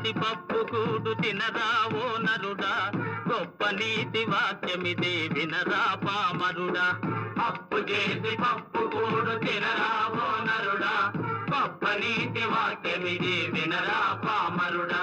చేసి పప్పు కూడు తినరావో నరుడా గొప్ప నీతి వాక్యమిదే వినరా పామరుడా అప్పు చేసి పప్పు కూడు తినరావో నరుడా గొప్ప నీతి వాక్యమిదే వినరా పామరుడా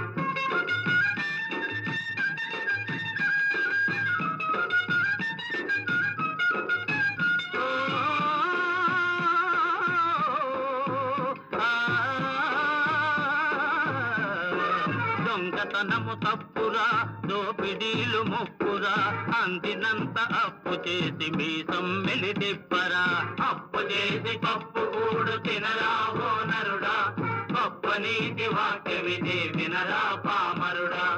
దొంగతనము తప్పురా దోపిడీలు ముప్పురా అందినంత అప్పు చేసి మీ సొమ్మెలి తిప్పరా అప్పు చేసి పప్పు కూడు తినరా ఓ నరుడా గొప్ప నీతి వాక్యమిది వినరా పామరుడా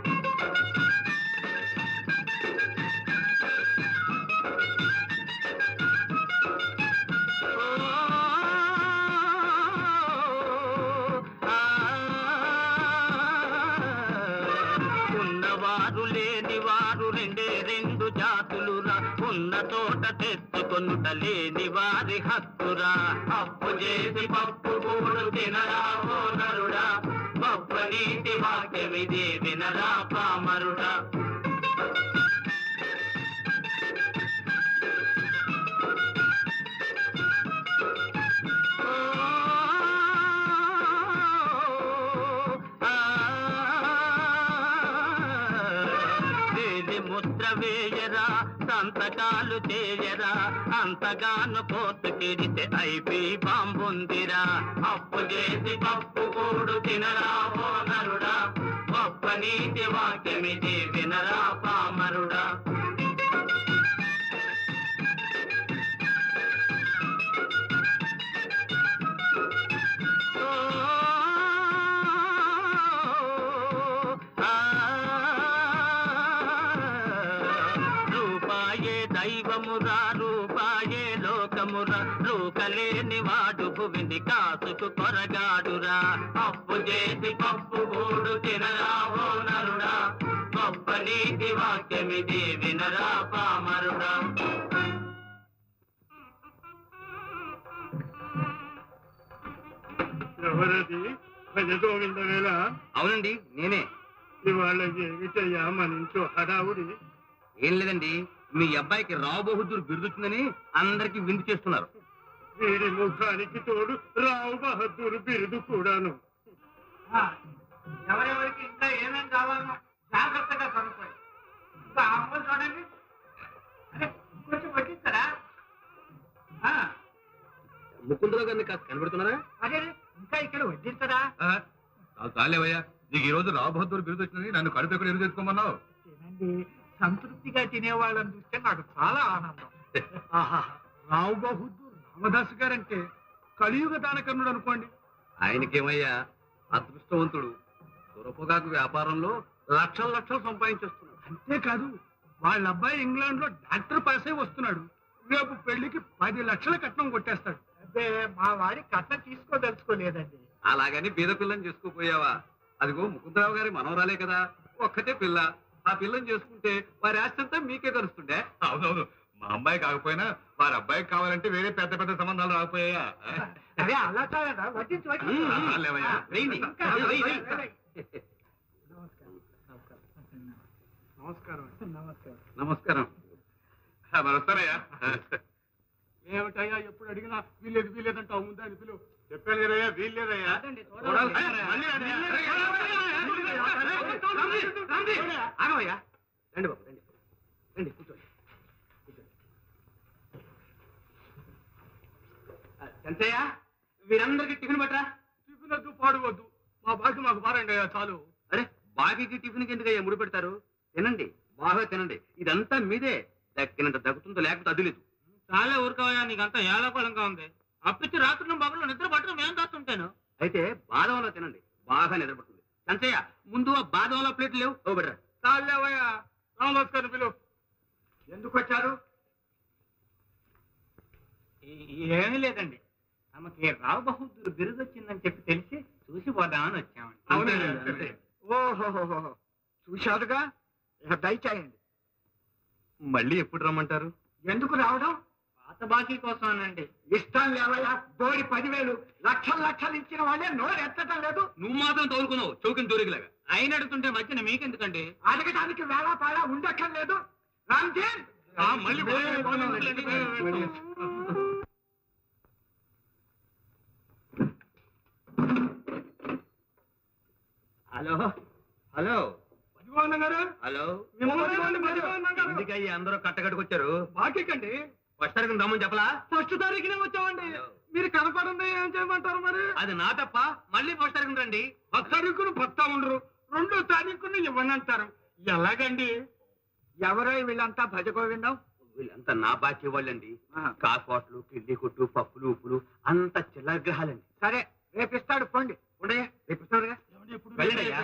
ఉన్నవారు లేని వారు రెండే రెండు జాతులురా ఉన్న చోట తెచ్చుకొనుట లేని వారి హక్కురా అప్పు చేసి పప్పు కూడు తినరా ఓ నరుడా గొప్ప నీతి వాక్యమిది వినరా పామరుడా వేలి ముద్ర వేయరా సంతకాలు చేయరా అంతగాను కోర్టు కిడితే ఐపీ బాంబుందిరా అప్పు చేసి పప్పు కూడు తినరా ఓ నరుడా గొప్ప నీతి వాక్యమిది వినరా పామరుడా రూపాయే దైవమురా రూపాయే లోకమురా రూకలేని వాడు భువిని కాసుకు కొరగాడురా అప్పు చేసి పప్పు కూడు తినరా ఓ నరుడా గొప్ప నీతి వాక్యమిది వినరా పామరుడా ఎవరది భజ గోవింద వేళ అవునండి నేనే ఇవాళ ఏమిటయ్యా మన ఇంట్లో హడావుడి ఏం లేదండి మీ అబ్బాయికి రావు బహదూర్ బిరుదుతుందని అందరికి విందు చేస్తున్నారు వీడి ముఖానికి తోడు రావు బహదూర్ బిరుదు కూడాను ఎవరెవరికి ఇంకా ఏమేం కావాలో జాగ్రత్తగా కనుక్కోండి ఇంకా అమ్మ చూడండి అరే కొంచెం వడ్డిస్తారా ఆ, ముకుందరావు గారిని కాస్త కనబడుతున్నారా అదే ఇంకా ఇక్కడ వడ్డిస్తారా చాలేవయ్యా నీకు ఈ రోజు రావు బహదూర్ బిరుదు వచ్చిందని నన్ను కడుపు ఎక్కడ ఎదురు తెచ్చుకోమన్నావు తినండి సంతృప్తిగా తినేవాళ్ళని చూస్తే నాకు చాలా ఆనందం ఆహా రావు బహదూర్ రామదాస్ గారంటే కలియుగ దానకర్ణుడు అనుకోండి ఆయనకేమయ్యా అదృష్టవంతుడు దొరపగాకు వ్యాపారంలో లక్షల లక్షలు సంపాదించేస్తున్నాడు అంతేకాదు వాళ్ళ అబ్బాయి ఇంగ్లాండ్ లో డాక్టర్ పాస్ అయి వస్తున్నాడు రేపు పెళ్లికి పది లక్షల కట్నం కొట్టేస్తాడు అదే మా వాడి కట్నం తీసుకోదలుచుకోలేదండి అలాగని బీద పిల్లని చేసుకోపోయావా అదిగో ముకుందరావు గారి మనవరాలే కదా ఒక్కతే పిల్ల ఆ పిల్లని చేసుకుంటే వారి ఆస్తి అంతా మీకే కలుస్తుండే అవునవును మా అమ్మాయి కాకపోయినా వారి అబ్బాయికి కావాలంటే వేరే పెద్ద పెద్ద సంబంధాలు రాకపోయా అదే అలా కాదా వడ్డించు వడ్డించు. ఉమ్, ఉమ్, లేవయ్యా. వేయండి. ఇంకా వేయండి. నమస్కారం నమస్కారం నమస్కారం ఆ, మరి వస్తారయ్యా ఏమిటయ్యా ఎప్పుడు అడిగినా వీలేదు వీలేదంటావు ముందు అని పిలువు చెప్పాను కదయ్యా వీల్లేదయ్యా చూడాలి. మళ్ళీ అడగయ్యా. ఆగవయ్యా రండి బాబు రండి రండి కూర్చోండి కూర్చోండి. ఆ, చంచయ్య వీరందరికీ టిఫిన్ పట్టరా టిఫిన్ వద్దు పాడువద్దు మా బాకి మాకు మారండి అయ్యా చాలు అరే బాకీకి టిఫిన్కి ఎందుకు అయ్యా ముడి పెడతారు తినండి బాగా తినండి ఇదంతా మీదే దక్కినంత దక్కుతుందో లేకపోతే అది లేదు చాలా ఊరుకోవయా నీకంతా ఏలాకోళంగా ఉంది అప్పిచ్చి రాత్రులు మగలు నిద్ర పట్టడం ఏం దాస్తుంటాను అయితే బాదంలో తినండి బాగా నిద్రపడుతుంది చంచయ్య ముందు ఆ బాదంలో ప్లేట్లు లేవు ఓ బిడ్డ చాలేవయ్యా రామదాస్ గారిని పిలువు ఎందుకు వచ్చారు ఏమీ లేదండి ఆమెకి రావు బహదూర్ బిరుదు వచ్చిందని చెప్పి తెలిసి చూసి పోదామని వచ్చామండి అవునండి, అంతే, అంతే. ఓహో చూశారుగా ఇక దయచేయండి మళ్ళీ ఎప్పుడు రమ్మంటారు ఎందుకు రావడం అత్త బాకీ కోసమేనండి ఇష్టం లేవయ్యా దోడి పదివేలు లక్షలు లక్షలు ఇచ్చిన వాళ్ళే నోరు ఎత్తటం లేదు నువ్వు మాత్రం తోలుకున్నావు చౌకిని దూరికిలాగా ఆయన అడుగుతుంటే మధ్యన మీకెందుకండి అడగడానికి వేళ పాడ ఉండక్కర్లేదు రామ్జీన్ ఆ, మళ్ళీ హలో హలో మధుగోవిందం గారు హలో మిమ్మల్ని మధుగోవిందం గారు ఎందుకయ్యి అందరూ కట్టకట్టుకొచ్చారు బాకీకండి ఫస్ట్ తారీఖున రమ్మని చెప్పలా ఫస్ట్ తారీఖునే వచ్చామండి మీరు కనపడండి ఏం చేయమంటారు మరి అది నా తప్ప మళ్ళీ ఫస్ట్ తారీఖున రండి ఒక తారీఖును పత్తా ఉండరు రెండో తారీఖును ఇవ్వనంటారు ఎలాగండి ఎవరో వీళ్ళంతా భజ గోవిందం వీళ్ళంతా నా బాకీ వాళ్ళండి ఆ. కాఫోట్లు కిడ్నీ కొట్టు పప్పులు ఉప్పులు అంత చిల్లర గ్రహాలండి సరే రేపిస్తాడు పోండి ఉండయ్యా రేపిస్తున్నారుగా వెళ్ళండి అయ్యా.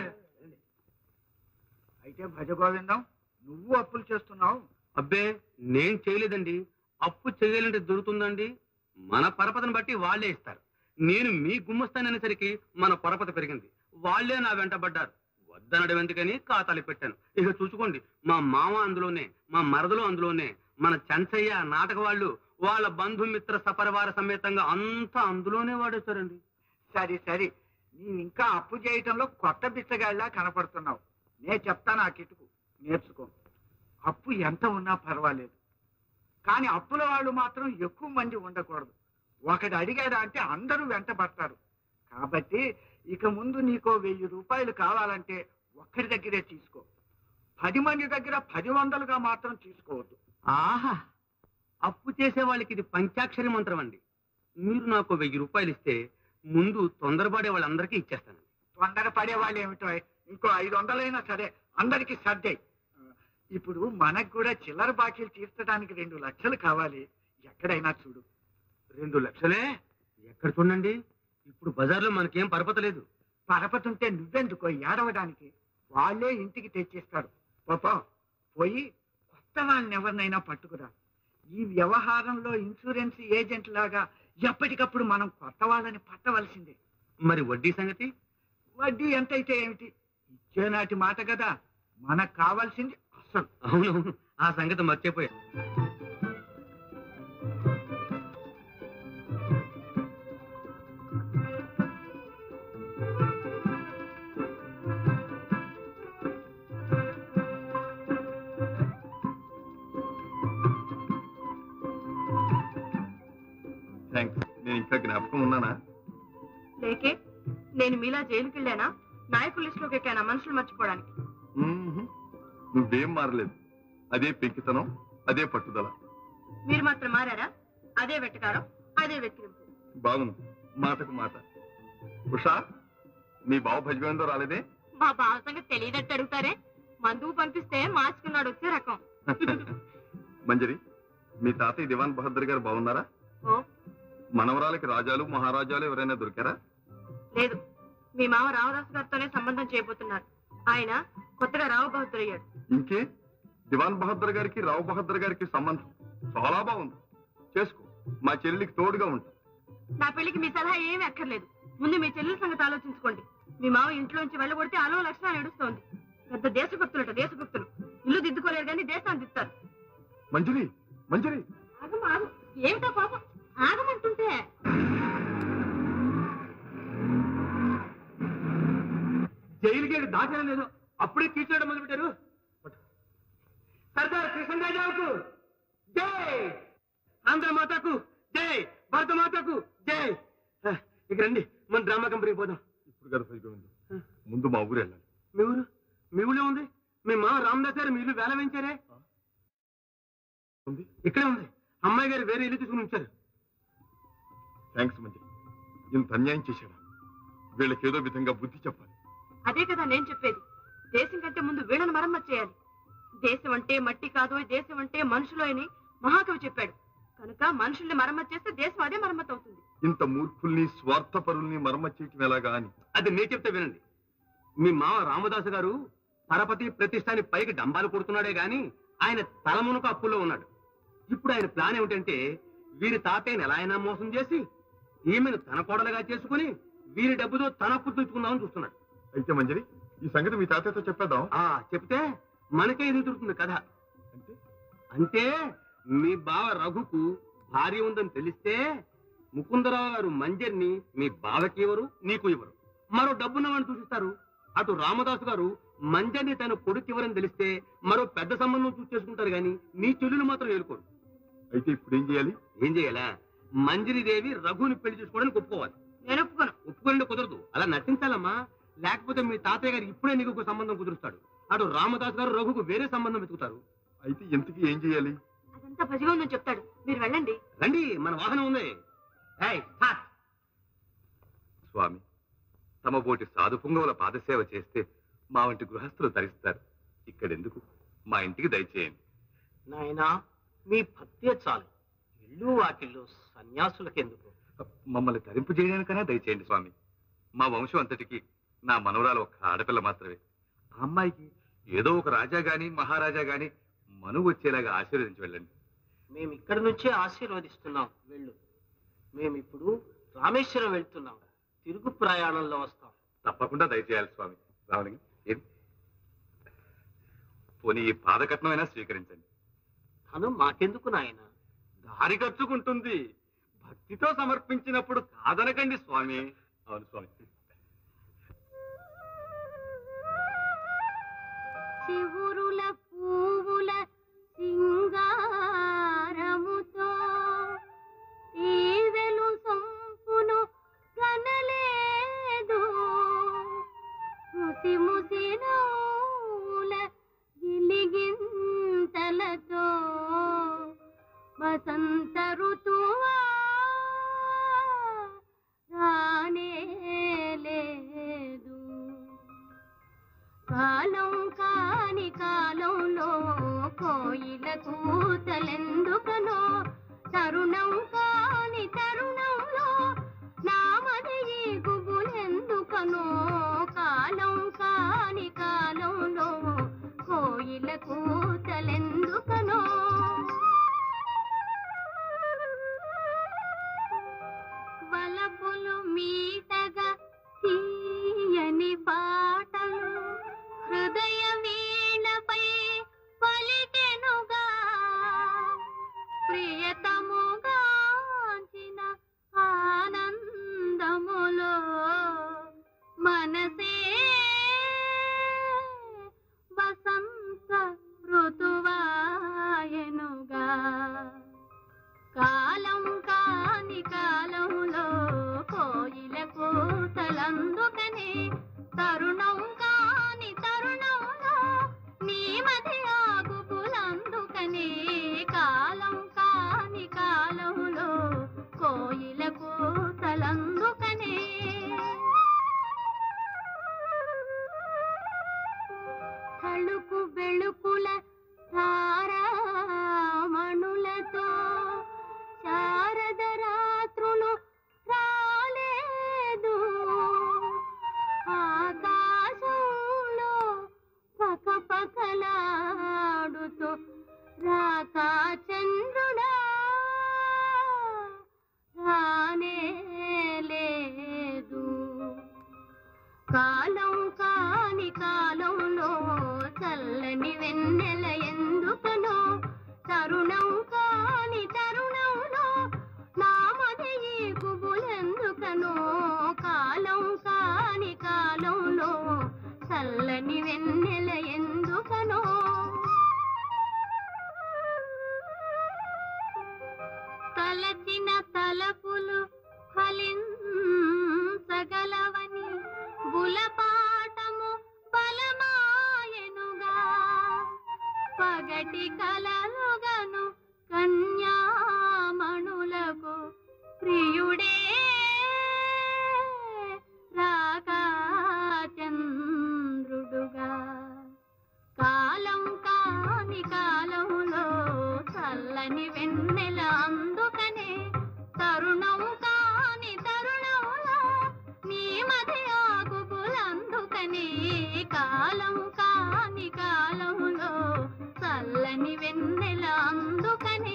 అయితే భజ గోవిందం నువ్వు అప్పులు చేస్తున్నావు అబ్బే నేను చేయలేదండి అప్పు చేయాలంటే దొరుకుతుందండి మన పరపతిని బట్టి వాళ్ళే ఇస్తారు నేను మీ గుమ్మస్తాననేసరికి మన పరపతి పెరిగింది వాళ్ళే నా వెంట పడ్డారు వద్దనడం ఎందుకని ఖాతాలు పెట్టాను ఇక చూసుకోండి మా మామ అందులోనే మా మరదలు అందులోనే మన చెంచయ్య నాటక వాళ్ళు వాళ్ళ బంధుమిత్ర సపరివార సమేతంగా అంతా అందులోనే వాడేస్తారండి సరే సరే నీవు ఇంకా అప్పు చేయటంలో కొత్త బిచ్చగాళ్ళ కనపడుతున్నావు నేను చెప్తాను ఆ కిటుకు నేర్చుకో అప్పు ఎంత ఉన్నా పర్వాలేదు కానీ అప్పుల వాళ్ళు మాత్రం ఎక్కువ మంది ఉండకూడదు ఒకటి అడిగాడా అంటే అందరూ వెంట పడతారు కాబట్టి ఇక ముందు నీకో వెయ్యి రూపాయలు కావాలంటే ఒక్కడి దగ్గరే తీసుకో పది మంది దగ్గర పది వందలుగా మాత్రం తీసుకోవద్దు ఆహా అప్పు చేసే వాళ్ళకి ఇది పంచాక్షరి మంత్రం అండి మీరు నాకు వెయ్యి రూపాయలు ఇస్తే ముందు తొందరపడే వాళ్ళందరికీ ఇచ్చేస్తానండి తొందర పడే వాళ్ళు ఏమిటో ఇంకో ఐదు వందలైనా సరే అందరికి సర్దాయి ఇప్పుడు మనకు కూడా చిల్లర బాకీలు తీర్చడానికి రెండు లక్షలు కావాలి ఎక్కడైనా చూడు రెండు లక్షలే ఎక్కడ చూడండి ఇప్పుడు బజార్లో మనకేం పరపతలేదు పరపతుంటే నువ్వెందుకో ఏడవడానికి వాళ్ళే ఇంటికి తెచ్చిస్తారు పాపా పోయి కొత్త వాళ్ళని ఎవరినైనా పట్టుకురా ఈ వ్యవహారంలో ఇన్సూరెన్స్ ఏజెంట్ లాగా ఎప్పటికప్పుడు మనం కొత్త వాళ్ళని పట్టవలసిందే మరి వడ్డీ సంగతి వడ్డీ ఎంతైతే ఏమిటి ఇచ్చేనాటి మాట కదా మనకు కావాల్సింది అసలు అవునవును ఆ సంగతి మర్చిపోయా థ్యాంక్స్ నేను ఇంకా జ్ఞాపకం ఉన్నానా లేకే నేను మీలా జైలుకి వెళ్ళానా నాయకుల లిస్టులోకి ఎక్కానా మనుషులు మర్చిపోవడానికి మ్మ్హ్. నువ్వేం మారలేదు అదే పెంకితనం అదే పట్టుదల మీరు మాత్రం మారారా అదే వెట్టకారం అదే వెక్కిరింపు బాగుంది మాటకు మాట ఉషా నీ బావ భజగోవిందో రాలేదే మా బావ సంగతి తెలియదట్టు అడుగుతారే మందుకు పంపిస్తే మార్చుకున్నాడు వచ్చే రకం మంజరి మీ తాతయ్య దివాన్ బహదూర్ గారు బాగున్నారా ఓ మనవరాలకి రాజాలు మహారాజాలు ఎవరైనా దొరికారా లేదు మీ మామ రామదాస్ గారితోనే సంబంధం చేయబోతున్నారు ఆయన కొత్తగా రావు బహదూర్ అయ్యాడు ఇంకే దివాన్ బహదూర్ గారికి రావు బహదూర్ గారికి సంబంధం చాలా బాగుంది చేసుకో మా చెల్లికి తోడుగా ఉంటా నా పెళ్లికి మీ సలహా ఏమీ అక్కర్లేదు ముందు మీ చెల్లెల సంగతి ఆలోచించుకోండి మీ మామ ఇంట్లోంచి వెళ్ళగొడితే అలో లక్షణాలు ఏడుస్తోంది పెద్ద దేశభక్తులట దేశభక్తులు ఇల్లు దిద్దుకోలేరు కానీ దేశాన్ని దిద్దుతారు మంజరి మంజరి ఆగం ఆగు ఏమిటా పాపం ఆగమంటుంటే జైలుకి వెళ్ళి దాచడం లేదు అప్పుడే తీర్చడం మొదలు పెట్టారు సర్దార్ కృష్ణరాజావుకు జై ఆంధ్ర మాతకు జై భారత మాతకు జై ఆ, ఇక రండి మన డ్రామా కంపెనీకి పోదాం ఇప్పుడు కదా భజగోవిందం ముందు మా ఊరు వెళ్ళాలి మీ ఊరు మీ ఊళ్ళో ఉంది మీ మామ రామదాస్ గారు మీ ఇల్లు వేల వేయించారే ఉంది ఇక్కడే ఉంది అమ్మాయి గారు వేరే ఇల్లు తీసుకుని ఉంచారు థ్యాంక్స్ మంజరి ఇంత అన్యాయం చేశాడా వీళ్ళకి ఏదో విధంగా బుద్ధి చెప్పాలి అదే కదా నేను చెప్పేది దేశం కంటే ముందు వీళ్ళని మరమ్మతు చేయాలి దేశం అంటే మట్టి కాదు దేశం అంటే మనుషులు అని మహాకవి చెప్పాడు కనుక మనుషుల్ని మరమ్మతు చేస్తే దేశం అదే మరమ్మతు అవుతుంది ఇంత మూర్ఖుల్ని స్వార్థపరుల్ని మరమ్మతు చేయటం ఎలాగా అని అది నేను చెప్తే వినండి మీ మామ రామదాసు గారు పరపతి ప్రతిష్టాని పైకి డంబాలు కొడుతున్నాడే గాని ఆయన తలమునక అప్పుల్లో ఉన్నాడు ఇప్పుడు ఆయన ప్లాన్ ఏమిటంటే వీరి తాతయ్యని ఎలా అయినా మోసం చేసి ఈమెను తన కోడలుగా చేసుకుని వీరి డబ్బుతో తన అప్పు తెచ్చుకుందామని చూస్తున్నాడు అయితే మంజరి ఈ సంగతి మీ తాతయ్యతో చెప్పేద్దాం ఆ చెప్తే మనకే ఎదుగుతుంది కథ అంటే అంటే మీ బావ రఘుకు భార్య ఉందని తెలిస్తే ముకుందరావు గారు మంజర్ని మీ బావకి ఇవ్వరు నీకు ఇవ్వరు మరో డబ్బున్నవాడిని చూసిస్తారు అటు రామదాసు గారు మంజర్ని తన కొడుకు ఇవ్వరని తెలిస్తే మరో పెద్ద సంబంధం చూసి చేసుకుంటారు గాని నీ చెల్లెలు మాత్రం ఏలుకోరు అయితే ఇప్పుడు ఏం చేయాలి ఏం చేయాలా మంజరిదేవి రఘుని పెళ్లి చేసుకోవడానికి ఒప్పుకోవాలి నేను ఒప్పుకోను ఒప్పుకోలేండి కుదరదు అలా నటించాలమ్మా లేకపోతే మీ తాతయ్య గారు ఇప్పుడే నీకు ఒక సంబంధం కుదురుస్తాడు అటు రామదాస్ గారు రఘుకు వేరే సంబంధం వెతుకుతారు అయితే ఇంతకీ ఏం చేయాలి అదంతా భజగా ఉందని చెప్తాడు మీరు వెళ్ళండి రండి మన వాహనం ఉంది ఏయ్, స్టార్ట్. స్వామి తమ బోటి సాధు పుంగవుల పాదసేవ చేస్తే మా వంటి గృహస్థులు ధరిస్తారు ఇక్కడెందుకు మా ఇంటికి దయచేయండి నాయనా మీ భక్తే చాలు ఇల్లు వాకిళ్ళు సన్యాసులకెందుకు మమ్మల్ని తరింపు చేయడానికైనా దయచేయండి స్వామి మా వంశం అంతటికి నా మనవరాలు ఒక్క ఆడపిల్ల మాత్రమే ఆ అమ్మాయికి ఏదో ఒక రాజా గాని మహారాజా గాని మనువు వచ్చేలాగా ఆశీర్వదించి వెళ్ళండి మేము ఇక్కడి నుంచే ఆశీర్వదిస్తున్నాం వెళ్ళు మేమిప్పుడు రామేశ్వరం వెళ్తున్నాం తిరుగు ప్రయాణంలో వస్తాం తప్పకుండా దయచేయాలి స్వామి రావణి ఏం పోనీ ఈ పాదకట్నమైనా స్వీకరించండి తను మాకెందుకు నాయన దారి ఖర్చుకుంటుంది భక్తితో సమర్పించినప్పుడు కాదనకండి స్వామి అవును స్వామి చివురుల పువ్వుల సింగారముతో ఈవెలు సంపును కనలేదు ముసి ముసి నవ్వుల గిలిగింతలతో వసంత ఋతువా రానే లేదు కాలం కాని కాలంలో కోయిల కూతలెందుకనో తరుణం కాని తరుణంలో నామదయి గుబులెందుకనో కాలం కాని కాలంలో కోయిల కూతలెందుకనో వలపులు మీటగా తీయని పాటలు హృదయ వీణపై పలికెనుగా ప్రియతముగాంచిన ఆనందములో మనసే వసంత ఋతువాయనుగా కాలం కాని కాలంలో కోయిల కూతలందుకనే తరుణం కాని తరుణంలో నీ మధ్య ఆగుపులందుకనే కాలం కాని కాలంలో కోయిల కూతలందుకనే తళుకు బెళుకుల తారామణులతో శారద రాత్రులు రాలేదు ఆకాశంలో పక పకలాడుతూ రాకా చంద్రుడా రానే లేదు కాలం కాని కాలంలో చల్లని వెన్నెల ఎందుకనో తరుణం కాని తరుణంలో నామదయి కుబులెందుకనో కాలం కాని కాలంలో చల్లని వెన్నెల ఎందుకనో తలచిన తలపులు ఫలించగలవని బులపాటము బలమాయనుగా పగటి కలలుగను కన్యామణులకు ప్రియుడే రాగా చంద్రుడుగా కాలం కాని కాలంలో చల్లని వెన్నెల అందుకనే తరుణం కాని తరుణంలో నీ మధ్య ఆగుపులందుకనే కాలం కాని కాలంలో చల్లని వెన్నెల అందుకనే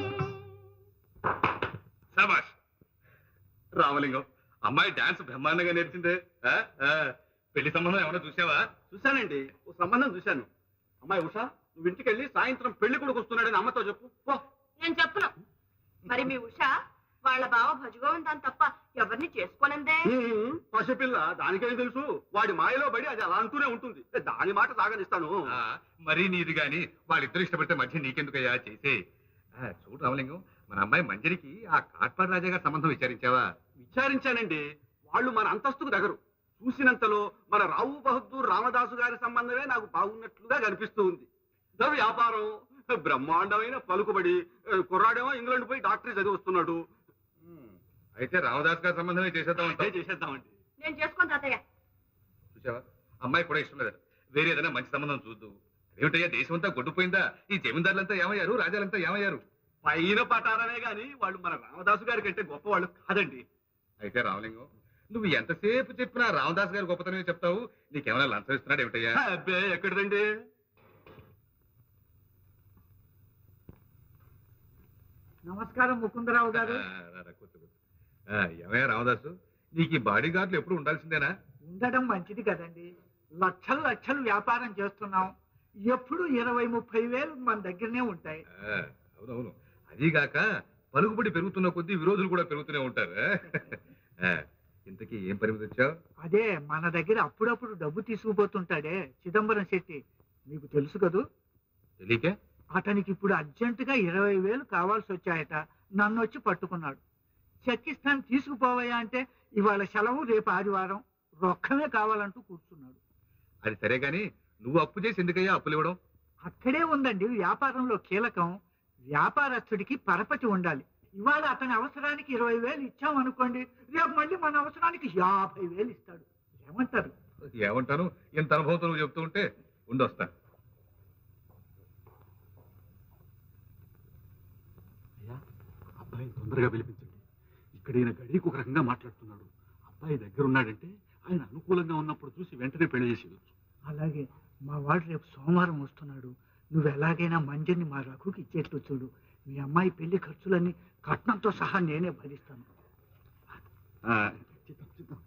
శభాష్ రామలింగం అమ్మాయి డాన్స్ బ్రహ్మాండంగా నేర్చిందే ఆ? ఆ. పెళ్లి సంబంధం ఏమైనా చూసావా చూశానండి ఓ సంబంధం చూశాను అమ్మాయి ఉషా నువ్వు ఇంటికి వెళ్ళి సాయంత్రం పెళ్లి కొడుకు వస్తున్నాడని అమ్మతో చెప్పు పో నేను చెప్పను మరి మీ ఉష వాళ్ళ బావ భజగోవిందాన్ని తప్ప ఎవరిని చేసుకోనందే హ్మ్, పసిపిల్ల దానికేం తెలుసు వాడి మాయలో పడి అది అలా అంటూనే ఉంటుంది దాని మాట సాగనిస్తాను ఆ, మరీ నీది గాని వాళ్ళిద్దరు ఇష్టపడితే మధ్య నీకెందుకయ్యా చేసే చూడు రామలింగం మన అమ్మాయి మంజరికి ఆ కాట్పాడు రాజా గారి సంబంధం విచారించావా విచారించానండి వాళ్ళు మన అంతస్తుకు దగ్గరు చూసినంతలో మన రావు బహదూర్ రామదాసు గారి సంబంధమే నాకు బాగున్నట్లుగా కనిపిస్తూ ఉంది ద వ్యాపారం బ్రహ్మాండమైన పలుకుబడి కుర్రాడేమో ఇంగ్లాండ్ పోయి డాక్టరీ చదివి వస్తున్నాడు ఉమ్, అయితే రామదాస్ గారి సంబంధమే చేసేద్దాం అదే చేసేద్దామండి నేను చేసుకోను తాతయ్య చూసావా అమ్మాయి కూడా ఇష్టం లేదట వేరే ఏదైనా మంచి సంబంధం చూద్దు ఏమిటయ్యా దేశం అంతా గొడ్డుపోయిందా ఈ జమీందారులంతా ఏమయ్యారు రాజాలంతా ఏమయ్యారు పైన పటారమే గాని వాళ్ళు మన రామదాసు గారి కంటే గొప్పవాళ్ళు కాదండి అయితే రామలింగం నువ్వు ఎంతసేపు చెప్పినా రామదాస్ గారి గొప్పతనమే చెప్తావు నీకేమైనా లంచం ఇస్తున్నాడు ఏమిటయ్యా అబ్బే ఎక్కడిదండి నమస్కారం ముకుందరావు గారు ఆ, రా, రా, కూర్చో, కూర్చో. ఆ, ఏమయ్యా రామదాసు నీకు ఈ బాడీ గార్డులు ఎప్పుడు ఉండాల్సిందేనా ఉండడం మంచిది కదండి లక్షలు లక్షలు వ్యాపారం చేస్తున్నాం ఎప్పుడు ఇరవై ముప్పై వేలు మన దగ్గరనే ఉంటాయి ఆ, అవునవును అదీగాక పలుకుబడి పెరుగుతున్న కొద్దీ విరోధులు కూడా పెరుగుతూనే ఉంటారు ఆ, ఇంతకీ ఏం పరిమితి వచ్చావు అదే మన దగ్గర అప్పుడప్పుడు డబ్బు తీసుకుపోతుంటాడే చిదంబరం శెట్టి మీకు తెలుసు కదూ తెలియకే అతనికి ఇప్పుడు అర్జెంటుగా ఇరవై వేలు కావాల్సి వచ్చాయట నన్ను వచ్చి పట్టుకున్నాడు చెక్కిస్తాను తీసుకుపోవయ్యా అంటే ఇవాళ సెలవు రేపు ఆదివారం రొక్కమే కావాలంటూ కూర్చున్నాడు అది సరే గాని నువ్వు అప్పు చేసి ఎందుకయ్యా అప్పులు ఇవ్వడం అక్కడే ఉందండి వ్యాపారంలో కీలకం వ్యాపారస్తుడికి పరపతి ఉండాలి ఇవాళ అతని అవసరానికి ఇరవై వేలు ఇచ్చామనుకోండి రేపు మళ్ళీ మన అవసరానికి యాభై వేలు ఇస్తాడు ఏమంటారు ఏమంటాను ఇంత అనుభవంతో నువ్వు చెప్తూ ఉంటే ఉండొస్తా అయ్యా అబ్బాయిని తొందరగా పిలిపించండి ఇక్కడ ఈయన గడికి ఒక రకంగా మాట్లాడుతున్నాడు అబ్బాయి దగ్గర ఉన్నాడంటే ఆయన అనుకూలంగా ఉన్నప్పుడు చూసి వెంటనే పెళ్లి చేసేయచ్చు అలాగే మా వాడు రేపు సోమవారం వస్తున్నాడు నువ్వు ఎలాగైనా మంజరిని మా రఘుకి ఇచ్చేట్లు చూడు మీ అమ్మాయి పెళ్లి ఖర్చులన్నీ కట్నంతో సహా నేనే భరిస్తాను చిత్తం చిత్తం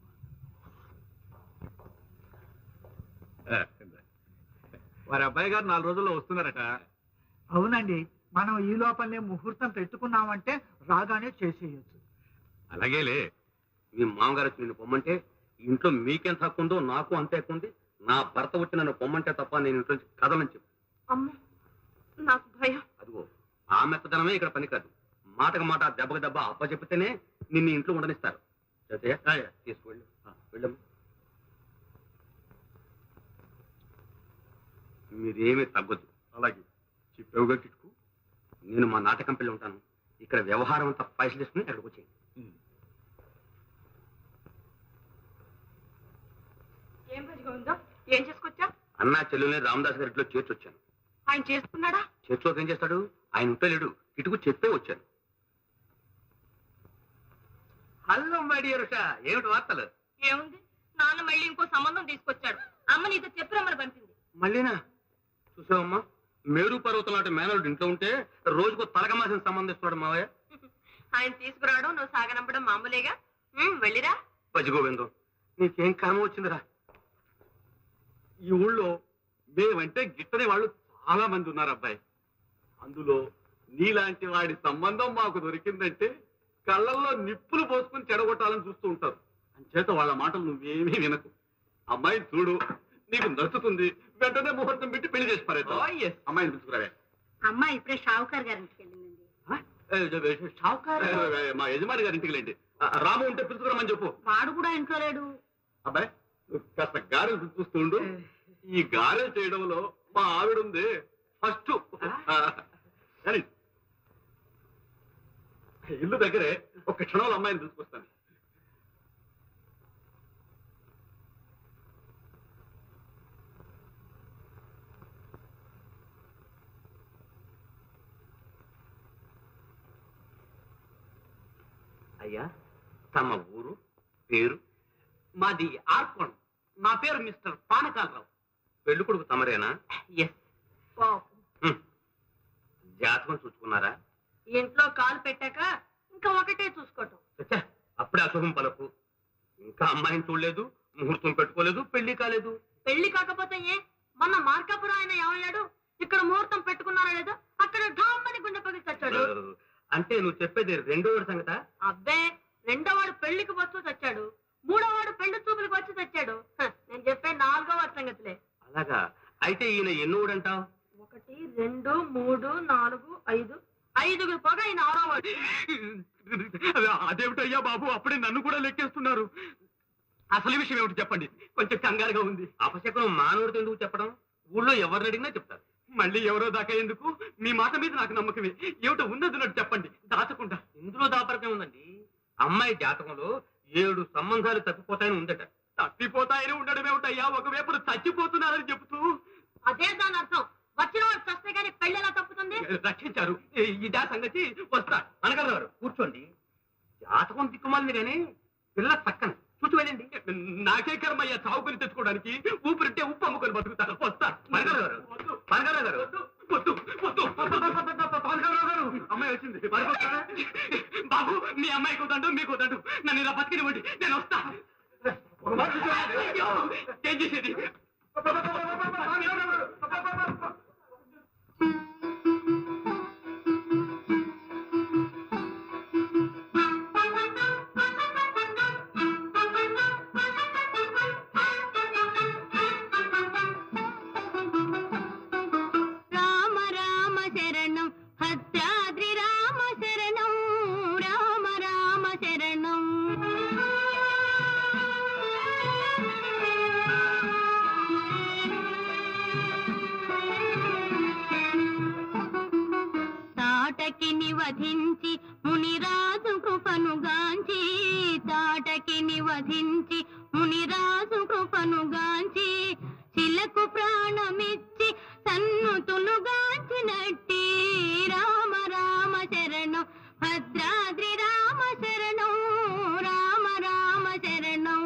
ఆ, వారి అబ్బాయి గారు నాలుగు రోజుల్లో వస్తున్నారట అవునండి మనం ఈ లోపలనే ముహూర్తం పెట్టుకున్నామంటే రాగానే చేసేయచ్చు అలాగేలే మీ మామగారు వచ్చి నిన్ను పొమ్మంటే ఇంట్లో మీకెంత హక్కు ఉందో నాకు అంతే హక్కు ఉంది నా భర్త వచ్చి నన్ను పొమ్మంటే తప్ప నేను ఇంట్లో నుంచి కదలని చెప్పు అమ్మో నాకు భయం అదిగో ఆ మెత్తదనమే ఇక్కడ పని కాదు మాటకు మాట దెబ్బకు దెబ్బ అప్ప చెప్తేనే నిన్ను ఇంట్లో ఉండనిస్తారు చేతయ్య, తీసుకువెళ్ళు ఆ, వెళ్ళమ్మా మీరేమీ తగ్గొద్దు అలాగే చెప్పావుగా కిట్టుకు నేను మా నాటకం పెళ్ళి ఉంటాను ఇక్కడ వ్యవహారం అంతా పైసలు తీసుకుని అక్కడికి వచ్చేయి ఏం భజగోవిందం ఏం చేసుకొచ్చా అన్నా చెల్లెల్ని రామదాస్ గారి ఇంట్లో చేర్చొచ్చాను ఆయన చేసుకున్నాడా చర్చిలోకి ఏం చేస్తాడు ఆయన ఉంటే లేడు ఇటుకు చెప్పే వచ్చాను హలో మై డియర్ ఉషా ఏమిటి వార్తలు ఏముంది నాన్న మళ్ళీ ఇంకో సంబంధం తీసుకొచ్చాడు అమ్మ నీతో చెప్పిరమ్మని పంపింది మళ్ళీనా చూసావమ్మా మేరు పర్వతం లాంటి మేనలుడు ఇంట్లో ఉంటే రోజుకు తలకమాసిన సంబంధిస్తాడు మావయ్య ఆయన తీసుకురావడం నువ్వు సాగనంపడం మామూలేగా ఉమ్, వెళ్ళిరా పజిగోవిందం నీకేం కర్మ వచ్చిందిరా ఈ ఊళ్ళో మేమంటే గిట్టని వాళ్ళు చాలా మంది ఉన్నారు అబ్బాయి అందులో నీలాంటి వాడి సంబంధం మాకు దొరికిందంటే కళ్ళల్లో నిప్పులు పోసుకుని చెడగొట్టాలని చూస్తూ ఉంటారు అంచేత వాళ్ళ మాటలు నువ్వేమీ వినకు అమ్మాయి చూడు నీకు నచ్చుతుంది వెంటనే ముహూర్తం పెట్టి పెళ్లి చేసి పారేద్దాం. అమ్మాయిని పిలుచుకురావే అమ్మ ఇప్పుడే షావుకార్ గారింటికి వెళ్ళిందండి ఆ? ఏ, ఏ, షావుకారు? ఏ, ఏ, మా యజమాని గారి ఇంటికి లేండి రాము ఉంటే పిలుచుకురమ్మని చెప్పు వాడు కూడా ఇంట్లో లేడు అబ్బాయి నువ్వు కాస్త గారెలు చూస్తూ ఉండు ఈ గారెలు చేయడంలో మా ఆవిడ ఉంది ఫస్ట్ కానీ ఇల్లు దగ్గరే ఒక క్షణంలో అమ్మాయిని తీసుకొస్తాను అయ్యా తమ ఊరు పేరు మాది ఆర్కోణం నా పేరు మిస్టర్ పానకాలరావు పెళ్లి కొడుకు తమరేనా ఎస్ హ్మ్. జాతకం చూసుకున్నారా ఇంట్లో కాలు పెట్టాక ఇంకా ఒకటే చూసుకోవటం చచ్చా, అప్పుడే అశుభం పలకు ఇంకా అమ్మాయిని చూడలేదు ముహూర్తం పెట్టుకోలేదు పెళ్లి కాలేదు పెళ్లి కాకపోతే ఏ మొన్న మార్కాపురం ఆయన ఏమయ్యాడు ఇక్కడ ముహూర్తం పెట్టుకున్నారా లేదో అక్కడ ఢామ్మని గుండె పగిలి చచ్చాడు అంటే నువ్వు చెప్పేది రెండో వాడి సంగత అబ్బే రెండో వాడు పెళ్లికి వస్తూ తెచ్చాడు మూడో వాడు పెళ్లి చూపులకు వచ్చి తెచ్చాడు హ, నేను చెప్పే నాలుగో వాడి సంగతిలే అలాగా అయితే ఈయన ఎన్నోడు అంటావు ఒకటి రెండు మూడు నాలుగు ఐదు ఐదుగురు పొగ ఈయన ఆరో వాడు అదేమిటయ్యా బాబు అప్పుడే నన్ను కూడా లెక్కేస్తున్నారు అసలు విషయం ఏమిటి చెప్పండి కొంచెం కంగారుగా ఉంది అపశకునం మానవుడితో ఎందుకు చెప్పడం ఊళ్ళో ఎవరిని అడిగినా చెప్తారు మళ్ళీ ఎవరో దాకా ఎందుకు మీ మాట మీద నాకు నమ్మకమే ఏమిటో ఉన్నది చెప్పండి దాచకుండా ఇందులో దాపరకం ఉందండి అమ్మాయి జాతకంలో ఏడు సంబంధాలు తప్పిపోతాయని ఉందట తప్పిపోతాయని ఉండడం ఏమిటయ్యా ఒకవైపు చచ్చిపోతున్నారని చెబుతూ అదే దాని అర్థం వచ్చిన వాడు చస్తే గానీ పెళ్లి ఎలా తప్పుతుంది రక్షించారు ఈ- ఇదా సంగతి వస్తా అనగలవారు కూర్చోండి జాతకం దిక్కుమాలింది కానీ పిల్ల పక్కన చూసి వెళ్ళండి నాకే కర్మయ్యా చావుకొని తెచ్చుకోవడానికి ఊపిరిట్టే ఉప్పు అమ్ముకొని బతుకుతాను వస్తా పనగలవారు పనగలవారు వద్దు వద్దు పనగలరావు గారు అమ్మాయి వచ్చింది పనికొస్తారా? బాబు మీ అమ్మాయికి వద్దండు మీకు వద్దండు నన్ను ఇలా బతికినివ్వండి నేను వస్తా అయ్యో, ఏం చేసేది రామ రామ శరణం భద్రాద్రి రామ శరణం రామ రామ శరణం తాటకి నివధించి మునిరాజు కృపను గాంచి తాటకి నివధించి మునిరాజు కృపను గాంచి శిలకు ప్రాణమిచ్చి సన్నుతులు గాంచినట్టి రామ రామ శరణం భద్రాద్రి రామ శరణం రామ రామ శరణం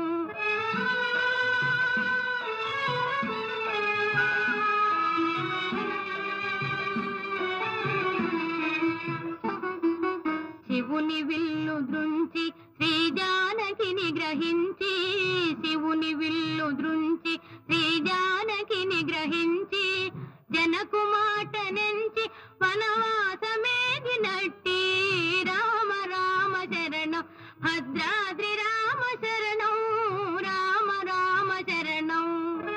శివుని విల్లు దృంచి శ్రీ జానకిని గ్రహించి శివుని విల్లు దృంచి శ్రీ జానకిని గ్రహించి జనకు మాట నెంచి వనవాసమేగినట్టి రామ రామ శరణం భద్రాద్రి రామ శరణం రామ రామ శరణం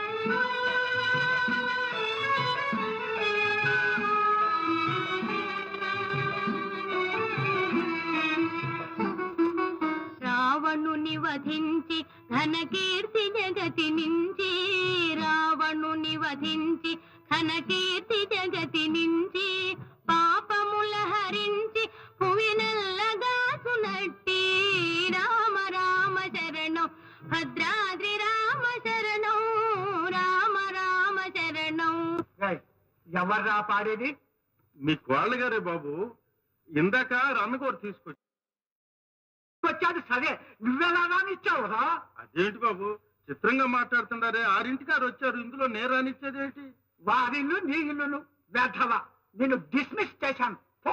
రావణుని వధించి ఘనకీర్తి జగతి నుంచి రావణుని వధించి ఘనకీర్తి జగతి నుంచి పాపముల హరించి భువినల్లగాసునట్టి రామ రామ శరణం భద్రాద్రి రామ శరణం రామ రామ శరణం ఏయ్, ఎవర్రా పాడేది మీ కోళ్ళ గారే బాబు ఇందాక రన్నగోరు తీసుకొచ్చి వచ్చాడు సరే నువ్వెలా రానిచ్చావురా అదేంటి బాబు చిత్రంగా మాట్లాడుతున్నారే ఆరింటికి గారు వచ్చారు ఇందులో నేను రానిచ్చేదేంటి వారిల్లు నీ ఇల్లును వ్యధవ నిన్ను డిస్మిస్ చేశాను పో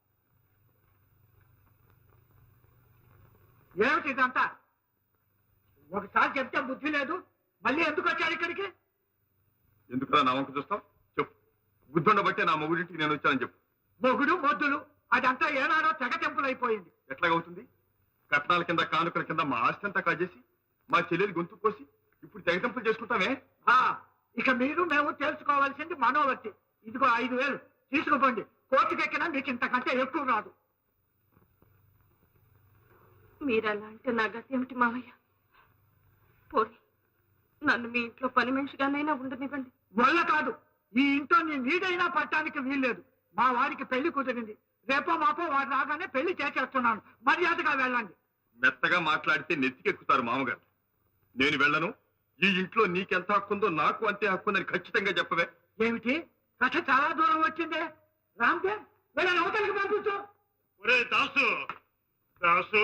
ఏమిటి ఇదంతా ఒకసారి చెప్తే బుద్ధి లేదు మళ్ళీ ఎందుకు వచ్చారు ఇక్కడికి ఎందుకురా నా వంక చూస్తావు చెప్పు బుద్ధుండబట్టే నా మొగుడింటికి నేను వచ్చానని చెప్పు మొగుడు మొద్దులు అదంతా ఏనాడో తెగ తెంపులైపోయింది ఎట్లాగవుతుంది కట్నాల కింద కానుకల కింద మా ఆస్తి అంతా కాజేసి మా చెల్లెలు గొంతు కోసి ఇప్పుడు తెగతింపులు చేసుకుంటామే ఆ, ఇక మీరు మేము తెలుసుకోవాల్సింది మనోవర్తి ఇదిగో ఐదు వేలు తీసుకుపోండి కోర్టుకెక్కినా మీకు ఇంతకంటే ఎక్కువ రాదు మీరు అలా అంటే నా గతి ఏమిటి మావయ్య పోనీ నన్ను మీ ఇంట్లో పని మనిషిగానైనా ఉండనివ్వండి వల్ల కాదు ఈ ఇంట్లో నీ నీడైనా పట్టడానికి వీల్లేదు మా వాడికి పెళ్లి కుదిరింది రేపో మాపో వాడు రాగానే పెళ్లి చేసేస్తున్నాను మర్యాదగా వెళ్ళండి మెత్తగా మాట్లాడితే నెత్తికెక్కుతారు మామగారు నేను వెళ్ళను ఈ ఇంట్లో నీకెంత హక్కుందో నాకు అంతే హక్కుందని ఖచ్చితంగా చెప్పవే ఏమిటి కథ చాలా దూరం వచ్చిందే రామ్దే వెళ్ళని అవతలికి పంపించు ఒరే దాసు దాసు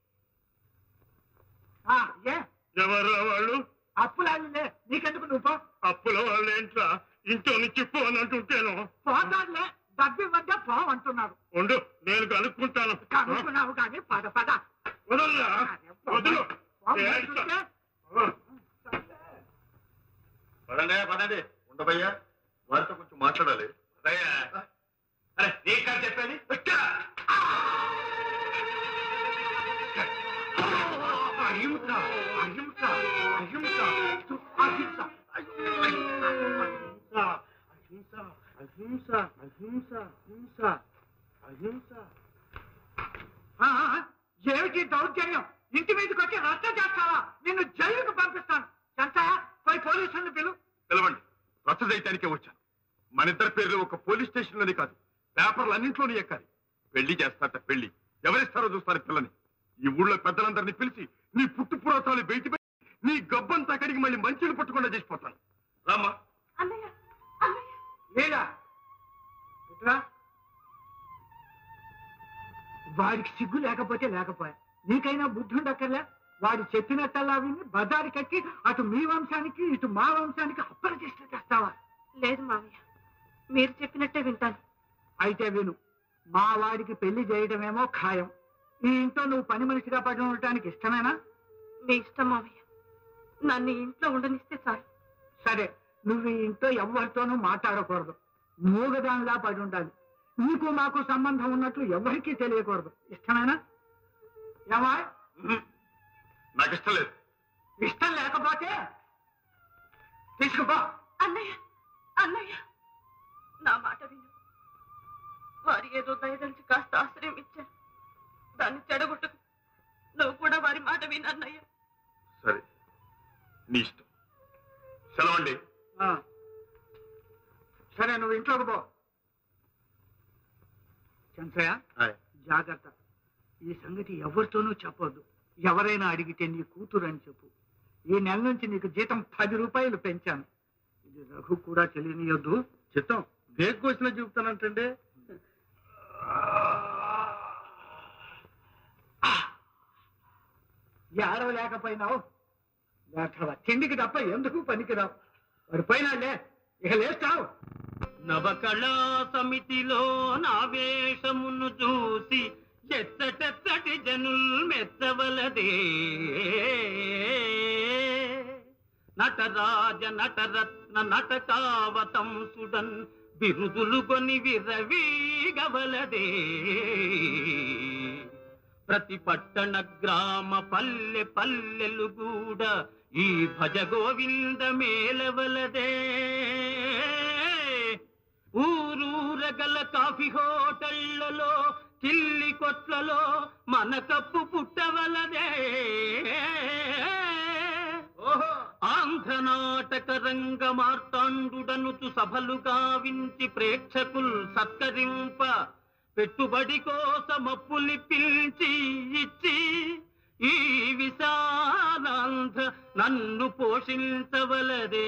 ఆ, ఏ ఎవరు వాళ్ళు అప్పులాగిలే నీకెందుకు నువ్వు పో అప్పుల వాళ్ళు ఏంట్రా ఇంట్లో నుంచి పోనంటుంటేను పోతాడులే డబ్బు ఇవ్వంటే పోవంటున్నారు ఉండు నేను కనుక్కుంటాను కనుక్కున్నావు కానీ పద పద వదలరా వదలు చూస్తే పదండి పదండి ఉండబయ్యా వారితో కొంచెం మాట్లాడాలి అరే నీ కాదు చెప్పాలి అహింస అహింస అహింస అహింస అహింస అహింస అహింస అహింస అహింస అహింస ఏమిటి దౌర్జన్యం ఇంటి మీదకి వచ్చి రచ్చ చేస్తావా నిన్ను జైలుకు పంపిస్తాను ఎంత పోయి పోలీసులను పిలు పిలవండి రచ్చ చేయటానికే వచ్చాను మన ఇద్దరి పేర్లు ఒక పోలీస్ స్టేషన్ లోనే కాదు పేపర్లు అన్నింట్లోనే ఎక్కాలి పెళ్లి చేస్తాట పెళ్లి ఎవరిస్తారో చూస్తారు పిల్లని ఈ ఊళ్ళో పెద్దలందరినీ పిలిచి నీ పుట్టు పురాతాలు బయట పెట్టి నీ గబ్బంతా కడిగి మళ్ళీ మంచిని పట్టకుండా చేసిపోతాను రామా అన్నయ్య అన్నయ్య లేదా ఇట్రా. వాడికి సిగ్గు లేకపోతే లేకపోయా నీకైనా బుద్ధి ఉండక్కర్లే వాడు చెప్పినట్టల్లా విని బజారు కట్టి అటు మీ వంశానికి ఇటు మా వంశానికి అప్పరచేష్ట చేస్తావా లేదు మావయ్య మీరు చెప్పినట్టే వింటాను అయితే విను మా వాడికి పెళ్లి చేయడమేమో ఖాయం ఈ ఇంట్లో నువ్వు పని మనిషిగా పడి ఉండటానికి ఇష్టమేనా మీ ఇష్టం మావయ్య నన్ను ఈ ఇంట్లో ఉండనిస్తే చాలు సరే నువ్వు ఈ ఇంట్లో ఎవరితోనూ మాట్లాడకూడదు మూగదానిలా పడి ఉండాలి నీకు మాకు సంబంధం ఉన్నట్లు ఎవరికీ తెలియకూడదు ఇష్టమేనా ఏమా ఉహుం. నాకు ఇష్టం లేదు ఇష్టం లేకపోతే తీసుకుపో అన్నయ్య అన్నయ్య నా మాట విను వారి ఏదో దయదలిచి కాస్త ఆశ్రయం ఇచ్చారు దాన్ని చెడగొట్టుకు నువ్వు కూడా వారి మాట విను అన్నయ్య సరే నీ ఇష్టం సెలవండి ఆ. సరే నువ్వు ఇంట్లోకి పో చంద్రయ్య జాగ్రత్త ఈ సంగతి ఎవరితోనూ చెప్పొద్దు ఎవరైనా అడిగితే నీ కూతురు అని చెప్పు ఈ నెల నుంచి నీకు జీతం పది రూపాయలు పెంచాను ఇది రఘు కూడా తెలియనియొద్దు చిత్తం దేనికి వచ్చినా చెబుతానంటే ఏడవ లేకపోయినావు లేకవా తిండికి తప్ప ఎందుకు పనికిరావు వాడి పోయినాలే ఇక లేస్తావు నవకళా సమితిలో నా వేషమును చూసి ఎత్తటెత్తటి జనుల్ మెత్తవలదే నటరాజ నటరత్న నటకావతం సుడన్ బిరుదులు కొని విరవీగవలదే ప్రతి పట్టణ గ్రామ పల్లె పల్లెలు కూడా ఈ భజ గోవింద మేలవలదే ఊరూరగల కాఫీ హోటళ్లలో కిల్లి కొట్లలో మన కప్పు పుట్టవలదే ఆంధ్ర నాటక రంగ మార్తాండుడనుచు సభలు గావించి ప్రేక్షకుల్ సత్కరింప పెట్టుబడి కోసమప్పులి పిలిచి ఇచ్చి ఈ విశాలాంధ్ర నన్ను పోషించవలదే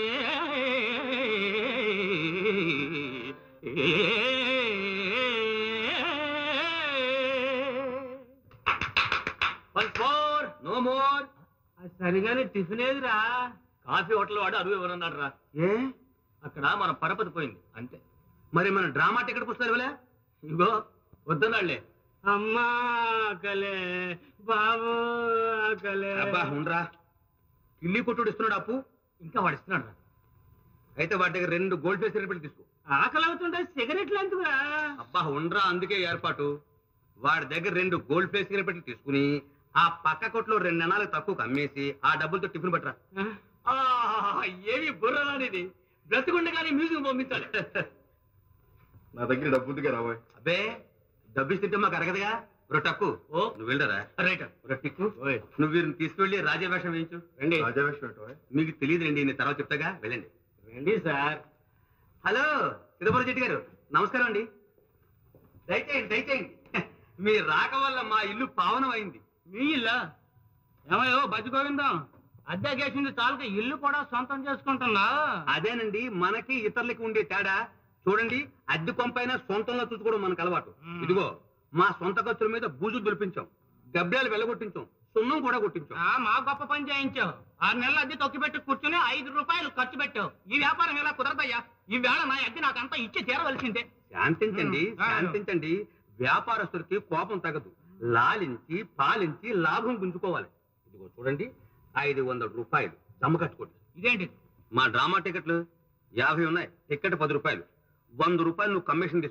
నో మోర్ సరిగానే టిఫిన్ ఏదిరా కాఫీ హోటల్ వాడు అరువు ఎవరన్నాడు రా ఏ అక్కడ మన పరపతి పోయింది అంతే మరి మన డ్రామా టికెట్ పుస్తకాలు ఇవ్వలే ఇగో వద్దన్నాళ్లే అమ్మా కలే బాబు కలే అబ్బా ఉండరా కిల్లి కొట్టుడు ఇస్తున్నాడు అప్పు ఇంకా వాడు ఇస్తున్నాడు రా అయితే వాటి దగ్గర రెండు గోల్డ్ ఫేస్ సిగరెట్లు తీసుకో ఆకలి అవుతుంటే సిగరెట్లు ఎందుకురా అబ్బా ఉండరా అందుకే ఏర్పాటు వాడి దగ్గర రెండు గోల్డ్ ఫేస్ సిగరెట్లు తీసుకుని ఆ పక్క కొట్లో రెండు నెలలు తక్కువ అమ్మేసి ఆ డబ్బులతో టిఫిన్ పట్టరా ఆ, ఏమి బుర్రలానిది బ్రతికుండగానే మ్యూజియం పంపించాలి నా దగ్గర డబ్బు ఉందిగా రాబోయ్ అబ్బే డబ్బు ఇస్తుంటే మాకు అరగదుగా రొట్టక్కు ఓ నువ్వు వెళ్ళరా రైట్ రొట్టిక్కు నువ్వు వీరిని తీసుకువెళ్ళి రాజవేషం వేయించు రండి రాజావేషం ఏంటో మీకు తెలియదు రండి నేను తర్వాత చెప్తాగా వెళ్ళండి రండి సార్ హలో చిదంబరం చెట్టి గారు నమస్కారం అండి దయచేయండి దయచేయండి మీ రాక వల్ల మా ఇల్లు పావనం అయింది మీ ఇల్లా ఏమయ్యో బజ్జి గోవిందం అద్దెకేసింది చాలక ఇల్లు కూడా సొంతం చేసుకుంటున్నా అదేనండి మనకి ఇతరులకి ఉండే తేడా చూడండి అద్దె కొంపైనా సొంతంలో చూసుకోవడం మనకు అలవాటు మ్మ్. ఇదిగో మా సొంత ఖర్చుల మీద బూజులు దులిపించాం గబ్బేలు వెళ్ళగొట్టించాం సున్నం కూడా కొట్టించాం ఆ, మా గొప్ప పని చేయించావు ఆరు నెలల అద్దె తొక్కి పెట్టి కూర్చుని ఐదు రూపాయలు ఖర్చు పెట్టావు ఈ వ్యాపారం ఇలా కుదరదయ్యా ఈ వేళ నా అద్దె నాకంతా ఇచ్చి తీరవలసిందే శాంతించండి మ్మ్. ఆ. శాంతించండి వ్యాపారస్తుడికి కోపం తగదు లాలించి పాలించి లాభం గుంజుకోవాలి ఇదిగో చూడండి ఐదు వందల రూపాయలు జమ కట్టుకోండి ఇదేంటి మా డ్రామా టికెట్లు యాభై ఉన్నాయి టికెట్ పది రూపాయలు వంద రూపాయలు నువ్వు కమిషన్ తీసుకో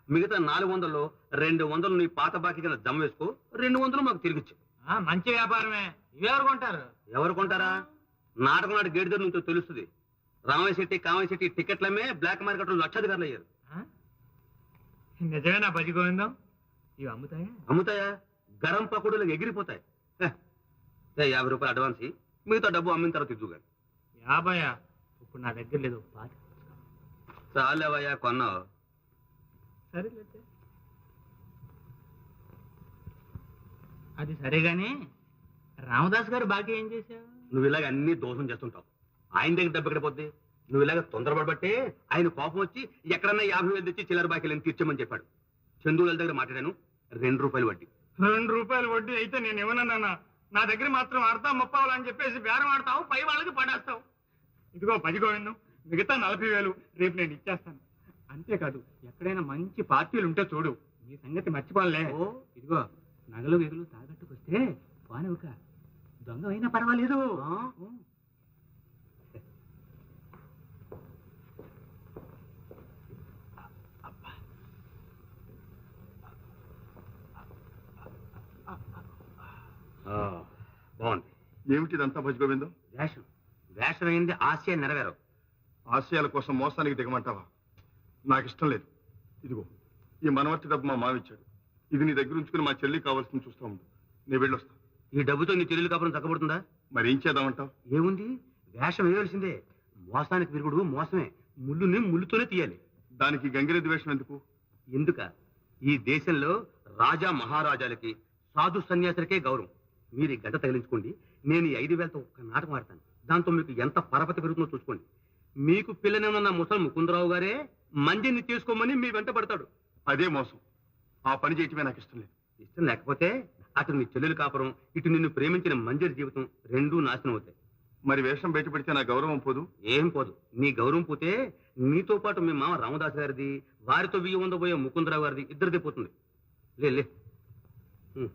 మిగతా నాలుగు వందల్లో రెండు వందలు నీ పాత బాకీ కింద జమ వేసుకో రెండు వందలు మాకు తిరిగిచ్చు మంచి వ్యాపారమే ఇవెవరు కొంటారు ఎవరు కొంటారా నాటకం నాటి గేట్ దగ్గర నుంచో తెలుస్తుంది రామయ్య శెట్టి కామయ్య శెట్టి టికెట్లమే బ్లాక్ మార్కెట్ లక్షాధికారులు అయ్యారు నిజమేనా బజి గోవిందం ఇవి అమ్ముతాయా అమ్ముతాయా గరం పకోడీలకు ఎగిరిపోతాయి హ. ఏ, యాభై రూపాయలు అడ్వాన్స్ ఇయ్యి. మిగతా డబ్బు అమ్మిన తర్వాత ఇద్దుగా యాభయా ఇప్పుడు నా దగ్గర లేదు పాతి చాలేవయ్యా కొన్నావు సరే అది సరే గాని రామదాస్ గారు బాకీ ఏం చేశావు నువ్వు ఇలాగ అన్ని దోషం చేస్తుంటావు ఆయన దగ్గర డబ్బు ఎక్కడ పోద్ది నువ్వు ఇలాగ తొందరపడబట్టే ఆయన కోపం వచ్చి ఎక్కడన్నా యాభై వేలు తెచ్చి చిల్లర బాకీలను తీర్చమని చెప్పాడు చందువుల దగ్గర మాట్లాడాను రెండు రూపాయలు వడ్డీ రెండు రూపాయలు వడ్డీ అయితే నేను ఇవ్వనన్నా నా దగ్గర మాత్రం అర్థం ముప్పావాలి అని చెప్పేసి బేరం ఆడతావు పై వాళ్ళకి పడేస్తావు ఇదిగో పది గోవిందం మిగతా నలభై వేలు రేపు నేను ఇచ్చేస్తాను అంతేకాదు ఎక్కడైనా మంచి పార్టీలు ఉంటే చూడు ఈ సంగతి మర్చిపోలే ఓ. ఇదిగో నగలు గెగలు తాగట్టుకొస్తే పానవుక దొంగ అయినా పర్వాలేదు ఆ? ఆ, బాగుంది ఏమిటి ఇదంతా భజ్ గోవిందం వేషం వేషం అయింది ఆశయం నెరవేరవు ఆశయాల కోసం మోసానికి దిగమంటావా నాకు ఇష్టం లేదు ఇదిగో ఈ మనవర్తి డబ్బు మా మావిచ్చాడు ఇది నీ దగ్గర ఉంచుకుని మా చెల్లి కావాల్సింది చూస్తూ ఉండు నేను వెళ్ళొస్తా ఈ డబ్బుతో నీ చెల్లెలు కాపురం చక్కబడుతుందా మరి ఏం చేద్దామంటావు ఏముంది వేషం వేయవలసిందే మోసానికి విరుగుడు మోసమే ముళ్ళుని ముళ్ళుతోనే తీయాలి దానికి గంగిరెద్దు వేషం ఎందుకు ఎందుక ఈ దేశంలో రాజా మహారాజాలకి సాధు సన్యాసులకే గౌరవం మీరు ఈ గంట తగిలించుకోండి నేను ఈ ఐదు వేలతో ఒక్క నాటకం ఆడతాను దాంతో మీకు ఎంత పరపతి పెరుగుతుందో చూసుకోండి మీకు పిల్లనేమన్న ముసలి ముకుందరావు గారే మందిని తీసుకోమని మీ వెంట పడతాడు అదే మోసం ఆ పని చేయటమే నాకు ఇష్టం లేదు ఇష్టం లేకపోతే అటు నీ చెల్లెలు కాపురం ఇటు నిన్ను ప్రేమించిన మంజరి జీవితం రెండూ నాశనం అవుతాయి మరి వేషం బయట పెడితే నా గౌరవం పోదు ఏం పోదు నీ గౌరవం పోతే నీతో పాటు మీ మామ రామదాస్ గారిది వారితో బియ్యం ఉండబోయే ముకుందరావు గారిది ఇద్దరిది పోతుంది లే లే ఉం.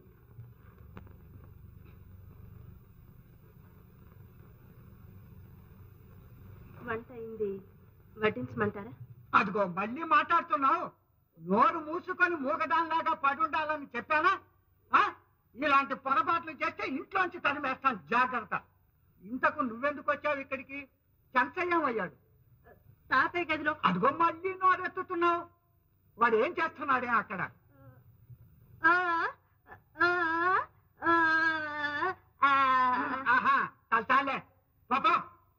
వంట అయింది వడ్డించమంటారా అదిగో మళ్ళీ మాట్లాడుతున్నావు నోరు మూసుకొని మూగదానిలాగా పడుండాలని చెప్పానా ఆ? ఇలాంటి పొరపాట్లు చేస్తే ఇంట్లోంచి తరిమేస్తాను జాగ్రత్త ఇంతకు నువ్వెందుకు వచ్చావు ఇక్కడికి చంచయ్యం అయ్యాడు తాతయ్య గదిలో అదిగో మళ్ళీ నోరెత్తుతున్నావు వాడు ఏం చేస్తున్నాడే అక్కడ ఆ, ఆ, ఆ, ఆ. ఆహా చాలు చాలే పాపా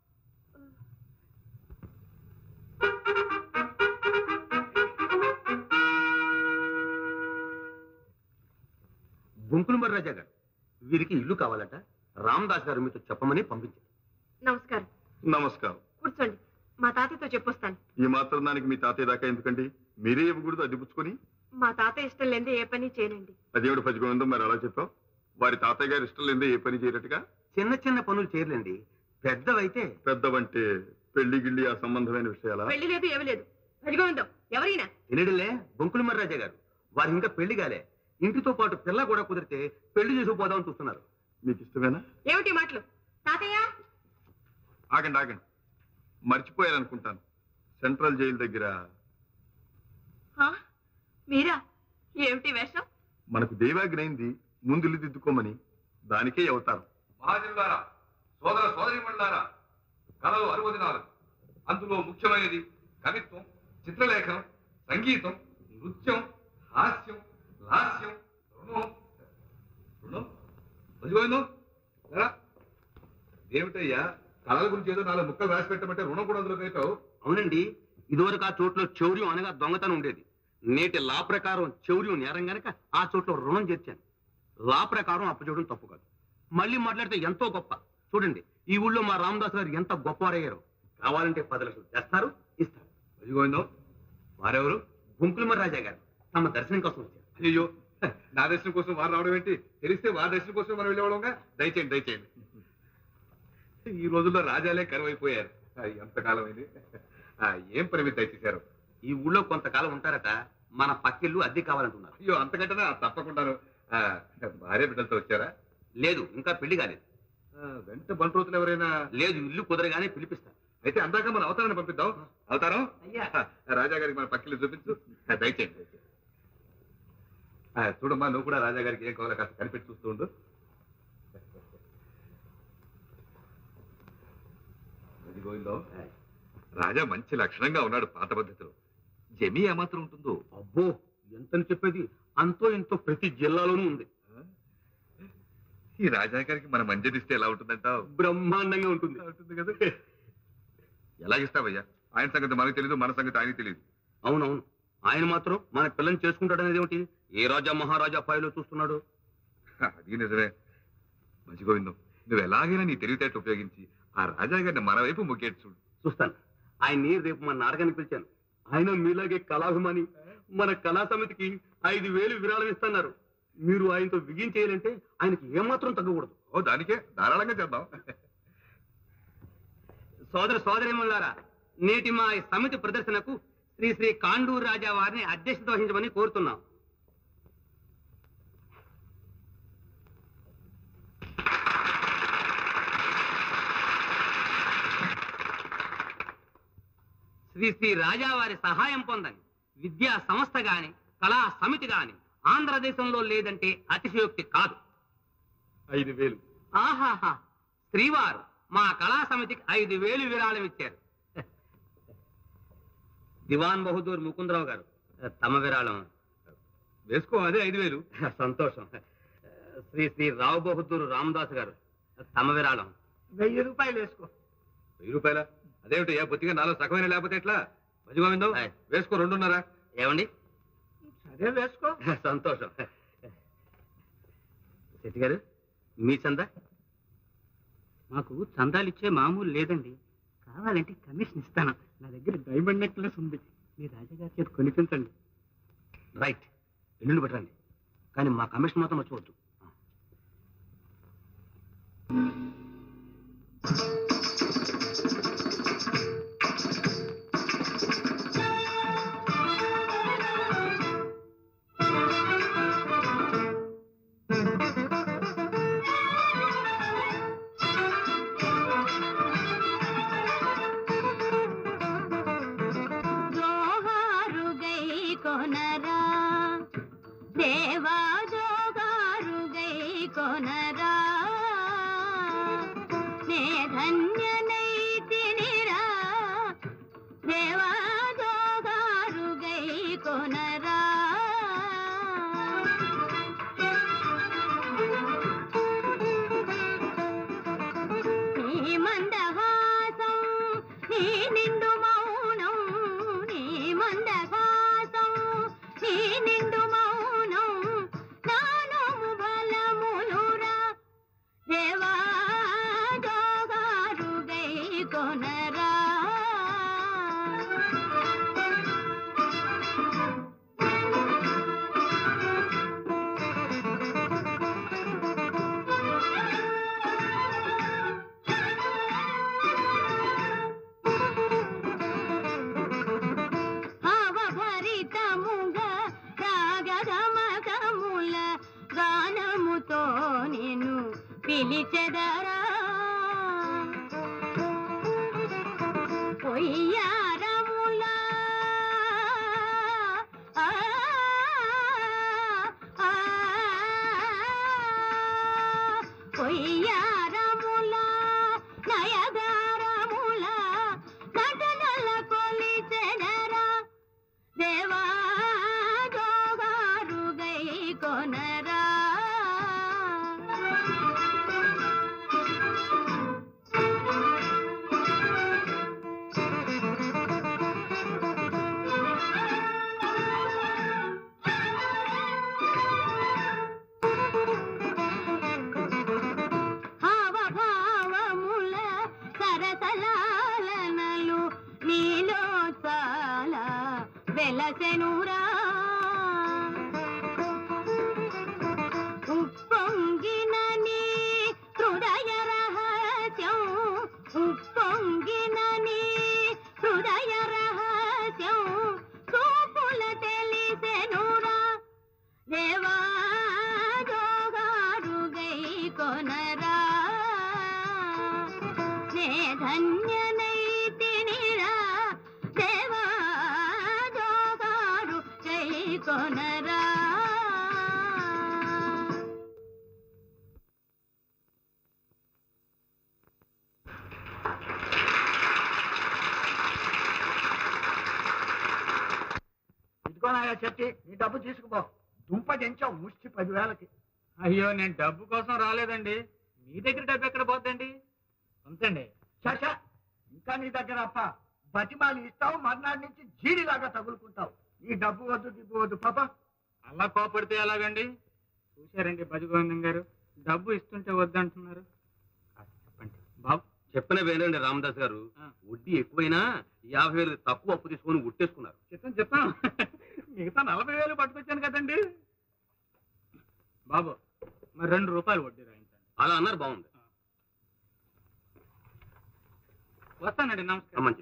బొంకులమర్రి రాజా గారు వీరికి ఇల్లు కావాలట రామదాస్ గారు మీతో చెప్పమని పంపించారు నమస్కారం నమస్కారం కూర్చోండి మా తాతయ్యతో చెప్పొస్తాను ఈ మాత్రం దానికి మీ తాతయ్య దాకా ఎందుకండి మీరే ఇవ్వకూడదు అది పుచ్చుకొని మా తాతయ్య ఇష్టం లేదే ఏ పని చేయనండి అదేమిటి భజ్ గోవిందం మరి అలా చెప్పావు వారి తాతయ్య గారు ఇష్టం లేదే ఏ పని చేయనట్టుగా చిన్న చిన్న పనులు చేయలేండి పెద్దవైతే పెద్దవంటే పెళ్లి గిళ్ళి ఆ సంబంధమైన విషయాలా పెళ్లి లేదు ఏమి లేదు భజగోవిందం ఎవరైనా తెలియడులే బొంకులమర్రి రాజా గారు వారికి ఇంకా పెళ్లి కాలే ఇంటితో పాటు పిల్ల కూడా కుదిరితే పెళ్లి చేసుకుపోదామని చూస్తున్నారు మీకు ఇష్టమేనా ఏమిటి మాటలు తాతయ్య ఆగండి ఆగండి మర్చిపోయారనుకుంటాను సెంట్రల్ జైలు దగ్గర ఆ? మీరా ఏమిటి వేషం మనకు దేవాగ్ని అయింది ముందు ఇల్లు దిద్దుకోమని దానికే అవుతారు మహాజనులారా సోదర సోదరిమణులారా కళలు అరువదినాలు అందులో ముఖ్యమైనది కవిత్వం చిత్రలేఖనం సంగీతం నృత్యం హాస్యం లాస్యం రుణం రుణం మర్చిపోయిందో ఏమిటయ్యా కళల గురించి ఏదో నాలుగు ముక్కలు రాసి పెట్టమంటే రుణం కూడా అందులో కలిపావు అవునండి ఇదివరకు ఆ చోట్లో చౌర్యం అనగా దొంగతనం ఉండేది నేటి లా ప్రకారం చౌర్యం నేరం గనక ఆ చోట్లో రుణం చేర్చాను లా ప్రకారం అప్పు చేయడం తప్పు కాదు మళ్ళీ మాట్లాడితే ఎంతో గొప్ప చూడండి ఈ ఊళ్ళో మా రామదాస్ గారు ఎంత గొప్పవారయ్యారు కావాలంటే పది లక్షలు తెస్తారు ఇస్తారు మర్చిపోయిందో వారెవరు గుంకులమర్ రాజా గారు తమ దర్శనం కోసం వచ్చారు అయ్యో నా దర్శనం కోసం వారు రావడం ఏంటి తెలిస్తే వారి దర్శనం కోసం మనం వెళ్ళేవాళ్ళంగా దయచేయండి దయచేయండి ఈ రోజుల్లో రాజాలే కరువైపోయారు ఆ, ఎంతకాలం అయింది ఆ, ఏం పని మీద దయచేశారు ఈ ఊళ్ళో కొంతకాలం ఉంటారట మన పక్కిళ్ళు అద్దె కావాలంటున్నారు అయ్యో అంతకంటే తప్పకుండాను ఆ, భార్య బిడ్డలతో వచ్చారా లేదు ఇంకా పెళ్లి కాలేదు ఆ, వెంట బంట్రోతులు ఎవరైనా లేదు ఇల్లు కుదరగానే పిలిపిస్తారు అయితే అందాక మన అవతారాన్ని పంపిద్దాం అవతారం అయ్యా రాజా గారికి మన పక్కిల్లు చూపించు ఆ, దయచేయండి దయచేయండి ఆ, చూడమ్మా నువ్వు కూడా రాజా గారికి ఏం కావాలో కాస్త కనిపెట్టి చూస్తూ ఉండు అది గోవిందం రాజా మంచి లక్షణంగా ఉన్నాడు పాత పద్ధతిలో జమీ ఏమాత్రం ఉంటుందో అబ్బో ఎంతని చెప్పేది అంతో ఎంతో ప్రతి జిల్లాలోనూ ఉంది ఈ రాజా గారికి మన మంజరిస్తే ఎలా ఉంటుందంటావు బ్రహ్మాండంగా ఉంటుంది ఉంటుంది కదా ఎలా ఇస్తావయ్యా ఆయన సంగతి మనకు తెలియదు మన సంగతి ఆయనకి తెలియదు అవునవును ఆయన మాత్రం మన పిల్లని చేసుకుంటాడనేది ఏమిటి ఏ రాజా మహారాజా పాయలో చూస్తున్నాడు అది నిజమే మంచి గోవిందం నువ్వు ఎలాగైనా నీ తెలివితేటలు ఉపయోగించి ఆ రాజా గారిని మన వైపు మొగ్గేట్టు చూడు చూస్తాను ఆయన్ని రేపు మన నాటకానికి పిలిచాను ఆయన మీలాగే కళాభిమాని మన కళా సమితికి ఐదు వేలు విరాళం ఇస్తున్నారు మీరు ఆయనతో బిగించేయాలంటే ఆయనకి ఏమాత్రం తగ్గకూడదు ఓ దానికే ధారాళంగా చేద్దాం సోదర సోదరిమల్లారా నేటి మా ఈ సమితి ప్రదర్శనకు శ్రీ శ్రీ కాండూరు రాజా వారిని అధ్యక్షత వహించమని కోరుతున్నాం శ్రీ శ్రీ రాజా వారి సహాయం పొందని విద్యా సంస్థ గాని కళా సమితి గాని ఆంధ్రదేశంలో లేదంటే అతిశయోక్తి కాదు ఐదు వేలు ఆహాహా శ్రీవారు మా కళా సమితికి ఐదు వేలు విరాళం ఇచ్చారు దివాన్ బహదూర్ ముకుందరావు గారు తమ విరాళం వేసుకో అదే ఐదు వేలు సంతోషం శ్రీ శ్రీ రావు బహదూర్ రామదాస్ గారు తమ విరాళం వెయ్యి రూపాయలు వేసుకో వెయ్యి రూపాయల అదేమిటి ఏ బొత్తిగా నాలో సగమైన లేకపోతే ఎట్లా మంచి గోవిందం ఆయ్. వేసుకో రెండున్నరా ఏమండి సరే వేసుకో సంతోషం శెట్టి గారు మీ చందా మాకు చందాలు ఇచ్చే మామూలు లేదండి కావాలంటే కమిషన్ ఇస్తాను నా దగ్గర డైమండ్ నెక్లెస్ ఉంది మీ రాజాగారి చేతి కొనిపించండి రైట్ ఎల్లుండి పెట్టండి కానీ మా కమిషన్ మాత్రం మర్చిపోవద్దు జోహారు గై కొనరా దేవా జోహారు గై కొనరా నే ధన్యనై తినిరా దేవా జోహారు గై కొనరా నీ మందహాసం నీ నిండు మౌనం నీ మందహాసం నీ నిండు మౌనం నానోము బలములురా దేవా జోగారు గై కొనరా భావభరితముగా రాగగమకముల గానముతో నేను పిలిచెదరా పొయ్యారముల ఆ, ఆ, పొయ్యారముల నయగారముల నటనల కొలిచెదరా దేవా జోగారు గై కొనరా హావభావముల సరసలాలనలు నీలో చాలా వెలసెనురా ఉప్పొంగిన నీ హృదయ రహస్యం ఉప్పొంగిన నీ హృదయ రహస్యం చూపుల తెలిసెనురా దేవా జోగారు గై కొనరా నే ధన్యనై తినిరా దేవా జోగారు గై కొనరా ఇదిగోనాయా చెట్టి నీ డబ్బు తీసుకుపో దుంప దించావు ముష్టి పదివేలకి అయ్యో నేను డబ్బు కోసం రాలేదండి మీ దగ్గర డబ్బు ఎక్కడ పోద్దండి ఉంచండి చచ్చా ఇంకా నీ దగ్గర అప్ప బతిమాలి ఇస్తావు మర్నాడు నుంచి జీడిలాగా తగులుకుంటావు నీ డబ్బు వద్దు దిబ్బు వద్దు పాప అలా కోపడితే ఎలాగండి చూశారండి భజగోవిందం గారు డబ్బు ఇస్తుంటే వద్దంటున్నారు కాస్త చెప్పండి బాబు చెప్పిన వేనండి రామదాస్ గారు ఆ. వడ్డీ ఎక్కువైనా యాభై వేలు తక్కువ అప్పు తీసుకొని ఉట్టేసుకున్నారు చెప్తాను చెప్తాను మిగతా నలభై వేలు పట్టుకొచ్చాను కదండి బాబు మరి రెండు రూపాయలు వడ్డీ రాయించండి అలా అన్నారు బాగుంది వస్తానండి ఆ, నమస్కారం మంచిది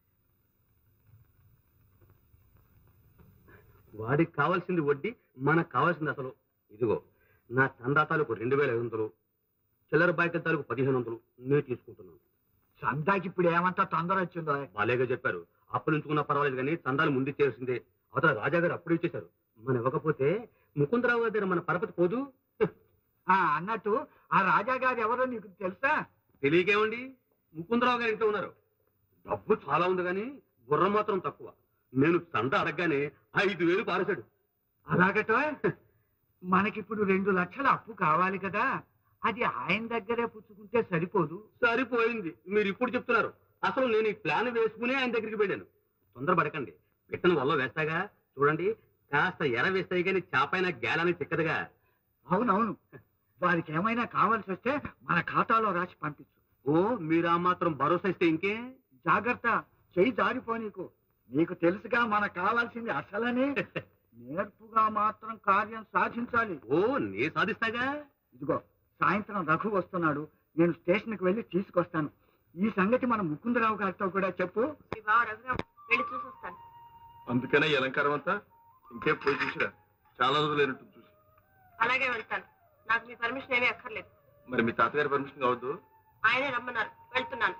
వాడికి కావాల్సింది వడ్డీ మనకు కావాల్సింది అసలు ఇదిగో నా చందా తాలూకు రెండు వేల ఐదు వందలు చిల్లర బాధ్యత తాలూకు పదిహేను వందలు నేను తీసుకుంటున్నాను చందాకి ఇప్పుడు ఏమంతా తొందర వచ్చిందో బాలేగా చెప్పారు అప్పులు ఉంచుకున్నా పర్వాలేదు కానీ చందాలు ముందు చేసిందే అవతల రాజా గారు అప్పుడు ఇచ్చేశారు మనం ఇవ్వకపోతే ముకుందరావు గారి దగ్గర మన పరపతి పోదు ఆ అన్నట్టు ఆ రాజా గారు ఎవరో నీకు తెలుసా తెలియకేమండి ముకుందరావు గారు ఇంట్లో ఉన్నారు డబ్బు చాలా ఉంది కానీ గుర్రం మాత్రం తక్కువ నేను చందా అడగగానే ఐదు వేలు పారేశాడు అలాగటో మనకిప్పుడు రెండు లక్షల అప్పు కావాలి కదా అది ఆయన దగ్గరే పుచ్చుకుంటే సరిపోదు సరిపోయింది మీరు ఇప్పుడు చెప్తున్నారు అసలు నేను ఈ ప్లాన్ వేసుకునే ఆయన దగ్గరికి వెళ్ళాను తొందరపడకండి పిట్టను వల్ల వేస్తాగా చూడండి కాస్త ఎర వేస్తాయి కానీ చాపైన గేలని చిక్కదుగా అవునవును వారికి ఏమైనా కావాల్సి వస్తే మన ఖాతాలో రాసి పంపించు ఓ మీరు ఆ మాత్రం భరోసా ఇస్తే ఇంకే జాగ్రత్త చెయ్యి జారిపో నీకు నీకు తెలుసుగా మనకు కావాల్సింది అసలనే నేర్పుగా మాత్రం కార్యం సాధించాలి ఓ నే సాధిస్తాగా ఇదిగో సాయంత్రం రఘు వస్తున్నాడు నేను స్టేషన్కి వెళ్ళి తీసుకొస్తాను ఈ సంగతి మన ముకుందరావు గారితో కూడా చెప్పు మీ బావ రఘురామ్ వెళ్ళి చూసి వస్తాను అందుకనే ఈ అలంకారం అంతా ఇంకే పోయి చూసిరా చాలా రోజులు లేనట్టు చూసి అలాగే వెళ్తాను నాకు మీ పర్మిషన్ ఏమీ అక్కర్లేదు మరి మీ తాతగారి పర్మిషన్ కావద్దు ఆయనే రమ్మన్నారు వెళ్తున్నాను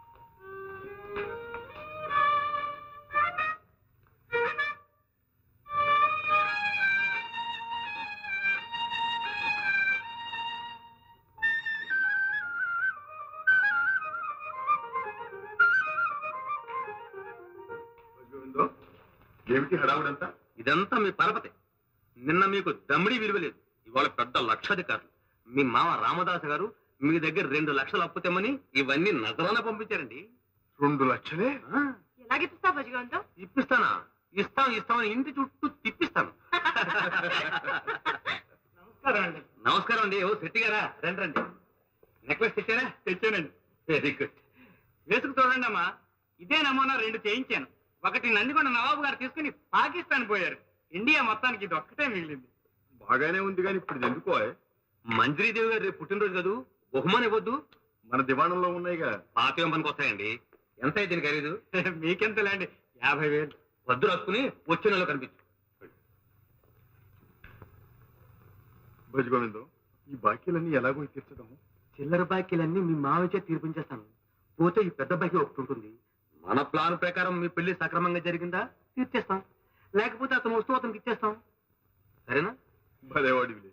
గోవిందో, ఏమిటి హడావుడంతా ఇదంతా మీ పరపతి నిన్న మీకు దమ్మిడి విలువ లేదు ఇవాళ పెద్ద లక్షాధికారులు మీ మామ రామదాస్ గారు మీ దగ్గర రెండు లక్షలు అప్పు తెమ్మని ఇవన్నీ నగరాన పంపించారండి రెండు లక్షలే ఆ, ఎలాగిస్తా భజగవంతం ఇప్పిస్తానా ఇస్తాం ఇస్తామని ఇంటి చుట్టూ తిప్పిస్తాను నమస్కారం అండి నమస్కారం అండి ఓ శెట్టి గారా రండి రండి నెక్లెస్ తెచ్చారా తెచ్చానండి వెరీ గుడ్ వేసుకు చూడండి అమ్మా ఇదే నమూనా రెండు చేయించాను ఒకటి నందికొండ నవాబు గారు తీసుకుని పాకిస్తాన్ పోయారు ఇండియా మొత్తానికి ఇది ఒక్కటే మిగిలింది బాగానే ఉంది కానీ ఇప్పుడు ఇది ఎందుకో మంజరీదేవి గారు రేపు పుట్టినరోజు కదూ బహుమానం ఇవ్వద్దు మన దివాణంలో ఉన్నాయిగా పాత పనికి వస్తాయండి ఎంత అయితే దీని ఖరీదు మీకెంతలేండి యాభై వేలు వద్దు రాసుకుని వచ్చే నెలలో కనిపించు భోజ గోవిందం ఈ బాకీలన్నీ ఎలాగో తీర్చడం చిల్లర బాకీలన్నీ మీ మావచ్చే తీర్పించేస్తాను పోతే ఈ పెద్ద బాకీ ఒకటి ఉంటుంది మన ప్లాన్ ప్రకారం మీ పెళ్లి సక్రమంగా జరిగిందా తీర్చేస్తాం లేకపోతే అతను వస్తూ అతనికి ఇచ్చేస్తాం సరేనా భలేవాడివిలే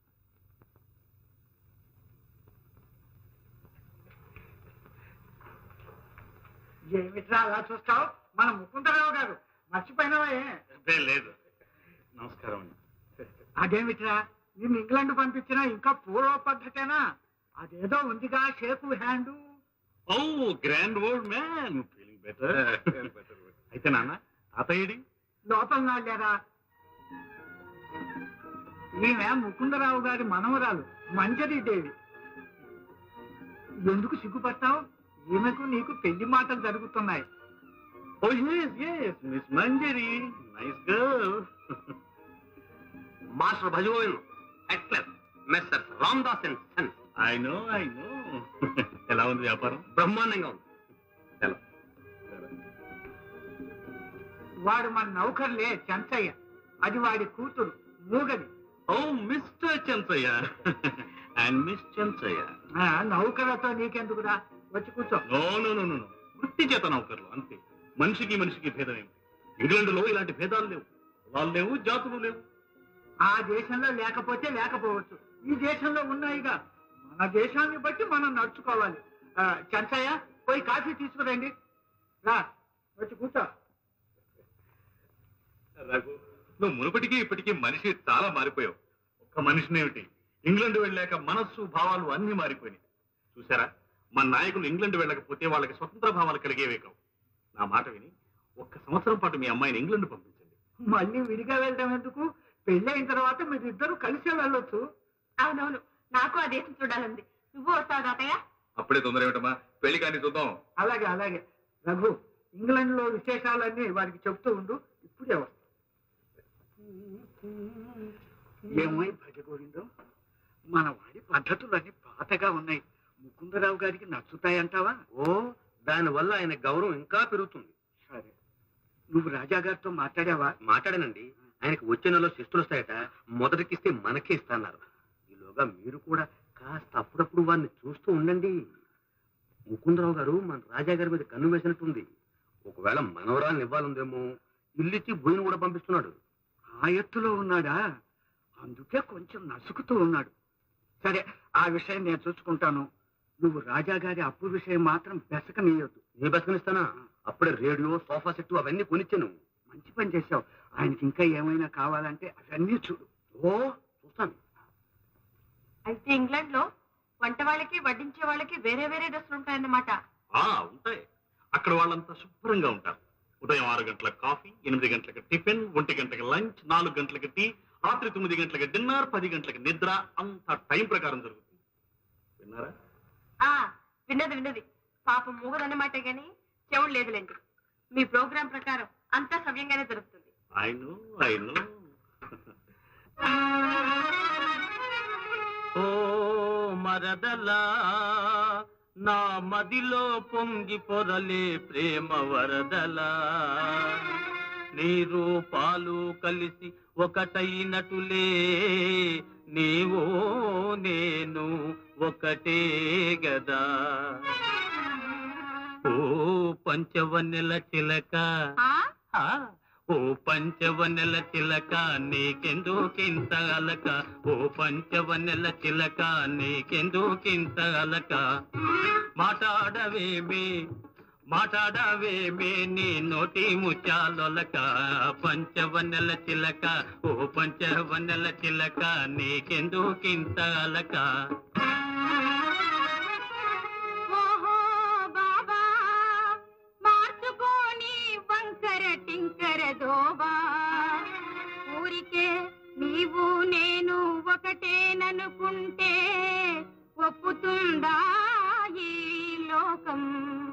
ఏమిట్రా అలా చూస్తావు మన ముకుందరావు గారు మర్చిపోయినావే లేదు నమస్కారం అండి అదేమిట్రా నిన్ను ఇంగ్లాండ్ పంపించినా ఇంకా పూర్వ పద్ధతేనా అదేదో ఉందిగా shake hand oh grand old man feeling better అయితే నాన్న తాతయ్యడి లోపల నాళ్ళారా ఈమె ముకుందరావు గారి మనవరాలు మంజరి దేవి ఎందుకు సిగ్గుపడతావు ఈమెకు నీకు పెళ్లి మాటలు జరుగుతున్నాయి oh yes yes miss Manjari nice girl master Bhajagovind ఎక్లెస్ mister Ramdas and sons I know I know ఎలా ఉంది వ్యాపారం బ్రహ్మాండంగా ఉంది సెలవు. వాడు మన నౌకర్లే చెంచయ్య అది వాడి కూతురు మూగది oh mister Chenchayya and miss Chenchayya ఆ, నౌకరతో నీకెందుకురా వచ్చి కూర్చో నో నో నో నో వృత్తి చేత నౌకర్లు అంతే మనిషికి మనిషికి భేదం ఏమిటి ఇంగ్లాండ్లో ఇలాంటి భేదాలు లేవు వాళ్ళు లేవు జాతులు లేవు ఆ దేశంలో లేకపోతే లేకపోవచ్చు ఈ దేశంలో ఉన్నాయిగా మన దేశాన్ని బట్టి మనం నడుచుకోవాలి ఆ, చెంచయ్య పోయి కాఫీ తీసుకురండి రా వచ్చి కూర్చో రఘు నువ్వు మునుపటికి ఇప్పటికీ మనిషి చాలా మారిపోయావు ఒక్క మనిషిని ఏమిటి ఇంగ్లాండ్ వెళ్ళాక మనస్సు భావాలు అన్ని మారిపోయినాయి చూసారా మన నాయకులు ఇంగ్లాండ్ వెళ్ళకపోతే వాళ్ళకి స్వతంత్ర భావాలు కలిగేవే కావు నా మాట విని ఒక్క సంవత్సరం పాటు మీ అమ్మాయిని ఇంగ్లాండ్ పంపించండి మళ్ళీ విడిగా వెళ్ళడం ఎందుకు పెళ్ళైన తర్వాత మీరిద్దరు కలిసే వెళ్ళొచ్చు అవునవును నాకు ఆ దేశం చూడాలంది నువ్వు వస్తావు తాతయ్య అప్పుడే తొందర ఏమిటమ్మా పెళ్లి కానీ చూద్దాం అలాగే అలాగే రఘు ఇంగ్లాండ్ లో విశేషాలన్నీ వారికి చెప్తూ ఉండు ఇప్పుడే వస్తా ఏమై భజ గోవిందం మన వాడి పద్ధతులన్నీ పాతగా ఉన్నాయి ముకుందరావు గారికి నచ్చుతాయంటావా ఓ దానివల్ల ఆయన గౌరవం ఇంకా పెరుగుతుంది సరే నువ్వు రాజా గారితో మాట్లాడావా మాట్లాడానండి ఆయనకు వచ్చే నెలలో శిస్తులు వస్తాయట మొదటికిస్తే మనకే ఇస్తాన్నారు ఈలోగా మీరు కూడా కాస్త అప్పుడప్పుడు వారిని చూస్తూ ఉండండి ముకుందరావు గారు మన రాజా గారి మీద కన్ను వేసినట్టుంది ఒకవేళ మనవరాలను ఇవ్వాలందేమో ఇల్లిచ్చి భూమిని కూడా పంపిస్తున్నాడు ఆ ఎత్తులో ఉన్నాడా అందుకే కొంచెం నసుకుతూ ఉన్నాడు సరే ఆ విషయం నేను చూసుకుంటాను నువ్వు రాజా గారి అప్పు విషయం మాత్రం బెసకనీయొద్దు నీ బతకనిస్తానా అప్పుడే రేడియో సోఫా సెట్ అవన్నీ కొనిచ్చాను మంచి పని చేశావు ఆయనకి ఇంకా ఏమైనా కావాలంటే అవన్నీ చూడు ఓ చూస్తాను అయితే ఇంగ్లాండ్ లో వంట వాళ్ళకి వడ్డించే వాళ్ళకి వేరే వేరే డ్రెస్సులు ఉంటాయన్నమాట ఆ ఉంటాయి అక్కడ వాళ్ళంతా శుభ్రంగా ఉంటారు ఉదయం ఆరు గంటలకు కాఫీ ఎనిమిది గంటలకు టిఫిన్ ఒంటి గంటలకు లంచ్ నాలుగు గంటలకు టీ రాత్రి తొమ్మిది గంటలకు డిన్నర్ పది గంటలకు నిద్ర అంత టైం ప్రకారం జరుగుతుంది విన్నారా ఆ విన్నది విన్నది పాపం మూగదన్నమాట గాని చెవుడు లేదులేండి మీ ప్రోగ్రాం ప్రకారం అంతా సవ్యంగానే జరుగుతుంది అయిను అయిను ఓ మరదలా నా మదిలో పొంగి పొరలే ప్రేమ వరదలా నీరు పాలు కలిసి ఒకటైనటులే నీవో నేను ఒకటే గదా ఓ పంచవన్నెల చిలక ఆ, ఓ పంచవన్నెల చిలక నీకెందుకింత అలక ఓ పంచవన్నెల చిలక నీకెందుకింత అలక మాట్లాడవేమి మాట్లాడవేమి నీ నోటి ముచ్చాలొలక పంచవన్నెల చిలక ఓ పంచవన్నెల చిలక నీకెందుకింత అలక ఓహో బాబా మార్చుకోని వంకర టింకర దోబా ఊరికే నీవు నేను ఒకటేననుకుంటే ఒప్పుతుందా ఈ లోకం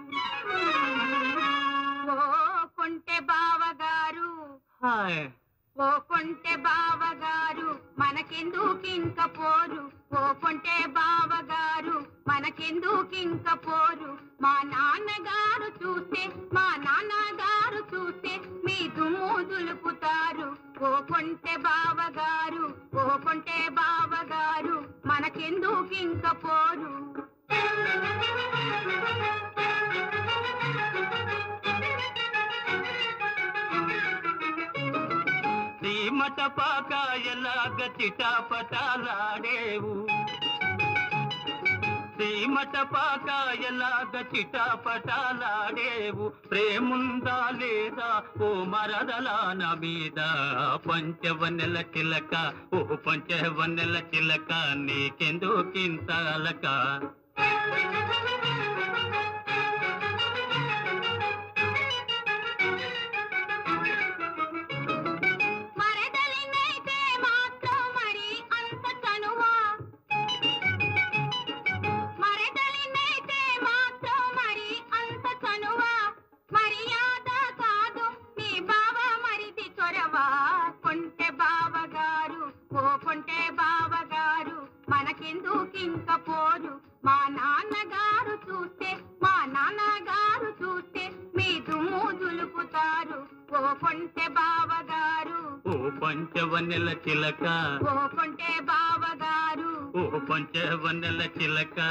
ఓ కొంటె బావగారు హాయ్ ఓ కొంటె బావగారు మనకెందుకింక పోరు ఓ కొంటె బావగారు మనకెందుకింక పోరు మా నాన్నగారు చూస్తే మా నాన్నగారు చూస్తే మీ దుమ్ము దులుపుతారు ఓ కొంటె బావగారు ఓ కొంటె బావగారు మనకెందుకింక పోరు సీమట పాకాయలాగ చిటాపటాలాడేవు సీమట పాకాయలాగ చిటాపటాలాడేవు ప్రేముందా లేదా ఓ మరదలాన మీద పంచవన్నెల చిలక ఓ పంచవన్నెల చిలక నీకెందుకింత అలక మరదలినైతే మాత్రం మరి అంత చనువా మరదలినైతే మాత్రం మరి అంత చనువా మర్యాద కాదు నీ బావ మరిది చొరవా కొంటె బావగారు ఓ కొంటె బావగారు మనకెందుకింక పోరు మా నాన్నగారు చూస్తే మా నాన్నగారు చూస్తే మీ దుమ్ము దులుపుతారు ఓ కొంటె బావగారు ఓ పంచవన్నెల చిలక ఓ కొంటె బావగారు ఓ పంచవన్నెల చిలక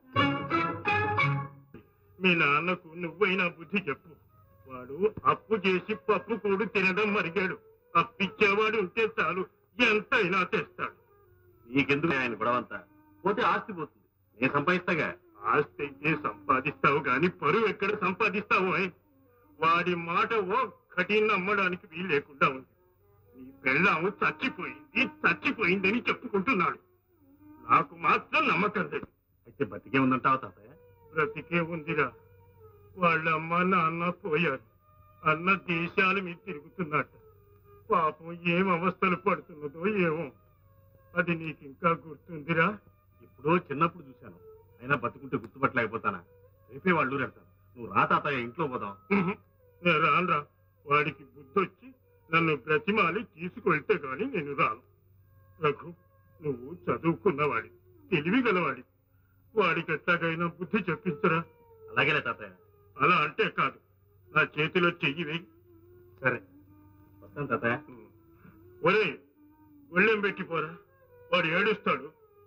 మీ నాన్నకు నువ్వైనా బుద్ధి చెప్పు వాడు అప్పు చేసి పప్పు కూడు తినడం మరిగాడు అప్పిచ్చేవాడు ఉంటే చాలు ఎంతైనా తెస్తాడు నీకెందుకు ఆయన గొడవంతా పోతే ఆస్తి పోతుంది నేను సంపాదిస్తాగా ఆస్తి అయితే సంపాదిస్తావు గాని పరువు ఎక్కడ సంపాదిస్తావు ఓయ్? వాడి మాట ఓ కఠిన నమ్మడానికి వీలు లేకుండా ఉంది నీ పెళ్ళాము చచ్చిపోయింది చచ్చిపోయిందని చెప్పుకుంటున్నాడు నాకు మాత్రం నమ్మకం లేదు అయితే బతికే ఉందంటావా తాతయ్య బ్రతికే ఉందిరా వాళ్ళ అమ్మ నాన్న పోయారు అన్న దేశాల మీద తిరుగుతున్నట్ట పాపం ఏం అవస్థలు పడుతున్నదో ఏమో అది నీకు ఇంకా గుర్తుందిరా ఎప్పుడో చిన్నప్పుడు చూశాను అయినా బతుకుంటే గుర్తుపట్టలేకపోతానా రేపే వాళ్ళు ఊరెడతాను నువ్వు రా తాతయ్య ఇంట్లో పోదాం ఉహు, నేను రానురా వాడికి బుద్ధొచ్చి నన్ను బ్రతిమాలి తీసుకెళ్తే గాని నేను రాను రఘు నువ్వు చదువుకున్నవాడి తెలివి గలవాడి వాడికి ఎట్లాగైనా బుద్ధి చెప్పించరా అలాగేలే తాతయ్య అలా అంటే కాదు నా చేతిలో చెయ్యి వేయి సరే వస్తాను తాతయ్య ఒరే ఒళ్ళెం పెట్టిపోరా వాడు ఏడుస్తాడు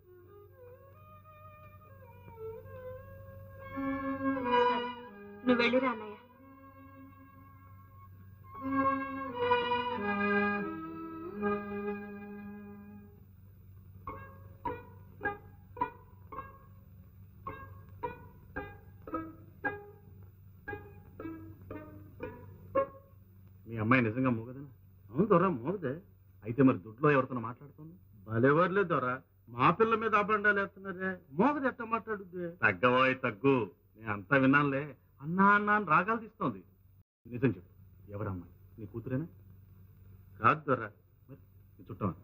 నువ్వు వెళ్ళిరా అన్నయ్య మీ అమ్మాయి నిజంగా మోగదనా అవును దొరా మోగదే అయితే మరి దుడ్లో ఎవరితో మాట్లాడుతుంది భలేవర్లే దొరా మా పిల్ల మీద అబండాలు వేస్తున్నారే మోగది ఎట్ట మాట్లాడుద్ది తగ్గబోయ్ తగ్గు నేను అంతా విన్నానులే అన్నా అన్నా అని రాగాలు తీస్తోంది నిజం చెప్పు ఎవరమ్మాయి నీ కూతురేనా కాదు దొరా నీ చుట్టమా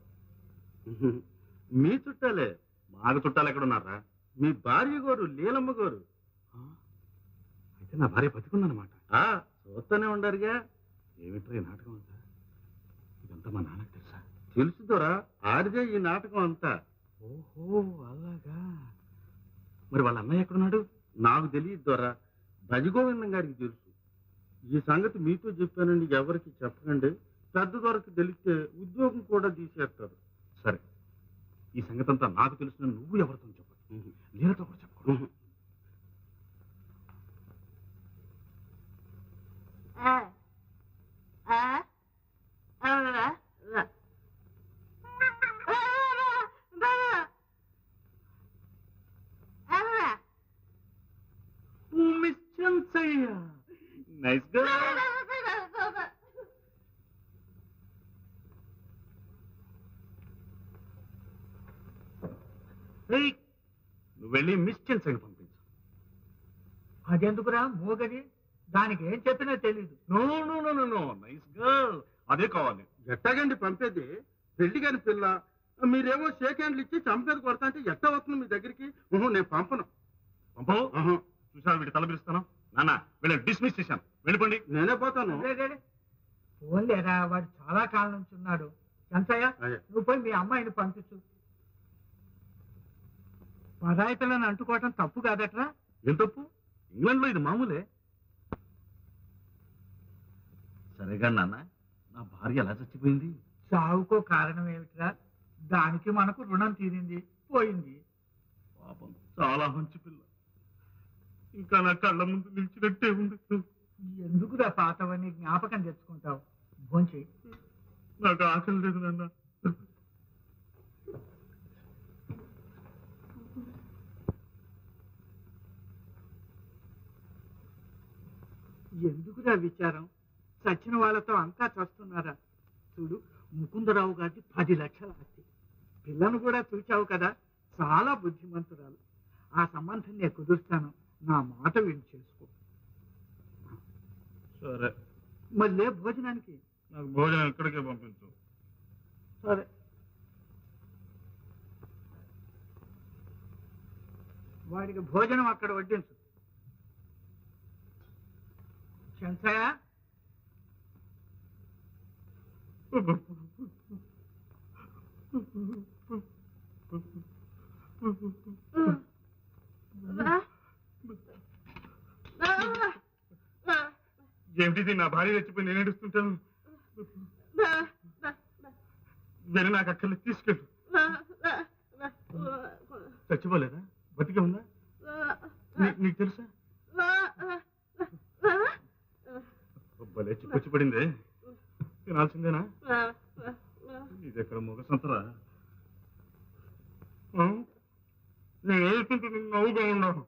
మీ చుట్టాలే మాకు చుట్టాలు ఎక్కడ ఉన్నారా మీ భార్య గోరు లీలమ్మ గోరు అయితే నా భార్య బతికుందన్నమాట ఆ చూస్తూనే ఉండారుగా ఏమిట్రా ఈ నాటకం అంతా ఇదంతా మా నాన్నకు తెలుసా తెలుసు దొరా ఆడిదే ఈ నాటకం అంతా ఓహో అలాగా మరి వాళ్ళ అన్నయ్య ఎక్కడున్నాడు నాకు తెలియదు దొరా భజగోవిందం గారికి తెలుసు ఈ సంగతి మీతో చెప్పానండి ఎవరికి చెప్పకండి పెద్ద దొరకు తెలిస్తే ఉద్యోగం కూడా తీసేస్తారు సరే ఈ సంగతి అంతా నాకు తెలిసిన నువ్వు ఎవరితో చెప్పు లీలతో కూడా చెప్పు ఆ ఆ ఆ ఆ నైస్ గా నువ్వు వెళ్ళి మిస్ చెన్సైన్ పంపించు అదెందుకురా మూగది దానికి ఏం చెప్పినా తెలీదు no no no no no nice girl అదే కావాలి ఎట్టాగండి పంపేది పెళ్లి కాని పిల్ల మీరేమో షేక్ హ్యాండ్లు ఇచ్చి చంపేది కొడతా అంటే ఎట్ట వస్తుంది మీ దగ్గరికి ఊహు, నేను పంపను పంపవు ఆహా, చూసావు వీటి తల పిలుస్తాను నాన్న వీళ్ళని డిస్మిస్ చేశాను వెళ్ళిపోండి నేనే పోతాను పోలేరా వాడు చాలా కాలం నుంచి ఉన్నాడు ఎంతయ్య అయ్యా. నువ్వు పోయి మీ అమ్మాయిని పంపించు పరాయితలను అంటుకోవటం తప్పు కాదట్రా ఏం తప్పు ఇంగ్లాండ్ లో ఇది మామూలే సరేగా నాన్న నా భార్య ఎలా చచ్చిపోయింది చావుకో కారణం ఏమిట్రా దానికి మనకు రుణం తీరింది పోయింది పాపం చాలా మంచి పిల్ల ఇంకా నా కళ్ళ ముందు నిలిచినట్టే ఉంది ఎందుకురా పాతవన్నీ జ్ఞాపకం తెచ్చుకుంటావు భోంచేయి నాకు ఆకలి లేదు నాన్న ఎందుకురా విచారం చచ్చిన వాళ్ళతో అంతా చస్తున్నారా చూడు ముకుందరావు గారికి పది లక్షల ఆస్తి పిల్లను కూడా చూచావు కదా చాలా బుద్ధిమంతురాలు ఆ సంబంధం నేను కుదురుస్తాను నా మాట విని చేసుకో సరే మళ్ళీ భోజనానికి నాకు భోజనం ఇక్కడికే పంపించు సరే వాడికి భోజనం అక్కడ వడ్డించు చెంచయ్య ఏమిటిది నా భార్య చచ్చిపోయి నేను ఏడుస్తుంటాను వెను నాకు అక్కర్లే తీసుకెళ్ళు చచ్చిపోలేదా బతికే ఉందా నీ- నీకు తెలుసా భలే చిప్పొచ్చి పడిందే తినాల్సిందేనా ఇది ఎక్కడ మొగ సంతరా ఆ? నేను ఏడుస్తుంటే నువ్వు నవ్వుగా ఉన్నావు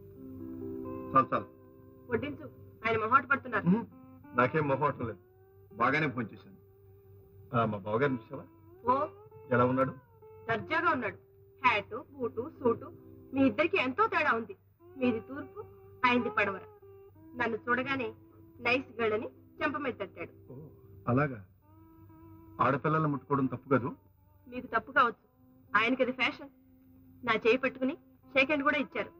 చాలు చాలు వడ్డించు ఆయన మొహాట పడుతున్నారు నాకేం మొహమాటం లేదు బాగానే ఫోన్ చేశాను ఆ, మా బావగారిని చూసావా ఓ ఎలా ఉన్నాడు దర్జాగా ఉన్నాడు హ్యాటు బూటు సూటు మీ ఇద్దరికి ఎంతో తేడా ఉంది మీది తూర్పు ఆయనది పడవర నన్ను చూడగానే నైస్ గర్ల్ అని చెంప మీద తట్టాడు ఓ, అలాగా ఆడపిల్లల్ని ముట్టుకోవడం తప్పు కదూ మీకు తప్పు కావచ్చు ఆయనకి అది ఫ్యాషన్ నా చేయి పట్టుకుని షేక్ హ్యాండ్ కూడా ఇచ్చారు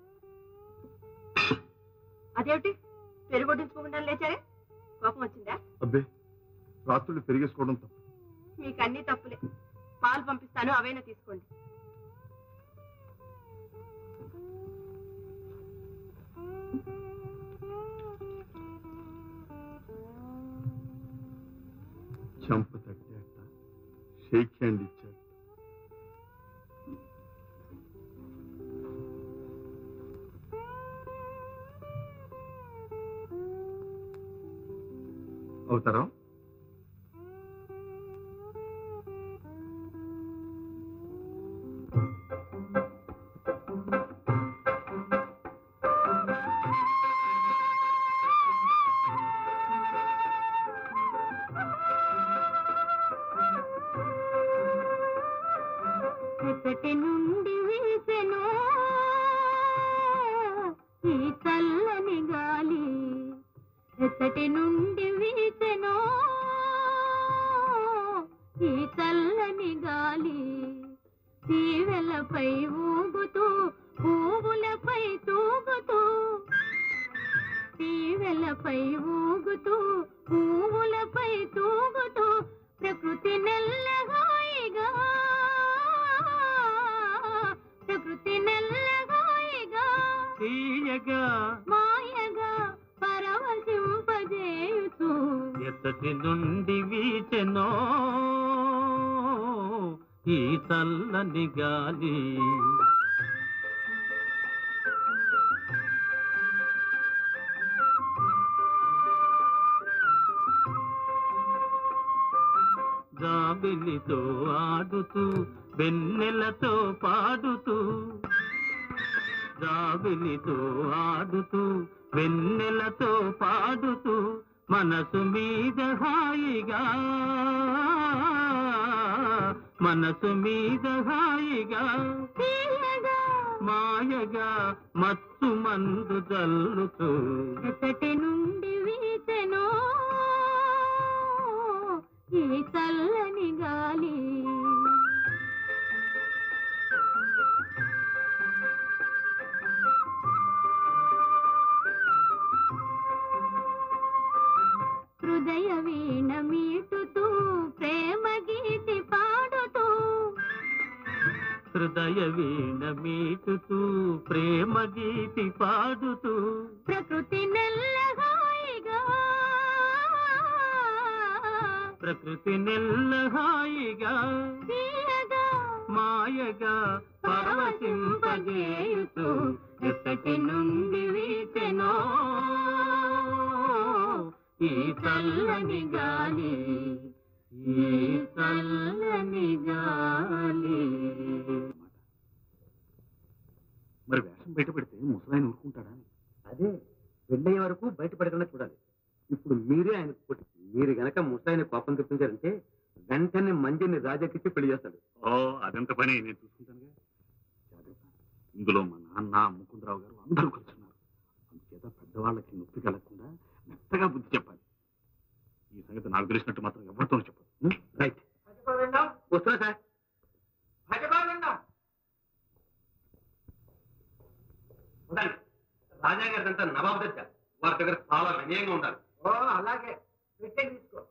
అదేమిటి పెరుగొట్టించుకోకుండా లేచారే కోపం వచ్చిందా అబ్బే రాత్రులు పెరిగేసుకోవడం తప్పు మీకు అన్ని తప్పులే పాలు పంపిస్తాను అవైనా తీసుకోండి చెంప తట్టాట షేక్ హ్యాండ్ ఇచ్చాడు అవుతారా ఎక్కటి నుండి వీసెను ఈ చల్లని గాలి ఎక్కటి నుండి వీసెను ఈ చల్లని గాలి తీవెలపై ఊగుతూ పువ్వులపై తూగుతూ తీవెలపై ఊగుతూ పువ్వులపై తూగుతూ ప్రకృతి నెల్లగాయిగా ప్రకృతి నెల్లగాయిగా తీయగా మాయగా పరవశింపజేయుచు ఎత్తటి నుండి వీచెనో ఈ చల్లని గాలి జాబిలితో ఆడుతూ వెన్నెలతో పాడుతూ జాబిలితో ఆడుతూ వెన్నెలతో పాడుతూ మనసు మీద హాయిగా మనసు మీద హాయిగా తీయగా మాయగా మత్తు మందు జల్లుతూ ఎక్కటి నుండి వీచెను ఈ చల్లని గాలి హృదయ వీణ మీటుతూ ప్రేమ గీతి పాడుతూ హృదయ వీణ మీటుతూ ప్రేమ గీతి పాడుతూ ప్రకృతి నెల్లహాయిగా ప్రకృతి నెల్ల హాయిగా తీయగా మాయగా పరవశింపజేయుతూ ఎత్తటి నుండి వీచెనో ఈ చల్లని గాలి ఈ చల్లని గాలి మరి వేషం బయట పెడితే ముసలాయన ఊరుకుంటాడా అదే పెళ్ళయ్యే వరకు బయటపడకుండా చూడాలి ఇప్పుడు మీరే ఆయన కొట్టి మీరు గనక ముసాయిని కోపం తెప్పించారంటే వెంటనే మంజిని రాజాకిచ్చి పెళ్లి చేస్తాడు ఓ అదెంత పని నేను చూసుకుంటానుగా జాగ్రత్త ఇందులో మా నాన్న ముకుందరావు గారు అందరూ కూర్చున్నారు అందుచేత పెద్దవాళ్ళకి నొప్పి కలగకుండా మెత్తగా బుద్ధి చెప్పాలి ఈ సంగతి నాకు తెలిసినట్టు మాత్రం ఎవరితో చెప్పదు రైట్ వస్తున్నా సార్ ఉండండి. రాజా గారిదంతా నవాబు దశ వారి దగ్గర చాలా వినయంగా ఉండాలి ఓ అలాగే పెట్టే తీసుకో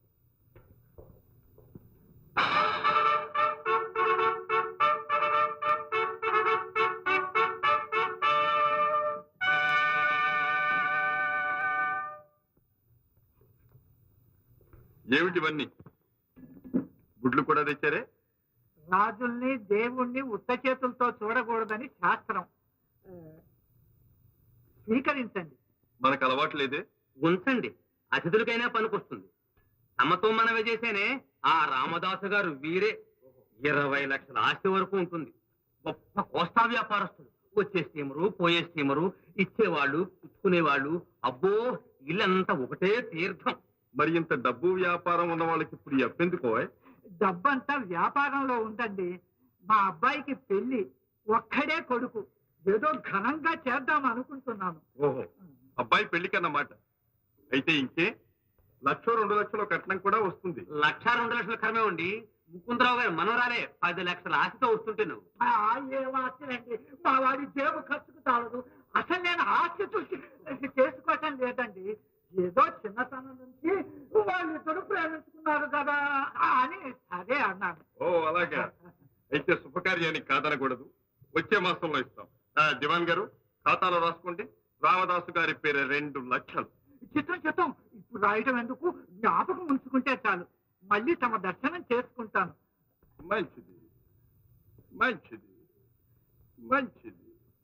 ఏమిటి ఇవన్నీ గుడ్లు కూడా తెచ్చారే రాజుల్ని దేవుణ్ణి ఉత్త చేతులతో చూడకూడదని శాస్త్రం ఆ, స్వీకరించండి మనకు అలవాటు లేదే ఉంచండి అతిథులకైనా పనికొస్తుంది తమతో మనవి చేసేనే ఆ రామదాసు గారు వీరే ఇరవై లక్షల ఆస్తి వరకు ఉంటుంది గొప్ప కోస్తా వ్యాపారస్తులు వచ్చే స్టీమరు పోయే స్టీమరు ఇచ్చేవాళ్ళు పుచ్చుకునేవాళ్ళు అబ్బో ఇల్లంతా ఒకటే తీర్థం మరి ఇంత డబ్బు వ్యాపారం ఉన్న వాళ్ళకి ఇప్పుడు ఈ అప్పెందుకో డబ్బంతా వ్యాపారంలో ఉందండి మా అబ్బాయికి పెళ్లి ఒక్కడే కొడుకు ఏదో ఘనంగా చేద్దాం అనుకుంటున్నాను ఓహో అబ్బాయి పెళ్లికన్నమాట అయితే ఇంకే లక్ష రెండు లక్షల కట్నం కూడా వస్తుంది లక్ష రెండు లక్షల కర్మే ఉండి ముకుందరావు గారు మనవరాలే పది లక్షల ఆశతో వస్తుంటే నువ్వు ఆ, ఏం ఆస్తిలండి మా వాడి జేబు ఖర్చుకు తాలదు అసలు నేను ఆస్తి చూసి చేసుకోవటం లేదండి ఏదో చిన్నతనం నుంచి వాళ్ళిద్దరు ప్రేమించుకున్నారు కదా అని సరే అన్నాను ఓ అలాగా అయితే శుభకార్యానికి కాదనకూడదు వచ్చే మాసంలో ఇస్తాం ఆ, దివాన్ గారు ఖాతాలో రాసుకోండి రామదాసు గారి పేరు రెండు లక్షలు చిత్రం చిత్రం ఇప్పుడు రాయటం ఎందుకు జ్ఞాపకం ఉంచుకుంటే చాలు మళ్ళీ తమ దర్శనం చేసుకుంటాను మంచిది మంచిది మంచిది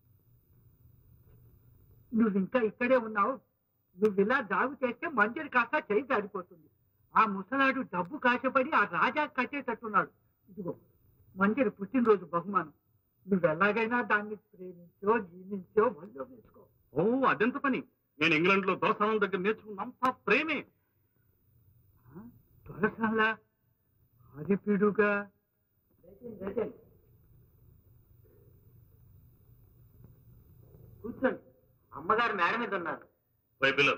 నువ్వు ఇంకా ఇక్కడే ఉన్నావు నువ్వు ఇలా జాగు చేస్తే మంజరి కాస్త చేయి జారిపోతుంది ఆ ముసలాడు డబ్బు కాశపడి ఆ రాజా కట్టేటట్టున్నాడు ఇదిగో మంజరి పుట్టినరోజు బహుమానం నువ్వు ఎలాగైనా దాన్ని ప్రేమించో జీవించో ఒళ్ళో వేసుకో ఓ అదెంత పని నేను ఇంగ్లాండ్ లో దోసానం దగ్గర నేర్చుకున్నంత ప్రేమే త్వరసంలా హరిపిడుగా కూర్చోండి అమ్మగారు మేడ మీద ఉన్నారు వైపులో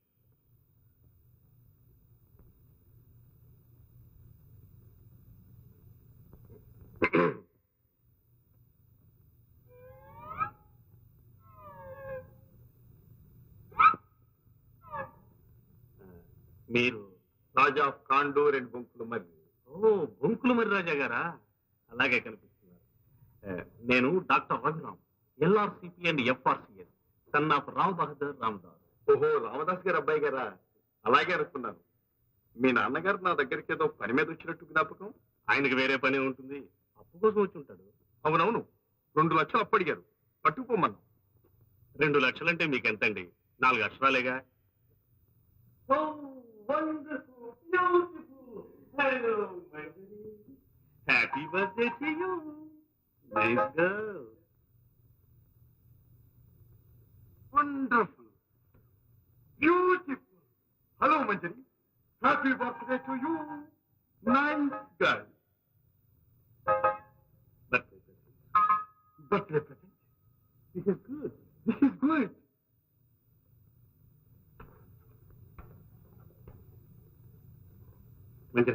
మీరు రాజా కాండు రెండు బొంకులు మరి ఓ బొంకులు మరి రాజా గారా అలాగే కనిపిస్తున్నారు ఆ, నేను doctor Raghuram LRCP and FRCS son of Rao Bahadur Ramadas ఓహో రామదాస్ గారు అబ్బాయి గారా అలాగే అనుకున్నాను మీ నాన్నగారు నా దగ్గరికి ఏదో పని మీద వచ్చినట్టు జ్ఞాపకం ఆయనకి వేరే పని ఉంటుంది అప్పు కోసం వచ్చి ఉంటాడు అవునవును రెండు లక్షలు అప్పడిగారు పట్టుకోమన్నా రెండు లక్షలంటే మీకు ఎంతండి నాలుగు అక్షరాలేగా happy birthday to you nice girl wonderful beautiful hello Manjari happy birthday to you nice girl birthday present this is good this is good మంచిది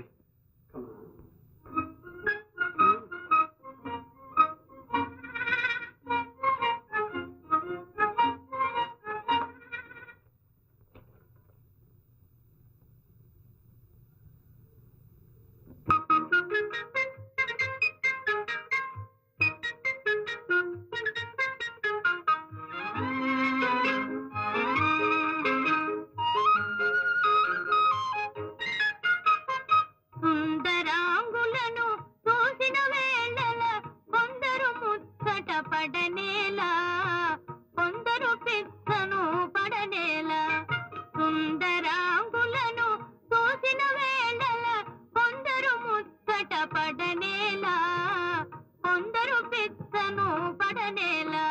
సుందరాంగులను చూసిన వేళల కొందరు ముచ్చట పడనేలా కొందరు పిచ్చను పడనేలా సుందరాంగులను చూసిన వేళల కొందరు ముచ్చట పడనేలా కొందరు పిచ్చను పడనేలా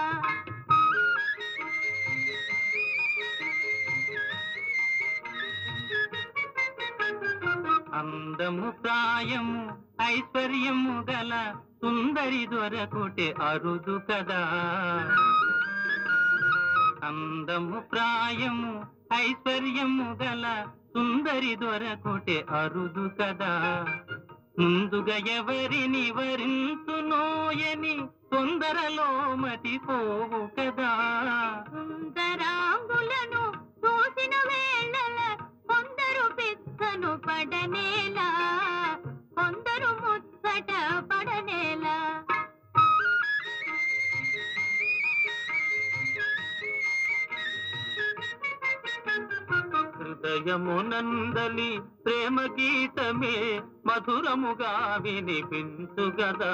అందము ప్రాయము ఐశ్వర్యము గల సుందరి దొరకుటే అరుదు కదా అందము ప్రాయము ఐశ్వర్యము గల సుందరి దొరకుటే అరుదు కదా ముందుగా ఎవరిని వరించునోయని తొందరలో మతిపోవు కదా సుందరాంగులను చూసిన వేళల కొందరు పిచ్చను పడనేలా కొందరు ముచ్చట పడనేలా హృదయమునందలి ప్రేమ గీతమే మధురముగా వినిపించు గదా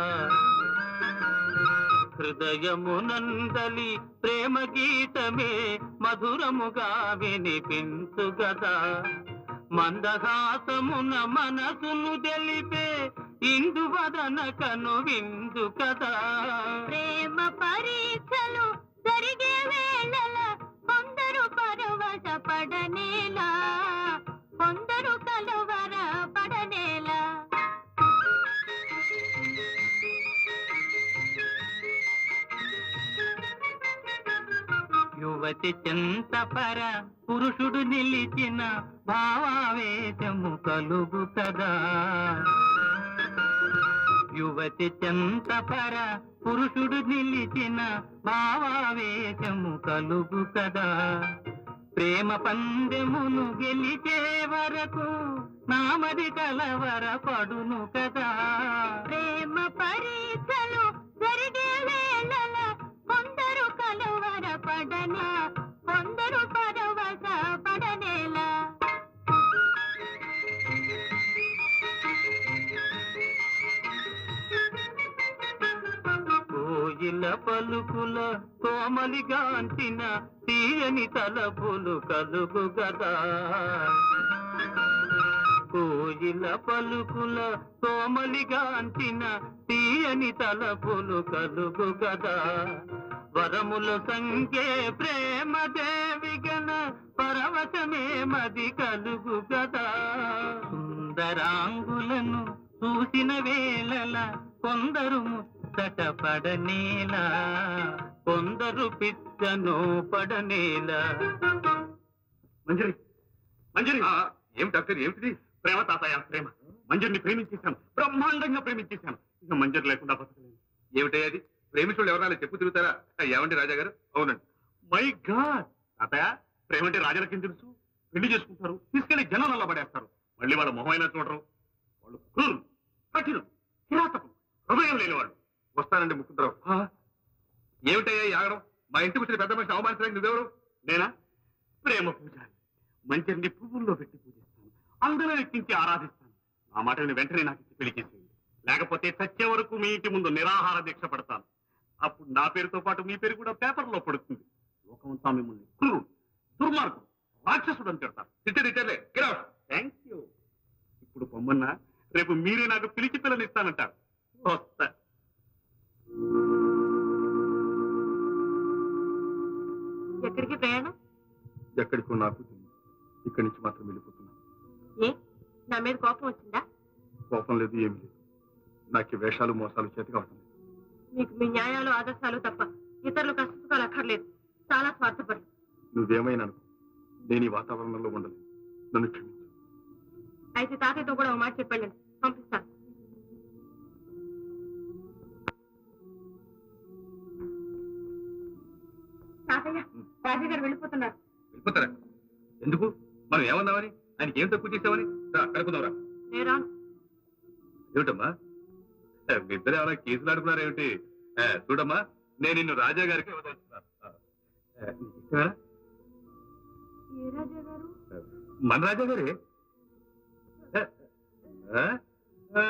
హృదయమునందలి ప్రేమ గీతమే మధురముగా వినిపించు గదా మందహాసమున మనసును తెలిపే ఇందువదన కను విందు కదా ప్రేమ పరీక్షలు జరిగే వేళల కొందరు పరవశ పడనేలా యువతి చెంతపర పురుషుడు నిలిచిన భావావేశము కలుగు కదా యువతి చెంతపర పురుషుడు నిలిచిన భావావేశము కలుగు కదా ప్రేమ పందెమును గెలిచే వరకు నామది కలవర పడును కదా ప్రేమ పరీక్షలు జరిగే వేళల కొందరు కలువర పడనే కొందరు పరవశ పడనేలా కోయిల పలుకుల కోమలిగాంచిన తీయని తలపులు కలుగు గదా కోయిల పలుకుల కోమలిగాంచిన తీయని తలపులు కలుగు గదా వరముల సంఖ్యే ప్రేమ దేవిగన పరవశమే మది కలుగు గదా సుందరాంగులను చూసిన వేళల కొందరు ముచ్చట పడనేలా కొందరు పిచ్చను పడనేలా మంజరి మంజరి ఆ, ఏం డాక్టర్ ఏమిటిది ప్రేమ తాతయ్య ప్రేమ మంజరిని ప్రేమించేశాను బ్రహ్మాండంగా ప్రేమించేశాను ఇక మంజరి లేకుండా బతకలేదు ఏమిటయ్యా అది ప్రేమికులు ఎవరైనా చెప్పు తిరుగుతారా ఏమండి రాజా గారు అవునండి మై గాడ్ తాతయ్య ప్రేమ అంటే రాజలకేం తెలుసు పెళ్లి చేసుకుంటారు తీసుకెళ్లి జనాలలో పడేస్తారు మళ్ళీ వాళ్ళ మొహం అయినా చూడరు వాళ్ళు క్రూరులు కఠినం కిరాతకులు హృదయం లేని వాళ్ళు వస్తానండి ముకుందరావు ఏమిటయ్యా ఈ ఆగడం మా ఇంటికి వచ్చిన పెద్ద మనిషి అవమానించడానికి నువ్వెవరు నేనా ప్రేమ పూజ మంజరిని పువ్వుల్లో పెట్టి పూజిస్తాను అందరూ ఎక్కించి ఆరాధిస్తాను ఆ మాటని వెంటనే నాకు ఇచ్చి పెళ్లి చేసేయండి లేకపోతే చచ్చే వరకు మీ ఇంటి ముందు నిరాహార దీక్ష పడతాను అప్పుడు నా పేరుతో పాటు మీ పేరు కూడా పేపర్లో పడుతుంది లోకమంతా మిమ్మల్ని క్రూరుడు దుర్మార్గుడు రాక్షసుడు అని తిడతారు తిట్టే తిట్టలే థ్యాంక్ యూ ఇప్పుడు పొమ్మన్నా రేపు మీరే నాకు పిలిచి పిల్లనిస్తానంటారు వస్తా ఎక్కడికి ప్రయాణం ఎక్కడికో నాకు తెలియదు ఇక్కడి నుంచి మాత్రం వెళ్ళిపోతున్నాను ఏ నా మీద కోపం వచ్చిందా కోపం లేదు ఏమీ లేదు నాకు ఈ వేషాలు మోసాలు చేతి కావటం లేదు మీకు మీ న్యాయాలు ఆదర్శాలు తప్ప ఇతరులు కష్టసుఖాలు అక్కర్లేదు చాలా స్వార్థపరులు నువ్వేమైనా అనుకో నేను ఈ వాతావరణంలో ఉండలేను నన్ను క్షమించు అయితే తాతయ్యతో కూడా ఒక మాట చెప్పండి పంపిస్తాను తాతయ్య రాజు గారు వెళ్ళిపోతున్నారు వెళ్ళిపోతారా ఎందుకు మనం ఏమన్నామని ఆయనకి ఏం తక్కువ చేసామని రా కనుక్కుందాం రా నేరా ఏమిటమ్మా ఏ, మీ ఇద్దరు ఏమైనా కేసులు ఆడుకున్నారు ఏమిటి ఏ, చూడమ్మా నేను నిన్ను రాజా గారికి ఇవ్వదలుచుకున్నాను ఆ, ఏ, నీకు ఇష్టమేనా? ఏ రాజా గారు మన రాజా గారే ఏ, ఆ? ఆ.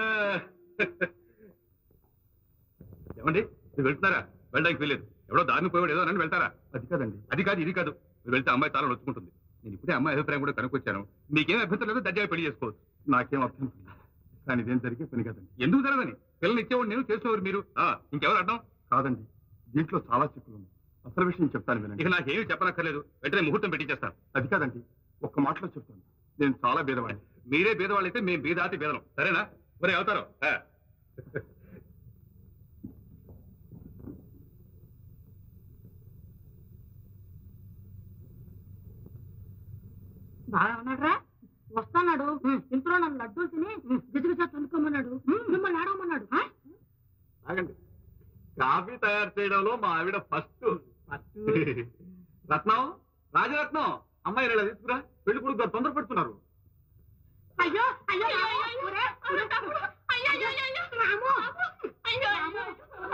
ఏమండి మీరు వెళ్తున్నారా వెళ్ళడానికి వెళ్ళలేదు ఎవడో దారిని పోయాడు ఏదో అని వెళ్తారా అది కాదండి అది కాదు ఇది కాదు మీరు వెళ్తే అమ్మాయి తాళం వచ్చుకుంటుంది నేను ఇప్పుడే అమ్మాయి అభిప్రాయం కూడా కనుక్కొచ్చాను మీకేం అభ్యంతరం లేదో దర్జాగా పెళ్లి చేసుకోవచ్చు నాకేం అభ్యంతరం లేదు. కానీ ఇదేం జరిగే పని కాదండి ఎందుకు జరగదని పిల్లలు ఇచ్చేవాడు నేను చేసేవారు మీరు ఆ, ఇంకెవరు అడ్డం కాదండి దీంట్లో చాలా చిక్కులు ఉన్నాయి అసలు విషయం చెప్తాను వినండి ఇక నాకేమి చెప్పనక్కర్లేదు వెంటనే ముహూర్తం పెట్టించేస్తాను అది కాదండి ఒక్క మాటలో చెప్తాను నేను చాలా బీదవాడిని మీరే బీదవాళ్ళైతే మేము బీదాతి బీదలం సరేనా మరి అవుతారు బాగా ఉన్నాడురా వస్తాడు ఇంట్లో నన్ను లడ్డూలు తిని గిజగిజ తనుకోమన్నాడు మిమ్మల్ని ఆడమన్నాడు ఆగండి కాఫీ తయారు చేయడంలో మా ఆవిడ ఫస్ట్ రత్నం రాజరత్నం అమ్మాయి ఇలా తీసుకురా పెళ్లి కొడుకు గారు తొందరపడుతున్నారు అయ్యో అయ్యో ఒరే, ఒరే తమ్ముడు, అయ్యో, అయ్యో, అయ్యో, రాము, అయ్యో, అయ్యో,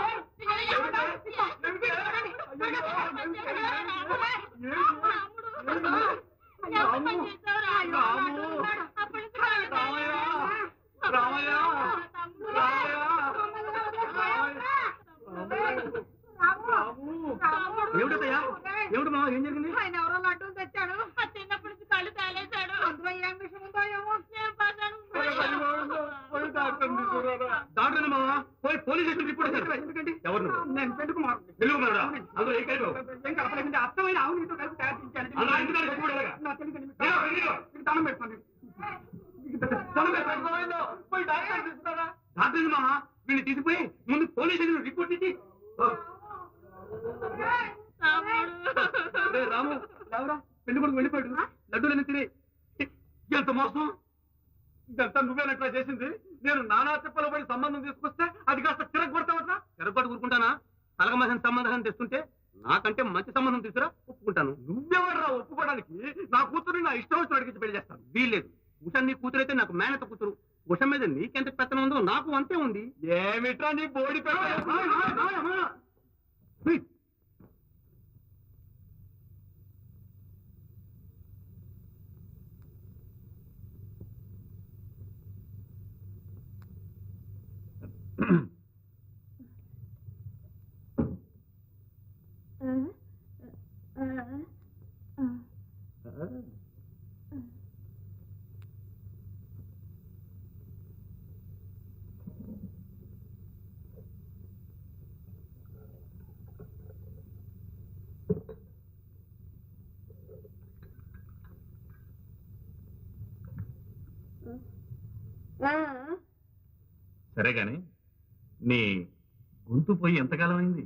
ఏమిటయ్యా ఏమిటి మామ ఏం జరిగింది ఆయన ఎవరో లడ్డూలు తెచ్చాడు ఆ చిన్నప్పటి నుంచి కళ్ళు తేలేశాడు అందులో ఏం విషయం ఉందో ఏమో నేను పడ్డాను డాక్టర్ మామ పోయి పోలీస్ స్టేషన్ రిపోర్ట్ చేశారు ఎందుకంటే ఎవరు నువ్వు? నేను పెట్టుకుమారు తెలుగు మాట్లాడా? అందులో ఏ కలిపావు? ఏం కలపలేదండి అర్థమైన ఆవు నీతో కలిసి తయారు చేయించాను అందులో ఎందుకు కలిపి కూడా ఎలాగా? నా తెలుగు మీకు ఇదిగో, ఇదిగో. మీకు దండం పెట్టుకోండి మీకు దండం పెట్టుకోండి పోయి డాక్టర్ తీసుకురారా డాక్టర్ మామ వీళ్ళు తీసుకుపోయి ముందు పోలీస్ స్టేషన్ రిపోర్ట్ ఇచ్చి రాము లేవరా పెళ్లి కొడుకు వెళ్ళిపోయాడు లడ్డూలన్నీ తినే ఎంత మోసం ఇదంతా నువ్వేనట్లా చేసింది నేను నానా తిప్పల పడి సంబంధం తీసుకొస్తే అది కాస్త తిరగొడతావట్లా ఎరగొట్టు కూరుకుంటానా తలగమాసిన సంబంధం తెస్తుంటే నాకంటే మంచి సంబంధం తీసుకురా ఒప్పుకుంటాను నువ్వెవడరా ఒప్పుకోవడానికి నా కూతురు నా ఇష్టం వచ్చిన అడిగించి పెళ్లి చేస్తాను వీల్లేదు ఉష నీ కూతురైతే నాకు మేనత కూతురు ఉష మీద నీకెంత పెత్తనం ఉందో నాకు అంతే ఉంది ఏమిట్రా నీ బోడి పెద్ద సరే గాని నీ గొంతు పోయి ఎంతకాలం అయింది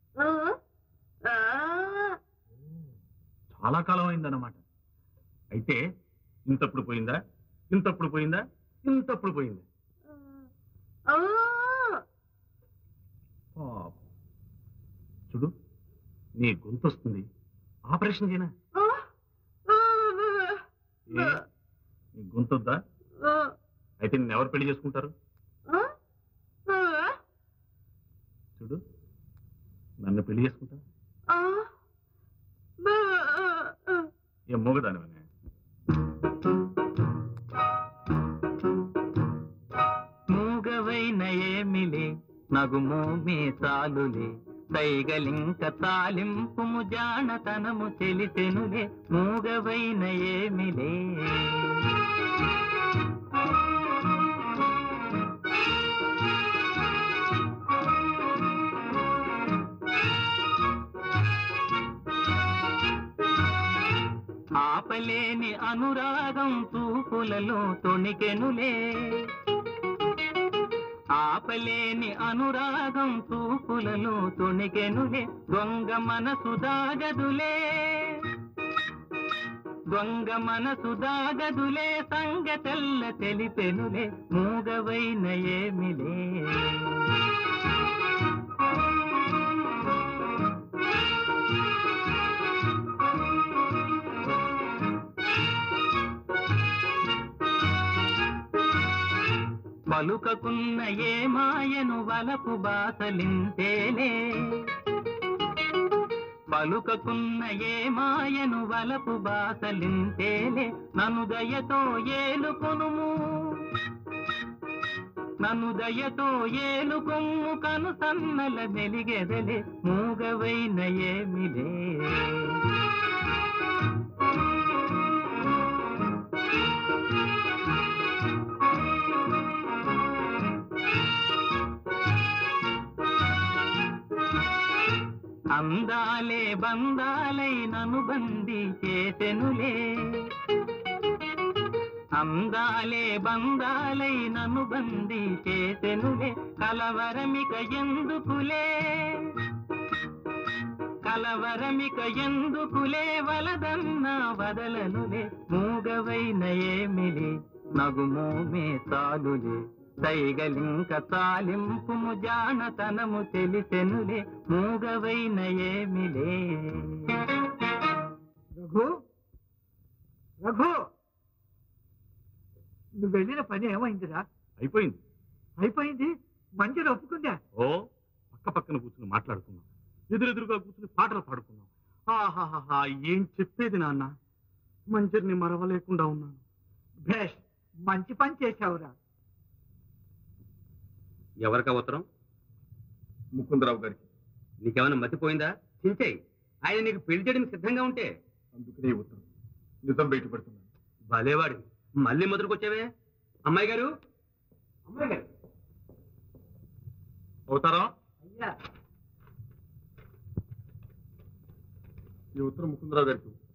చాలా కాలం అయిందన్నమాట అయితే ఇంతప్పుడు పోయిందా ఇంతప్పుడు పోయిందా ఇంతప్పుడు పోయిందా పాపం. చూడు నీ గొంతు వస్తుంది ఆపరేషన్ చేయనా ఏ? నీ గొంతు వద్దా అయితే నిన్ను ఎవరు పెళ్లి చేసుకుంటారు చూడు నన్ను పెళ్లి చేసుకుంటా ఏ మోగదానివనే మూగవైన ఏమిలే నగుమో మీ చాలులే దైగలింక తాలింపుము జానతనము తెలిసెనులే మూగవైన ఏమిలే ఆపలేని అనురాగం చూపులలో తొణికెనులే ఆపలేని అనురాగం చూపులలో తొణికెనులే దొంగ మనసు దాగదులే దొంగ మనసు దాగదులే సంగతెల్ల తెలిపెనులే మూగవైన ఏమిలే పలుకకున్న ఏ మాయను వలపు బాసలింతేలే పలుకకున్న ఏ మాయను వలపు బాసలింతేలే నన్ను దయతో ఏలుకొనుము నన్ను దయతో ఏలుకొమ్ము కను సన్నల మెలిగెదలే మూగవైన ఏమిలే అందాలే బందాలై నను బందీ చేసెనులే అందాలే బందాలై నను బందీ చేసెనులే కలవరమిక ఎందుకులే కలవరమిక ఎందుకులే వలదన్న వదలనులే మూగవైన ఏమిలే నగుమోమే చాలులే సైగలింక తాలింపుము జానతనము తెలిసెనులే మూగవైన ఏమిలే రఘు రఘు నువ్వు వెళ్ళిన పని ఏమైందిరా అయిపోయింది అయిపోయింది మంచిగా ఒప్పుకుందా ఓ పక్క పక్కన కూర్చుని మాట్లాడుకున్నాం ఎదురెదురుగా కూర్చుని పాటలు పాడుకున్నాం ఆహాహా ఏం చెప్పేది నాన్న మంజరిని మరవలేకుండా ఉన్నాను భేష్ మంచి పని చేశావురా ఎవరికా ఉత్తరం ముకుందరావు గారికి నీకేమైనా మతిపోయిందా చించేయి ఆయన నీకు పెళ్లి చేయడానికి సిద్ధంగా ఉంటే అందుకనే ఈ ఉత్తరం నిజం బయటపడుతున్నాను భలేవాడి మళ్ళీ మొదలుకొచ్చావే అమ్మాయి గారు అమ్మాయి గారు అవుతారా అయ్యా ఈ ఉత్తరం ముకుందరావు గారికి ఇవ్వు.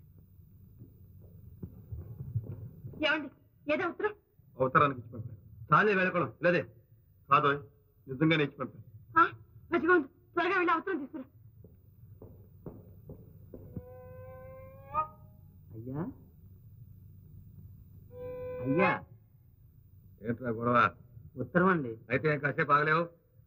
ఏమండి ఏదో ఉత్తరం అవసరానికి ఇచ్చి పంపాను చాలే వెళ్ళకూడదు లేదే కాదు నిజంగానే ఇచ్చి పంపాను ఆ, మంచిగా ఉంది త్వరగా వెళ్ళి అవసరం తీసుకురా అయ్యా అయ్యా ఏంట్రా గొడవ ఉత్తరం అండి అయితే ఏం కాసేపు ఆగలేవు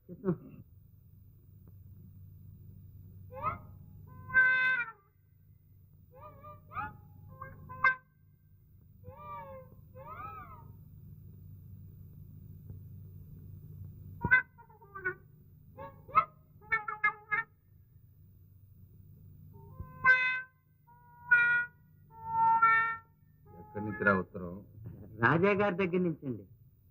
ఎక్కడి నుంచి రా ఉత్తరం రాజా గారి దగ్గర నుంచి అండి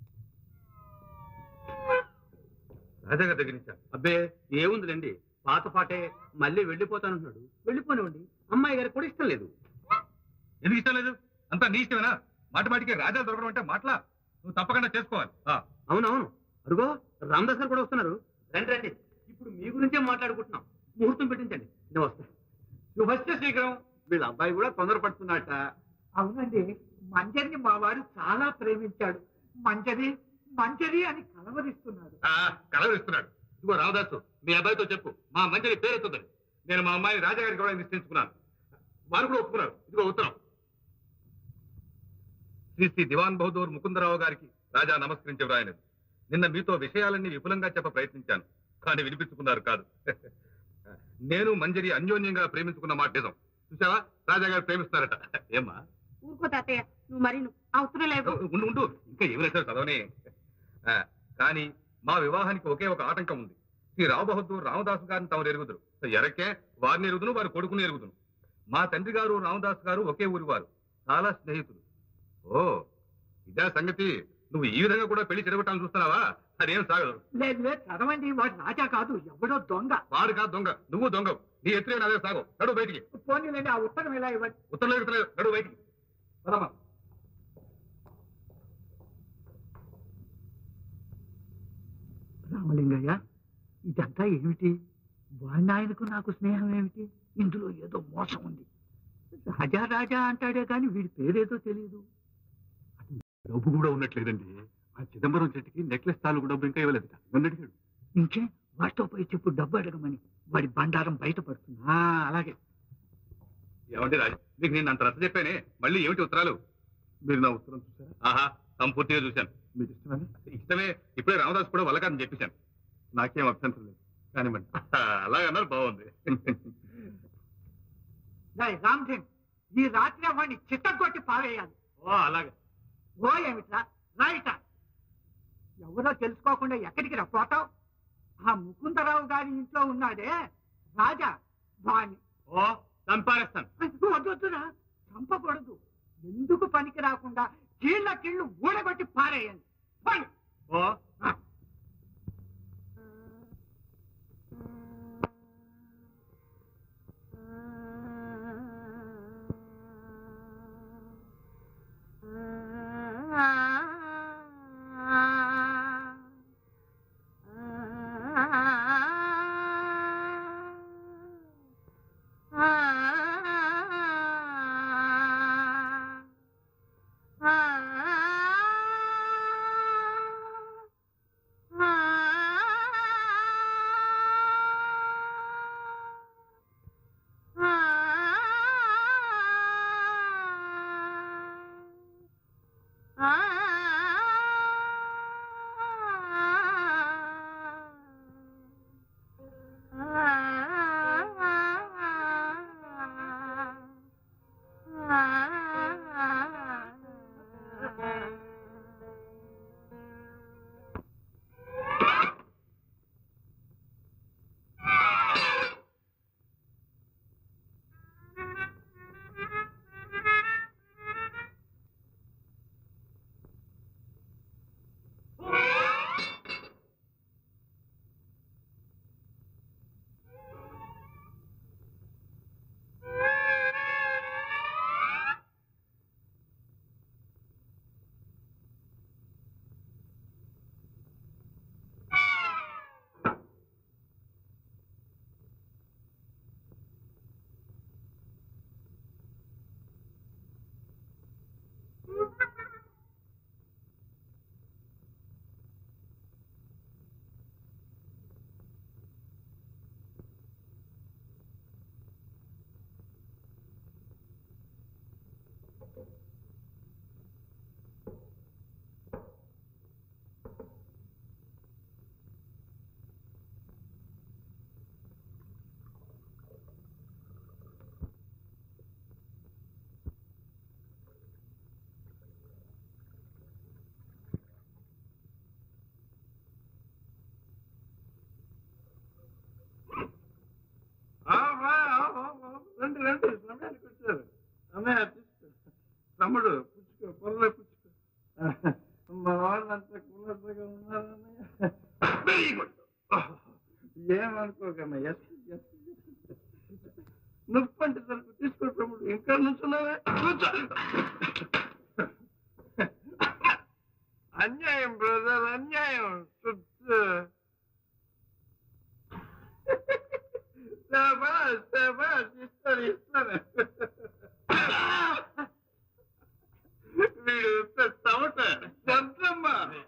రాజాగారి దగ్గర నుంచా అబ్బే ఏముందిలేండి పాత పాటే మళ్ళీ వెళ్ళిపోతానంటున్నాడు వెళ్ళిపోనివ్వండి అమ్మాయి గారికి కూడా ఇష్టం లేదు ఎందుకు ఇష్టం లేదు అంతా నీ ఇష్టమేనా మాటి మాటికి రాజా దొరకడం అంటే మాటలా నువ్వు తప్పకుండా చేసుకోవాలి ఆ, అవునవును అరుగో రామదాస్ గారు కూడా వస్తున్నారు రండి రండి ఇప్పుడు మీ గురించే మాట్లాడుకుంటున్నాం ముహూర్తం పెట్టించండి నేను వస్తా శుభస్య శీఘ్రం వీళ్ళ అబ్బాయి కూడా తొందరపడుతున్నట్ట అవునండి మంజరిని మా వాడు చాలా ప్రేమించాడు మంజరి మంజరి అని కలవరిస్తున్నాడు ఆ, కలవరిస్తున్నాడు ఇదిగో రామదాసు మీ అబ్బాయితో చెప్పు మా మంజరి పేరెత్తుందని నేను మా అమ్మాయిని రాజాగారికి కూడా నిశ్చయించుకున్నాను వారు కూడా ఒప్పుకున్నారు ఇదిగో ఉత్తరం శ్రీ శ్రీ దివాన్ బహదూర్ ముకుందరావు గారికి రాజా నమస్కరించి వ్రాయలేదు నిన్న మీతో విషయాలన్నీ విపులంగా చెప్ప ప్రయత్నించాను కానీ వినిపించుకున్నారు కాదు నేను మంజరి అన్యోన్యంగా ప్రేమించుకున్న మాట నిజం చూసావా రాజా గారు ప్రేమిస్తున్నారట ఏమ్మా ఊరుకో తాతయ్య నువ్వు మరి నువ్వు ఆ ఉత్తరం లేవు ఉండు ఉండు ఇంకా ఏమి రాశారు చదవనే ఆ, కానీ మా వివాహానికి ఒకే ఒక ఆటంకం ఉంది శ్రీ రావు బహదూర్ రామదాసు గారిని తమరు ఎరుగుదురు ఎరకే వారిని ఎరుగుదును వారి కొడుకుని ఎరుగుదును మా తండ్రి గారు రామదాస్ గారు ఒకే ఊరి వారు చాలా స్నేహితులు ఓ ఇదే సంగతి నువ్వు ఈ విధంగా కూడా పెళ్లి చెడగొట్టాలని చూస్తున్నావా అదేం సాగదు లేదు లేదు చదవండి వాడు రాజా కాదు ఎవడో దొంగ వాడు కాదు దొంగ నువ్వు దొంగ నీ ఎత్తులే అదే సాగు నడు బయటికి పోనీలేండి ఆ ఉత్తరం ఎలా ఇవ్వండి ఉత్తరం ఎగుతలేదు నడు బయటికి పదమ్మా రామలింగయ్య ఇదంతా ఏమిటి వాడిని ఆయనకు నాకు స్నేహం ఏమిటి ఇందులో ఏదో మోసం ఉంది రాజా రాజా అంటాడే కానీ వీడి పేరేదో తెలియదు డబ్బు కూడా ఉన్నట్లేదండి ఆ చిదంబరం చెట్టుకి నెక్లెస్ తాలూకు డబ్బు ఇంకా ఇవ్వలేదు నన్ను అడిగాడు ఇంకే వాటితో పోయి చెప్పు డబ్బు అడగమని వాడి బండారం బయటపడుతుంది ఆ, అలాగే ఏమండి రాజు మీకు నేను అంత రచ్చ చెప్పానే మళ్ళీ ఏమిటి ఉత్తరాలు మీరు నా ఉత్తరం చూసారా ఆహా సంపూర్తిగా చూశాను మీకు ఇష్టమని ఇష్టమే ఇప్పుడే రామదాస్ కూడా వల్లకాదని చెప్పేశాను నాకేం అభ్యంతరం లేదు కానివ్వండి అలాగన్నారు బాగుంది రామ్ సింగ్ ఈ రాత్రి వాడిని చిత్తగొట్టి పారేయాలి ఓ అలాగే ఓ ఏమిట్రా రాయిట ఎవరో తెలుసుకోకుండా ఎక్కడికి రా పోతావు ఆ ముకుందరావు గారి ఇంట్లో ఉన్నాడే రాజా వాణ్ణి ఓ చంపారేస్తాను వద్దొద్దురా చంపకూడదు ఎందుకు పనికి రాకుండా కీళ్ళ కీళ్ళు ఊడగొట్టి పారేయండి పోండి. ఓ రండి రండి సమయానికి వచ్చారు అన్నయ్య తీసుకో తమ్ముడు పుచ్చుకో పొరలో పుచ్చుకో మా వాళ్ళంతా కులసగా ఉన్నారన్నయ్య వెరీ గుడ్ ఏమనుకోకన్నా ఎస్ ఎస్ నొప్పి అంటే సరుకు తీసుకో తమ్ముడు ఇంకా నుంచున్నావే కూర్చో అన్యాయం బ్రదర్ అన్యాయం శుద్ధ శబాష్ శబాష్ ఇస్తాను ఇస్తాను వీడు తమట జంత్రమ్మ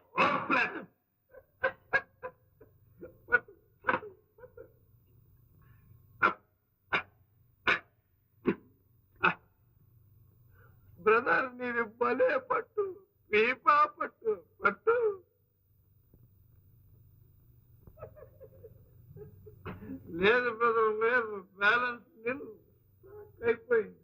బ్రదర్ నేను భలే పట్టు పీపా పట్టు పట్టు లేదు బ్రదర్ లేదు బ్యాలెన్స్ నిల్ అయిపోయింది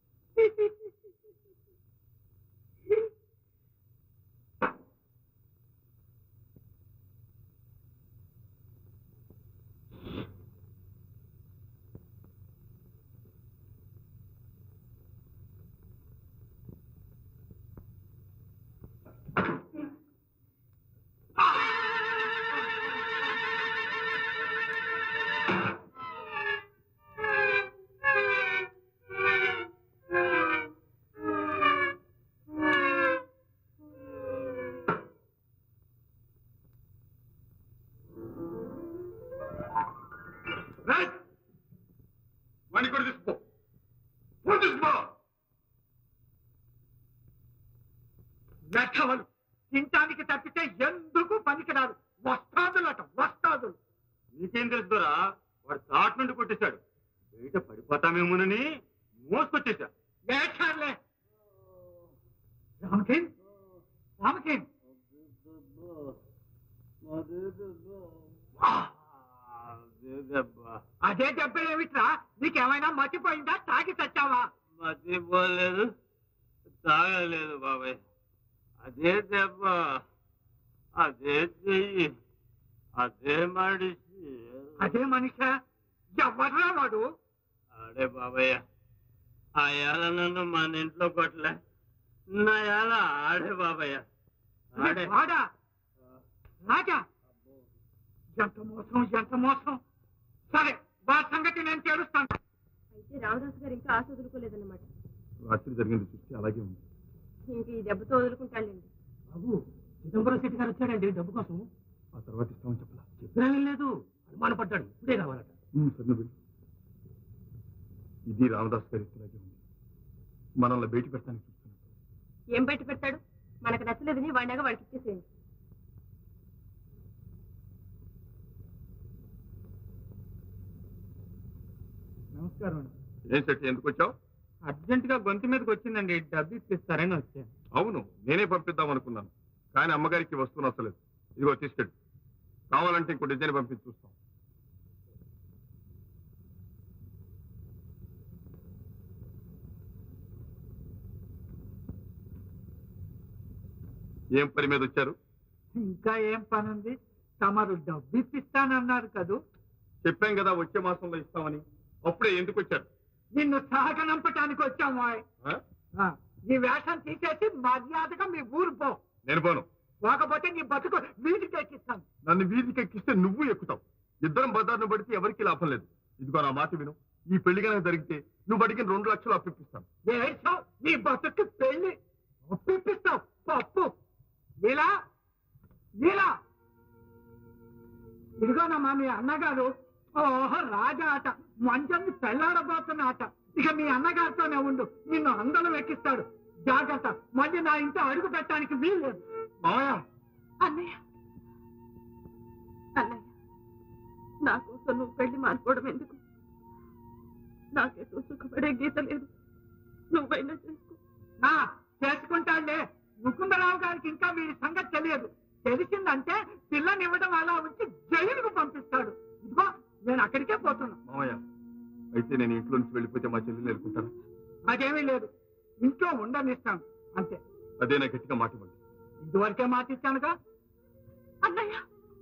రైట్ వాడిని కూడా తీసుకో ఫోన్ తీసుకో లెక్కవలు తింటానికి తప్పితే ఎందుకు పనికిరాదు వస్తాదులట వస్తాదులు నీకేం తెలుసుదరా వాడు చాట్ నుండి కొట్టేశాడు బయట పడిపోతామేమోనని మోసుకొచ్చేశా వేచారులే రామకేన్ రామకేన్ అదే దెబ్బ ఏమిట్రా నీకేమైనా మర్చిపోయిందా తాగి చచ్చావా మర్చిపోలేదు తాగలేదు బాబాయ్ అదే దెబ్బ అదే చెయ్యి అదే మడిసి అదే మనిషా ఎవర్రా వాడు ఆడే బాబాయ్య ఆ ఏళ నన్ను మన ఇంట్లో కొట్టలే నా ఏళ ఆడే బాబాయ్య ఆడే వాడా రాజా ఎంత మోసం ఎంత మోసం సరే వాడి సంగతి నేను చేరుస్తాను అయితే రామదాస్ గారు ఇంకా ఆశ వదులుకోలేదన్నమాట రాత్రి జరిగింది చూస్తే అలాగే ఉంది ఇంక ఈ దెబ్బతో వదులుకుంటాడండి బాబు చిదంబరం శెట్టి గారు వచ్చాడండి డబ్బు కోసం ఆ తర్వాత ఇస్తామని చెప్పలా చెప్పినా లేదు అనుమానపడ్డాడు ఇప్పుడే కావాలట సరే వెళ్ళి ఇది రామదాస్ గారి ఇలాగే ఉంది మనల్ని బయట పెట్టడానికి చూస్తున్నాడు ఏం బయట పెడతాడు మనకు నచ్చలేదని వాడినాగా వాడికి ఇచ్చేసేయండి నమస్కారం ఏం సెట్ ఎందుకు వచ్చావు అర్జెంట్ గా గొంతు మీదకి వచ్చిందండి డబ్బు ఇప్పిస్తారని వచ్చాను అవును నేనే పంపిద్దాం అనుకున్నాను కానీ అమ్మగారికి వస్తువు నచ్చలేదు ఇదిగో తీసుకెళ్ళి కావాలంటే ఇంకో డిజైన్ పంపించి చూస్తాం ఏం పని మీద వచ్చారు ఇంకా ఏం పని ఉంది తమరు డబ్బు ఇప్పిస్తానన్నారు కదూ చెప్పాం కదా వచ్చే మాసంలో ఇస్తామని అప్పుడే ఎందుకు వచ్చారు నిన్ను సాగనంపటానికి వచ్చాము ఓయ్. ఆ? ఆ, నీ వేషం తీసేసి మర్యాదగా మీ ఊరు పో నేను పోను పోకపోతే నీ బతుకు వీధికి ఎక్కిస్తాను నన్ను వీధికి ఎక్కిస్తే నువ్వు ఎక్కుతావు ఇద్దరం బజార్ను పడితే ఎవరికి లాభం లేదు ఇదిగో నా మాట విను ఈ పెళ్లి కనుక జరిగితే నువ్వు అడిగిన రెండు లక్షలు అప్పిస్తాను ఏడ్చావు నీ బతుకు పెళ్లి ఒప్పిస్తావు పప్పు ఇలా ఇలా ఇదిగోనమ్మా మీ అన్నగారు ఓహో రాజా ఆట మంచాన్ని పెళ్ళాడబోతున్న ఆట ఇక మీ అన్నగారితోనే ఉండు నిన్ను అందరం ఎక్కిస్తాడు జాగ్రత్త మళ్ళీ నా ఇంట్లో అడుగు పెట్టడానికి వీల్లేదు మామయ్య అన్నయ్య అన్నయ్య నా కోసం నువ్వు పెళ్లి మానుకోవడం ఎందుకు నాకెటూ సుఖపడే గీత లేదు నువ్వైనా చేసుకో నా చేసుకుంటాడులే ముకుందరావు గారికి ఇంకా వీడి సంగతి తెలియదు తెలిసిందంటే పిల్లని ఇవ్వడం అలా ఉంచి జైలుకు పంపిస్తాడు ఇదిగో నేను అక్కడికే పోతున్నా మామయ్య అయితే నేను ఇంట్లో నుంచి వెళ్ళిపోతే మా చెల్లెలు ఎదుర్కొంటాను నాకేమీ లేదు ఇంట్లో ఉండనిస్తాను అంతే అదే నా గట్టిగా మాట ఇవ్వండి ఇదివరకే మాట ఇచ్చానుగా అన్నయ్య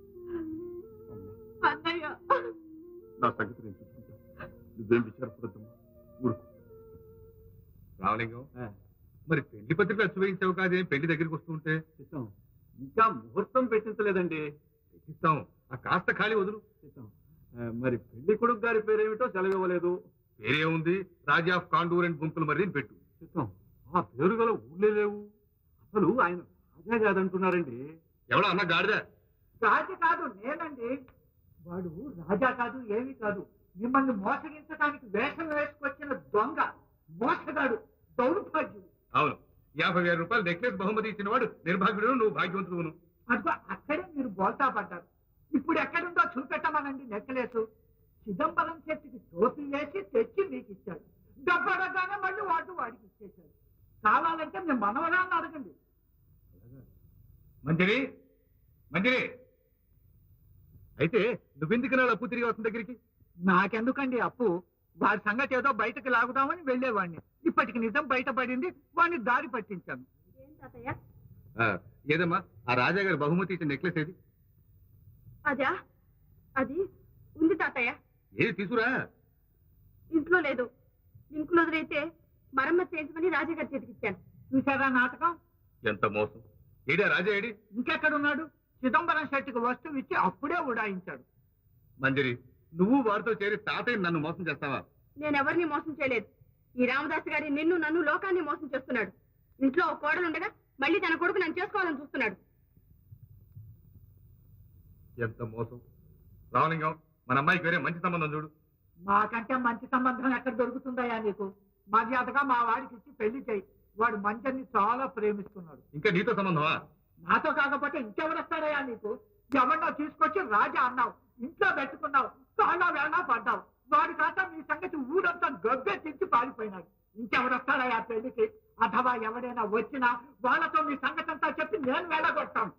అన్నయ్య నా సంగతి నేను చూసుకుంటాను నువ్వేం విచారపడద్దమ్మా ఊరుకు రావలింగం మరి పెళ్లి పత్రిక అచ్చు వేయించావు కాదే పెళ్లి దగ్గరికి వస్తూ ఉంటే ఇంకా ముహూర్తం పెట్టించలేదండి ఇస్తాం ఆ కాస్త ఖాళీ వదులు మరి పెళ్లి కొడుకు గారి పేరేమిటో సెలవివ్వలేదు వేరే ఉంది రాజా ఆఫ్ కాండూర్ అండ్ గుంపులు మరి అని పెట్టు చిత్తం ఆ పేరు గల ఊళ్ళే లేవు అసలు ఆయన రాజా కాదంటున్నారండి ఎవడో అన్న గాడిద రాజు కాదు నేనండి వాడు రాజా కాదు ఏమీ కాదు మిమ్మల్ని మోసగించడానికి వేషం వేసుకొచ్చిన దొంగ మోసగాడు దౌర్భాగ్యుడు అవును యాభై వేల రూపాయలు నెక్లెస్ బహుమతి ఇచ్చిన వాడు నిర్భాగ్యుడు నువ్వు భాగ్యవంతుడును అదిగో అక్కడే మీరు బోల్తా పడ్డారు ఇప్పుడు ఎక్కడుందో చూపెట్టమనండి నెక్కలేసు చిదంబరం చెట్టుకి టోపీ వేసి తెచ్చి మీకు ఇచ్చాడు డబ్బు అడగానే మళ్ళీ వాడు వాడికి ఇచ్చేశాడు కావాలంటే మీ మనవరాన్ని అడగండి మంజరి మంజరి అయితే నువ్వెందుకు నా అప్పు తిరిగి వస్తుంది దగ్గరికి నాకెందుకండి అప్పు వాడి సంగతి ఏదో బయటకు లాగుదామని వెళ్ళేవాడిని ఇప్పటికి నిజం బయటపడింది వాడిని దారి పట్టించాను ఏం తాతయ్య ఆ, ఏదమ్మా ఆ రాజా గారి బహుమతి ఇచ్చిన నెక్లెస్ ఏది అదా అది ఉంది తాతయ్య ఏది తీసుకురా ఇంట్లో లేదు ఇంట్లో వదిలైతే మరమ్మతు చేయించమని రాజాగారి చేతికిచ్చాను చూసారా నాటకం ఎంత మోసం ఏడా రాజా ఏడి ఇంకెక్కడున్నాడు చిదంబరం శెట్టికి వస్తువు ఇచ్చి అప్పుడే ఉడాయించాడు మంజరి నువ్వు వారితో చేరి తాతయ్య నన్ను మోసం చేస్తావా నేను ఎవరిని మోసం చేయలేదు ఈ రామదాస్ గారి నిన్ను నన్ను లోకాన్ని మోసం చేస్తున్నాడు ఇంట్లో ఒక కోడలు ఉండగా మళ్ళీ తన కొడుకు నన్ను చేసుకోవాలని చూస్తున్నాడు ఎంత మోసం రావలింగం మన అమ్మాయికి వేరే మంచి సంబంధం చూడు మాకంటే మంచి సంబంధం ఎక్కడ దొరుకుతుందయ్యా నీకు మర్యాదగా మా వాడికి ఇచ్చి పెళ్లి చేయి వాడు మంచన్ని చాలా ప్రేమిస్తున్నాడు ఇంకా నీతో సంబంధమా నాతో కాకపోతే ఇంకెవరొస్తాడయ్యా నీకు ఎవరినో తీసుకొచ్చి రాజా అన్నావు ఇంట్లో పెట్టుకున్నావు కాళ్ళ వేళ పడ్డావు వాడి కాక మీ సంగతి ఊరంతా గబ్బే తించి పారిపోయినాడు ఇంకెవరొస్తాడయ్యా పెళ్లికి అథవా ఎవడైనా వచ్చినా వాళ్ళతో మీ సంగతి అంతా చెప్పి నేను వెళ్ళగొట్టాను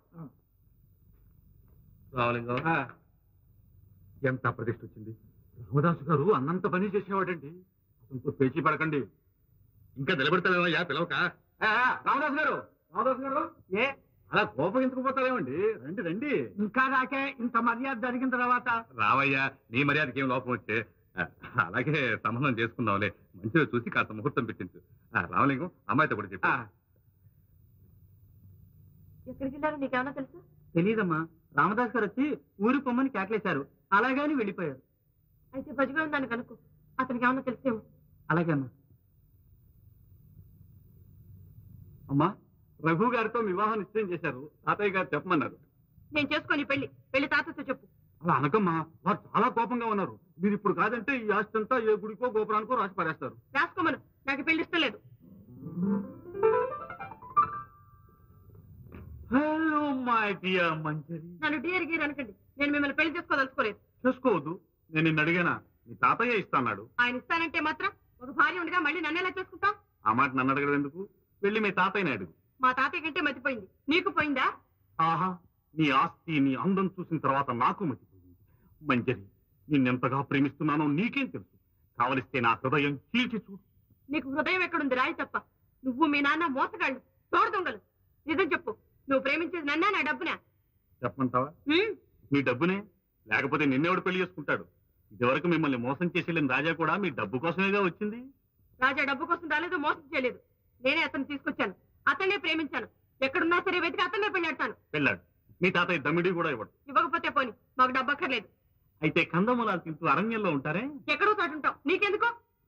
రావలింగం ఎంత ప్రతిష్ఠ వచ్చింది రామదాసు గారు అన్నంత పని చేసేవాడండి అతనితో పేచీ పడకండి ఇంకా నిలబెడతావేమయ్యా పిలవక ఆ, ఆ, రామదాసు గారు రామదాసు గారు ఏ అలా కోపగించుకుపోతారేమండి రండి రండి ఇంకా నాకే ఇంత మర్యాద జరిగిన తర్వాత రావయ్యా నీ మర్యాదకి ఏం లోపం వచ్చే ఆ, అలాగే సంబంధం చేసుకుందాంలే మంచిగా చూసి కాస్త ముహూర్తం పెట్టించు ఆ, రామలింగం అమ్మాయితో కూడా చెప్పు ఆ, ఎక్కడికి వెళ్ళారో నీకేమన్నా తెలుసా తెలీదమ్మా రామదాస్ గారు వచ్చి ఊరి పొమ్మని కేకలేశారు అలాగని వెళ్ళిపోయారు అయితే బజిగా ఉందని కనుక్కో అతనికి ఏమన్నా తెలిసేమో అలాగే అమ్మా అమ్మా రఘు గారితో వివాహం నిశ్చయం చేశారు తాతయ్య గారు చెప్పమన్నారు నేను చేసుకొని పెళ్లి పెళ్లి తాతతో చెప్పు అలా అనకమ్మా వారు చాలా కోపంగా ఉన్నారు మీరు ఇప్పుడు కాదంటే ఈ ఆస్తి అంతా ఏ గుడికో గోపురానికో రాసి పారేస్తారు రాసుకోమను నాకు పెళ్లి ఇష్టం లేదు హలో మై డియర్ మంజరి నన్ను డియర్ గీర్ అనకండి నేను మిమ్మల్ని పెళ్లి చేసుకోదలుచుకోలేదు చేసుకోవద్దు నేను నిన్ను అడిగానా నీ తాతయ్య ఇస్తాన్నాడు ఆయన ఇస్తానంటే మాత్రం ఒక భార్య ఉండగా మళ్ళీ నన్ను ఎలా చేసుకుంటాం ఆ మాట నన్ను అడగడం ఎందుకు వెళ్ళి మీ తాతయ్యని అడుగు మా తాతయ్య కంటే మతిపోయింది నీకు పోయిందా ఆహా నీ ఆస్తి నీ అందం చూసిన తర్వాత నాకు మతిపోయింది మంజరి నిన్నెంతగా ప్రేమిస్తున్నానో నీకేం తెలుసు కావలిస్తే నా హృదయం చీల్చి చూడు నీకు హృదయం ఎక్కడుంది రాయి తప్ప నువ్వు మీ నాన్న మోసగాళ్ళు తోడు దొంగలు నిజం చెప్పు నువ్వు ప్రేమించేది నన్నా నా డబ్బునా చెప్పమంటావా ఉమ్, మీ డబ్బునే లేకపోతే నిన్నెవడు పెళ్లి చేసుకుంటాడు ఇదివరకు మిమ్మల్ని మోసం చేసి వెళ్ళిన రాజా కూడా మీ డబ్బు కోసమేగా వచ్చింది రాజా డబ్బు కోసం రాలేదు మోసం చేయలేదు నేనే అతన్ని తీసుకొచ్చాను అతన్నే ప్రేమించాను ఎక్కడున్నా సరే వెతికి అతన్నే పెళ్ళాడతాను వెళ్ళాడు మీ తాతయ్య దమ్మిడి కూడా ఇవ్వడు ఇవ్వకపోతే పోని మాకు డబ్బు అక్కర్లేదు అయితే కందమూలాలు తింటూ అరణ్యంలో ఉంటారే ఎక్కడో చోటు ఉంటావు నీకెందుకో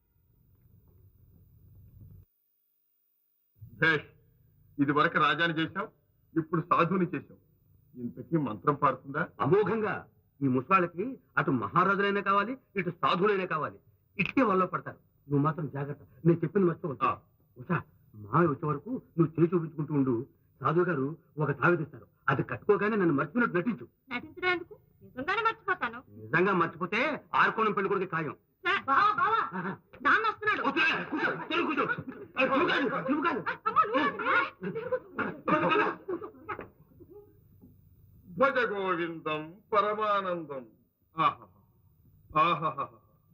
భేష్ ఇది వరకు రాజాని చేశావు ఇప్పుడు సాధువుని చేశావు ఇంతకీ మంత్రం పాడుతుందా అమోఘంగా ఈ ముసలాళ్ళకి అటు మహారాజులైనా కావాలి ఇటు సాధువులైనా కావాలి ఇట్టే వాళ్ళు పడతారు నువ్వు మాత్రం జాగ్రత్త నేను చెప్పింది మర్చిపోవద్దు ఉషా మావి వచ్చే వరకు నువ్వు చేయి చూపించుకుంటూ ఉండు సాధువు గారు ఒక తావిదిస్తారు అది కట్టుకోగానే నన్ను మర్చిపోయినట్టు నటించు నటించడం ఎందుకు నిజంగానే మర్చిపోతాను నిజంగా మర్చిపోతే ఆరుకోణం పెళ్లి కొడుకు ఖాయం బావా బావా నాన్న వస్తున్నాడు కూర్చో, కూర్చో, కూర్చో. నువ్వు కాదు, నువ్వు కాదు. గోవిందం పరమానందం ఆహా ఆహాహా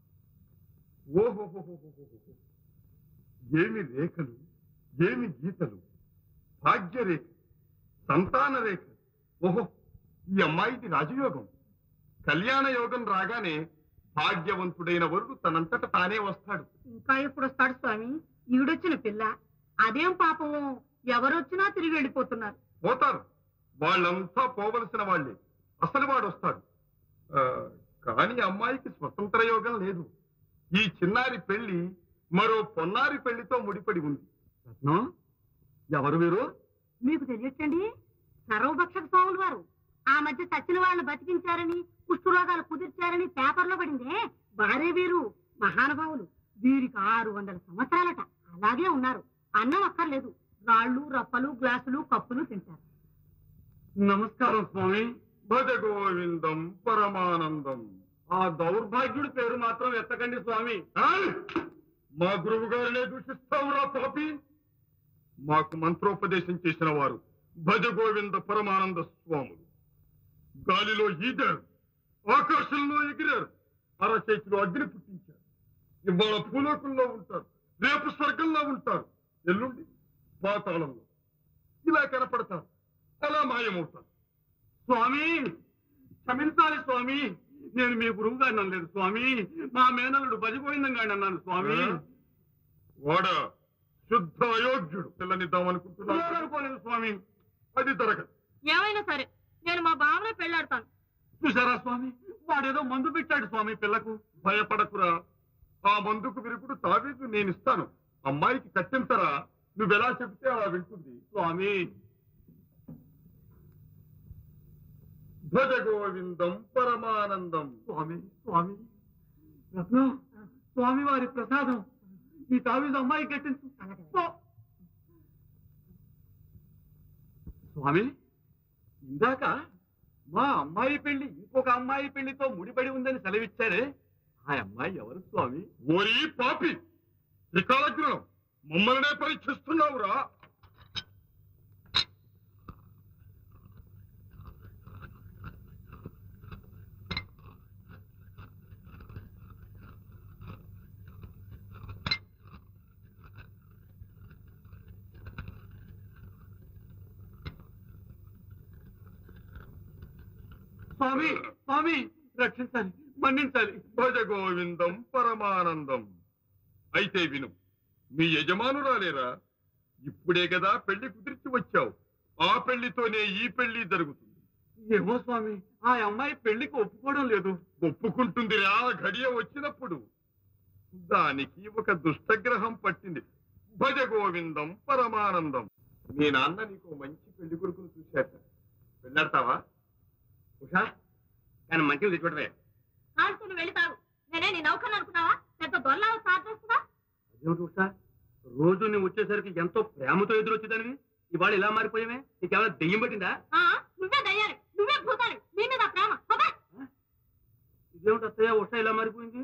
ఓహోహోహోహోహో ఏమి రేఖలు ఏమి గీతలు భాగ్యరేఖ సంతాన రేఖ ఓహో ఈ అమ్మాయిది రాజయోగం కళ్యాణ యోగం రాగానే భాగ్యవంతుడైన వరుడు తనంతట తానే వస్తాడు ఇంకా ఎప్పుడు వస్తాడు స్వామి ఈవిడొచ్చిన పిల్ల అదేం పాపం ఎవరొచ్చినా తిరిగి వెళ్ళిపోతున్నారు పోతారు వాళ్ళంతా పోవలసిన వాళ్ళే అసలు వాడు వస్తాడు ఆ, కానీ అమ్మాయికి స్వతంత్ర యోగం లేదు ఈ చిన్నారి పెళ్లి మరో పొన్నారి పెళ్లితో ముడిపడి ఉంది రత్నం ఎవరు వీరు మీకు తెలియచ్చండి సర్వభక్షక స్వాములు వారు ఆ మధ్య చచ్చిన వాళ్ళని బతికించారని కుష్ఠరోగాలు కుదిర్చారని పేపర్లో పడిందే వారే వీరు మహానుభావులు వీరికి ఆరు వందల సంవత్సరాలట అలాగే ఉన్నారు అన్నం అక్కర్లేదు రాళ్ళు రప్పలు గ్లాసులు కప్పులు తింటారు నమస్కారం స్వామి భజ గోవిందం పరమానందం ఆ దౌర్భాగ్యుడి పేరు మాత్రం ఎత్తకండి స్వామి ఆయ్! మా గురువు గారినే దూషిస్తావురా పాపి మాకు మంత్రోపదేశం చేసిన వారు భజ గోవింద పరమానంద స్వాములు గాలిలో ఈదారు ఆకాశంలో ఎగిరారు అరచేతిలో అగ్ని పుట్టించారు ఇవాళ భూలోకంలో ఉంటారు రేపు స్వర్గంలో ఉంటారు ఎల్లుండి పాతాళంలో ఇలా కనపడతారు అలా మాయమవుతారు స్వామి క్షమించాలి స్వామి నేను మీ గురువు గారిని అనలేదు స్వామి మా మేనల్లుడు బజిపోయిందని గారిని అన్నాను స్వామి వాడ శుద్ధ అయోగ్యుడు పిల్లనిద్దామనుకుంటున్నాను అనుకోలేదు స్వామి అది దొరకదు ఏమైనా సరే నేను మా బావనే పెళ్ళాడతాను చూసారా స్వామి వాడేదో మందు పెట్టాడు స్వామి పిల్లకు భయపడకురా ఆ మందుకు విరుగుడు తావీదు నేను ఇస్తాను అమ్మాయికి కట్టించరా నువ్వెలా చెబితే అలా వింటుంది స్వామి భజ గోవిందం పరమానందం స్వామి స్వామి రత్నం స్వామి వారి ప్రసాదం ఈ తావీదు అమ్మాయి కట్టించు స్వా- స్వామి ఇందాక మా అమ్మాయి పెళ్లి ఇంకొక అమ్మాయి పెళ్లితో ముడిపడి ఉందని సెలవిచ్చారే ఆ అమ్మాయి ఎవరు స్వామి ఓరి పాపి త్రికాలగ్నం మమ్మల్నే పరీక్షిస్తున్నావురా స్వామి స్వామి రక్షించాలి మన్నించాలి భజ గోవిందం పరమానందం అయితే విను మీ యజమానురాలేరా ఇప్పుడే కదా పెళ్లి కుదిర్చి వచ్చావు ఆ పెళ్లితోనే ఈ పెళ్లి జరుగుతుంది ఏమో స్వామి ఆ అమ్మాయి పెళ్లికి ఒప్పుకోవడం లేదు ఒప్పుకుంటుందిరా గడియ వచ్చినప్పుడు దానికి ఒక దుష్టగ్రహం పట్టింది భజ గోవిందం పరమానందం మీ నాన్న నీకు మంచి పెళ్లి కొడుకును చూశాట వెళ్ళాడతావా ఉషా కానీ మంచిగా తెచ్చుకోవడమే కాల్చుకుని వెళ్తావు నేనే నీ నౌకను అనుకున్నావా పెద్ద దొల్లా సాధేస్తున్నా అదేమిటి ఉషా రోజు నువ్వు వచ్చేసరికి ఎంతో ప్రేమతో ఎదురొచ్చేదానివి ఇవాళ ఇలా మారిపోయావే నీకేమైనా దెయ్యం పట్టిందా ఆ, నువ్వే దయ్యాలి నువ్వే భూతాలి నీ మీద ప్రేమ అబ్బా! ఇదేమిటి అత్తయ్య ఉషా ఇలా మారిపోయింది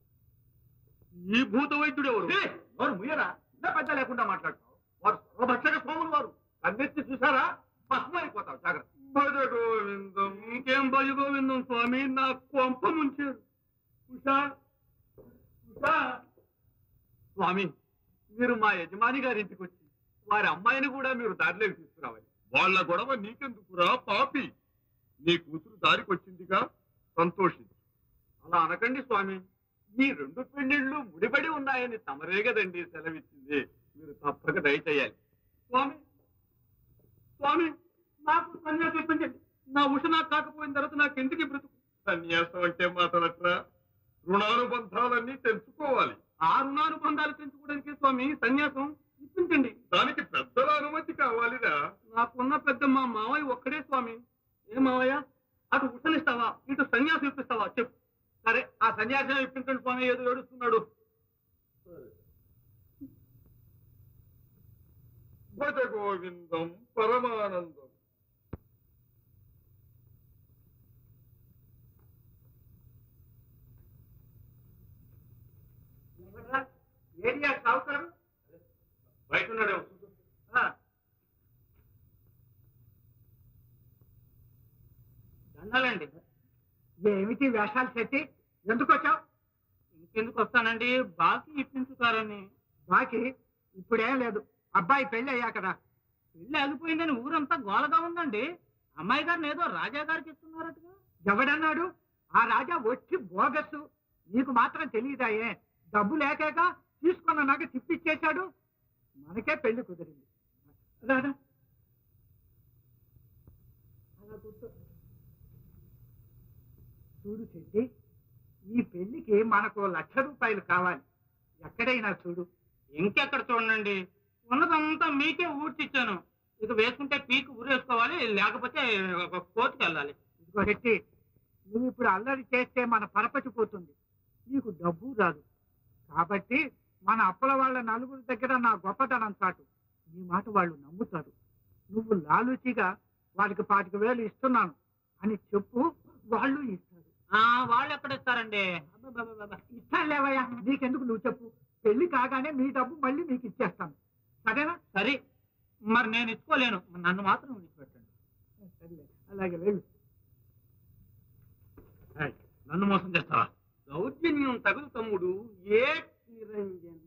ఈ భూత వైద్యుడు ఎవరు వారు ముయ్యరా ఇలా పెద్ద లేకుండా మాట్లాడతావు వారు సర్వభక్షక స్వాములు వారు కన్నెత్తి చూసారా భస్మైపోతావు జాగ్రత్త భజ గోవిందం ఇంకేం భజగోవిందం స్వామి నా కొంప ముంచారు ఉషా ఉషా స్వామి మీరు మా యజమాని గారి ఇంటికి వచ్చి వారి అమ్మాయిని కూడా మీరు దారిలోకి తీసుకురావాలి వాళ్ళ గొడవ నీకెందుకురా పాపి నీ కూతురు దారికి వచ్చిందిగా సంతోషించు అలా అనకండి స్వామి ఈ రెండు పెళ్లిళ్ళు ముడిపడి ఉన్నాయని తమరే కదండి సెలవిచ్చింది మీరు తప్పక దయచేయాలి స్వామి స్వామి నాకు సన్యాసం ఇప్పించండి నా ఉష నాకు కాకపోయిన తర్వాత నాకు ఎందుకు ఈ బ్రతుకు సన్యాసం అంటే మాటలట్రా రుణానుబంధాలన్నీ తెలుసుకోవాలి ఆ రుణానుబంధాలు పెంచుకోవడానికి స్వామి సన్యాసం ఇప్పించండి దానికి పెద్దల అనుమతి కావాలిరా నాకున్న పెద్ద మా మావయ్య ఒక్కడే స్వామి ఏ మావయ్య అటు ఉషనిస్తావా ఇటు సన్యాసం ఇప్పిస్తావా చెప్పు సరే ఆ సన్యాసం ఇప్పించండి స్వామి ఏదో ఏడుస్తున్నాడు భజ గోవిందం పరమానందం ఏరియా సాగుతారు బయట ఉన్నాడే అన్నాలండి ఏమిటి వేషాలు చెట్టి ఎందుకు వచ్చావు ఇంకెందుకు వస్తానండి బాకీ ఇప్పించుతారని బాకి ఇప్పుడేం లేదు అబ్బాయి పెళ్లి అయ్యా కదా పెళ్లి ఆగిపోయిందని ఊరంతా గోలగా ఉందండి అమ్మాయి గారిని ఏదో రాజా గారికి ఇస్తున్నారటగా ఎవడన్నాడు ఆ రాజా వచ్చి బోగస్సు నీకు మాత్రం తెలియదాయే డబ్బు లేకాక తీసుకున్న నగ తిప్పిచ్చేశాడు మనకే పెళ్లి కుదిరింది రాదా అలా కూర్చో. చూడు చెట్టి ఈ పెళ్లికి మనకు లక్ష రూపాయలు కావాలి ఎక్కడైనా చూడు ఇంకెక్కడ చూడండి ఉన్నదంతా మీకే ఊడ్చిచ్చాను ఇక వేసుకుంటే పీకి ఊరేసుకోవాలి లేకపోతే ఒక కోర్టుకి వెళ్ళాలి ఇదిగో చెట్టి నువ్వు ఇప్పుడు అల్లరి చేస్తే మన పరపతి పోతుంది నీకు డబ్బు రాదు కాబట్టి మన అప్పుల వాళ్ళ నలుగురి దగ్గర నా గొప్పతనం చాటు నీ మాట వాళ్ళు నమ్ముతారు నువ్వు లాలూచిగా వాడికి పాతిక వేలు ఇస్తున్నాను అని చెప్పు వాళ్ళు ఇస్తారు ఆ వాళ్ళు ఎక్కడ ఇస్తారండి అబ్బబ్బబ్బబ్బ. ఇస్తాను లేవయ్యా నీకెందుకు నువ్వు చెప్పు పెళ్లి కాగానే మీ డబ్బు మళ్ళీ మీకు ఇచ్చేస్తాను సరేనా సరే మరి నేను ఇచ్చుకోలేను నన్ను మాత్రం విడిచిపెట్టండి సరేలే అలాగే వెళ్ళు ఏయ్, నన్ను మోసం చేస్తావా దౌర్జన్యం తగులు తమ్ముడు ఏ నిరంజన్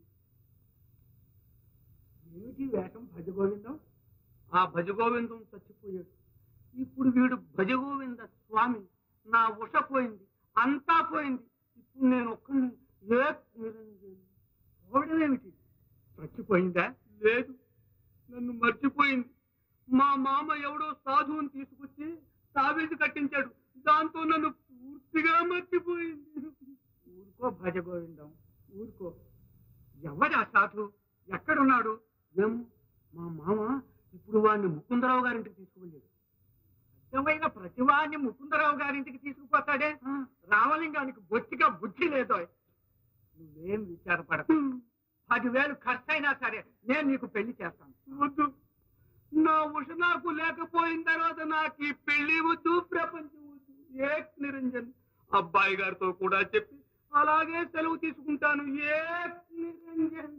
ఏమిటి వేషం భజగోవిందం ఆ భజగోవిందం చచ్చిపోయాడు ఇప్పుడు వీడు భజగోవింద స్వామి నా ఉష పోయింది అంతా పోయింది ఇప్పుడు నేను ఒక్కడిని ఏ నిరంజన్ పోవడమేమిటి చచ్చిపోయిందా లేదు నన్ను మర్చిపోయింది మా మామ ఎవడో సాధువుని తీసుకొచ్చి తావీజు కట్టించాడు దాంతో నన్ను పూర్తిగా మర్చిపోయింది ఊరుకో భజగోవిందం ఊరుకో ఎవడా సాధు ఎక్కడున్నాడు ఏం మా మామ ఇప్పుడు వాడిని ముకుందరావు గారింటికి తీసుకువెళ్ళాడు అర్థమైన ప్రతివాన్ని ముకుందరావు గారింటికి తీసుకుపోతాడే రామలింగానికి బొత్తిగా బుద్ధి లేదో నువ్వేం విచారపడకు పదివేలు ఖర్చైనా సరే నేను నీకు పెళ్లి చేస్తాను వద్దు నా ఉష నాకు లేకపోయిన తర్వాత నాకు ఈ పెళ్లి వద్దు ప్రపంచం వద్దు ఏక్ నిరంజన్ అబ్బాయి గారితో కూడా చెప్పి అలాగే సెలవు తీసుకుంటాను ఏక్ నిరంజన్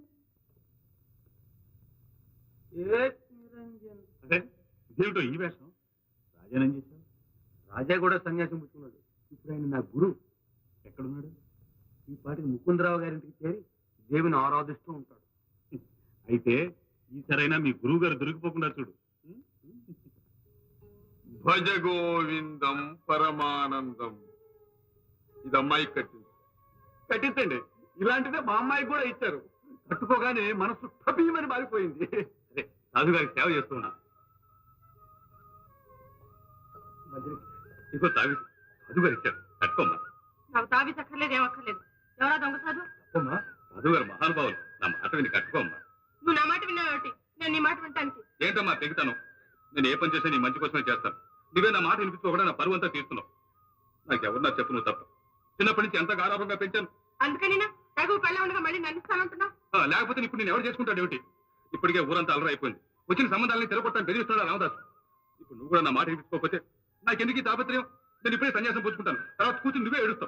ఏక్ నిరంజన్ అదే ఇదేమిటో ఈ వేషం రాజానేం చేశావు రాజా కూడా సన్యాసం పుచ్చుకున్నాడు ఇప్పుడు ఆయన నా గురువు ఎక్కడున్నాడు ఈ పాటికి ముకుందరావు గారింటికి చేరి దేవుని ఆరాధిస్తూ ఉంటాడు అయితే ఈసారైనా మీ గురువు గారు దొరికిపోకుండా చూడు భజ గోవిందం పరమానందం ఇది అమ్మాయి కట్టింది కట్టించండి ఇలాంటిదే మా అమ్మాయికి కూడా ఇచ్చారు కట్టుకోగానే మనసు టపీమని మారిపోయింది అదే రాజు గారికి సేవ చేస్తున్నా ఇదిగో తావి రాజు గారు ఇచ్చారు కట్టుకోమ్మా నాకు తావి చక్కర్లేదు ఏమక్కర్లేదు ఎవరా దొంగ సాధు కట్టుకోమ్మా రాజు గారు మహానుభావులు నా మాట విని కట్టుకోమ్మా నువ్వు నా మాట విన్నావేమిటి నేను నీ మాట వింటానికి ఏంటమ్మా తెగుతాను నేను ఏ పని చేసినా నీ మంచి కోసమే చేస్తాను నువ్వే నా మాట వినిపించుకోకుండా నా పరువు అంతా తీస్తున్నావు నాకెవరు నా చెప్పు నువ్వు తప్ప చిన్నప్పటి నుంచి ఎంత గారాభంగా పెంచాను అందుకని తగు పెళ్ళ ఉండగా మళ్ళీ నన్ను ఇస్తానంటున్నావు ఆ, లేకపోతే ఇప్పుడు నేను ఎవరు చేసుకుంటాడు ఏమిటి ఇప్పటికే ఊరంతా అలరా అయిపోయింది వచ్చిన సంబంధాలని తెలగొట్టాను బెదిరిస్తున్నాడు రామదాస్ ఇప్పుడు నువ్వు కూడా నా మాట వినిపించుకోకపోతే నాకెందుకు ఈ తాపత్రయం నేను ఇప్పుడే సన్యాసం పుచ్చుకుంటాను తర్వాత కూర్చుని నువ్వే ఏడుస్తావు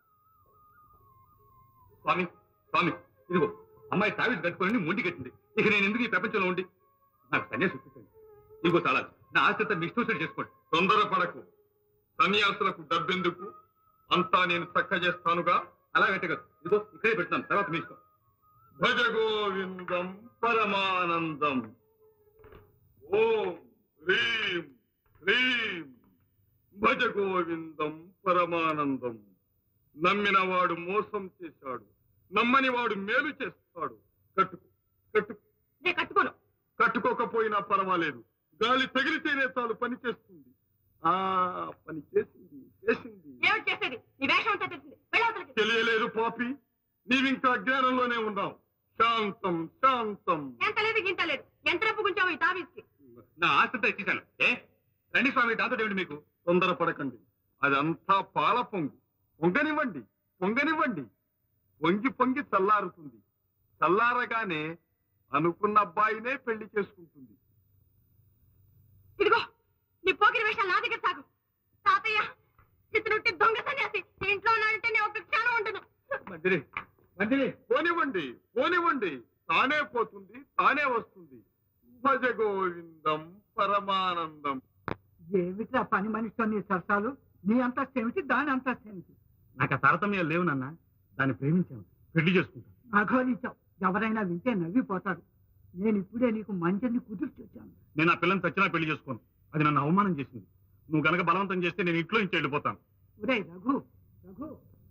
స్వామి స్వామి ఇదిగో అమ్మాయి తావిజ్ కట్టుకొని మొండి కట్టింది ఇక నేను ఎందుకు ఈ ప్రపంచంలో ఉండి నాకు సన్యాసం ఇప్పించండి ఇదిగో చాలా నా ఆస్తి అంతా మీ ఇష్టం చేసుకోండి తొందరపడకు సన్యాసులకు డబ్బెందుకు అంతా నేను చక్క చేస్తానుగా అలాగంటే కదా ఇదిగో ఇక్కడే పెడతాను తర్వాత మీ ఇష్టం భజ గోవిందం పరమానందం ఓం హ్రీం హ్రీం భజ గోవిందం పరమానందం నమ్మిన వాడు మోసం చేశాడు నమ్మని వాడు మేలు చేస్తాడు కట్టుకో కట్టుకో నేను కట్టుకోను కట్టుకోకపోయినా పర్వాలేదు గాలి తగిలితేనే చాలు పని చేస్తుంది ఆ పని చేసింది చేసింది ఏమిటి చేసేది నీ వేషం అంతా తెలిసింది వెళ్ళవతలకి తెలియలేదు పాపి నీవింకా అజ్ఞానంలోనే ఉన్నావు శాంతం శాంతం ఎంత లేదు గింత లేదు ఎంత రేపు గుంచావు ఈ తావీస్కి నా ఆస్తి అంతా ఇచ్చేసాను ఏ రండి స్వామి దాంతో ఏమిటి మీకు తొందరపడకండి అదంతా పాల పొంగు పొంగనివ్వండి పొంగనివ్వండి పొంగి పొంగి చల్లారుతుంది చల్లారగానే అనుకున్న అబ్బాయినే పెళ్లి చేసుకుంటుంది ఇదిగో నీ పోకిరి వేషాలు నా దగ్గర సాగు తాతయ్య ఇతనుంటే దొంగ సన్యాసి నీ ఇంట్లో ఉన్నాడంటే నేను ఒక క్షణం ఉండను మందిరి మందిరి పోనివ్వండి పోనివ్వండి తానే పోతుంది తానే వస్తుంది భజ గోవిందం పరమానందం ఏమిట్రా పని మనిషితో నీ సరసాలు నీ అంతస్తు ఏమిటి దాని అంతస్తు ఏమిటి నాకు ఆ తారతమ్యాలు లేవు నాన్న దాన్ని ప్రేమించాను పెళ్లి చేసుకుంటాను అఘోరించావు ఎవరైనా వింటే నవ్విపోతారు నేను ఇప్పుడే నీకు మంచిని కుదుర్చి వచ్చాను నేను ఆ పిల్లని చచ్చినా పెళ్లి చేసుకోను అది నన్ను అవమానం చేసింది నువ్వు గనక బలవంతం చేస్తే నేను ఇంట్లో నుంచి వెళ్ళిపోతాను ఒరే రఘు రఘు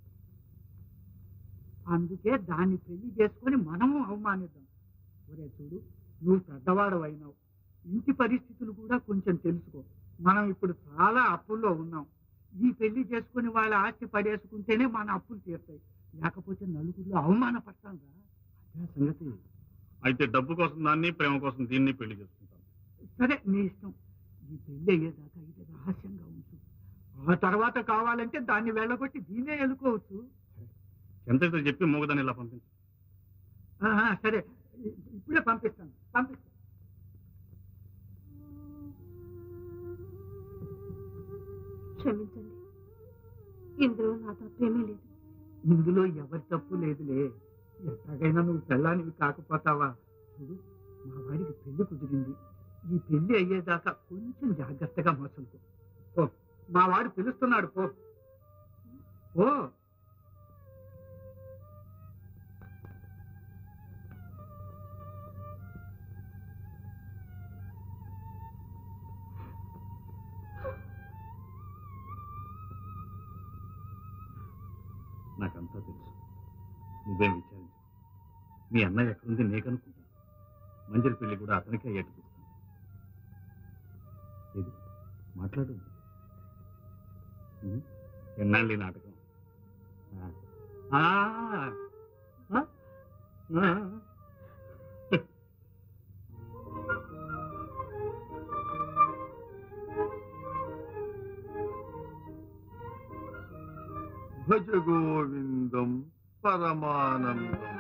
అందుకే దాన్ని పెళ్లి చేసుకొని మనము అవమానిద్దాం ఒరే చూడు నువ్వు పెద్దవాడు అయినావు ఇంటి పరిస్థితులు కూడా కొంచెం తెలుసుకో మనం ఇప్పుడు చాలా అప్పుల్లో ఉన్నాం ఈ పెళ్లి చేసుకుని వాళ్ళ ఆస్తి పడేసుకుంటేనే మన అప్పులు తీరుతాయి లేకపోతే నలుగురిలో అవమానపడతాం రా అదే సంగతి అయితే డబ్బు కోసం దాన్ని ప్రేమ కోసం దీన్ని పెళ్లి చేసుకుంటాను సరే నీ ఇష్టం ఈ పెళ్లి అయ్యేదాకా ఇది రహస్యంగా ఉంచు ఆ తర్వాత కావాలంటే దాన్ని వెళ్ళగొట్టి దీన్నే వెళ్ళుకోవచ్చు ఎంత చెప్పి మూగదాన్ని ఇలా పంపించు ఆహా, సరే ఇ- ఇప్పుడే పంపిస్తాను పంపిస్తాను క్షమించండి ఇందులో నా తప్పేమీ లేదు ఇందులో ఎవరి తప్పు లేదులే ఎట్లాగైనా నువ్వు పెళ్ళానివి కాకపోతావా చూడు మా వాడికి పెళ్లి కుదిరింది ఈ పెళ్లి అయ్యేదాకా కొంచెం జాగ్రత్తగా మోసలుకో పో మా వాడు పిలుస్తున్నాడు పో ఓ నాకంతా తెలుసు నువ్వేం విచారించు మీ అన్నయ్య ఎక్కడుంది నే కనుక్కుంటాను మంజరి పెళ్లి కూడా అతనికే అయ్యేట్టు చూస్తాను ఇది మాట్లాడు ఉం? ఎన్నాళ్ళు ఈ నాటకం ఆ. ఆ. ఆ. ఆ. భజ గోవిందం పరమానందం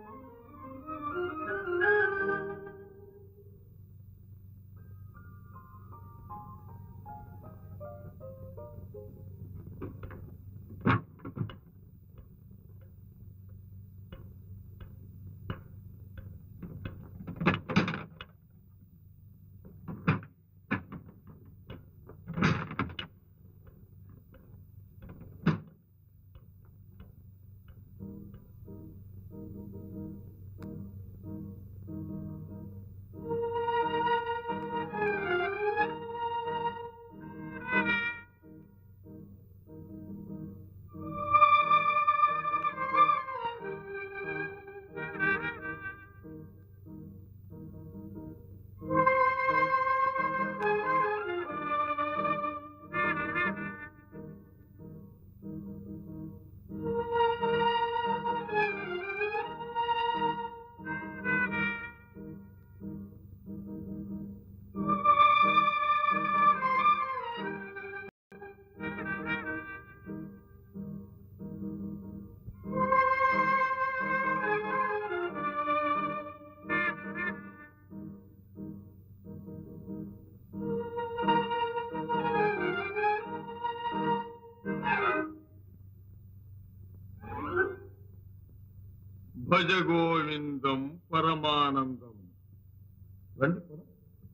భజ గోవిందం పరమానందం రండి పోదాం.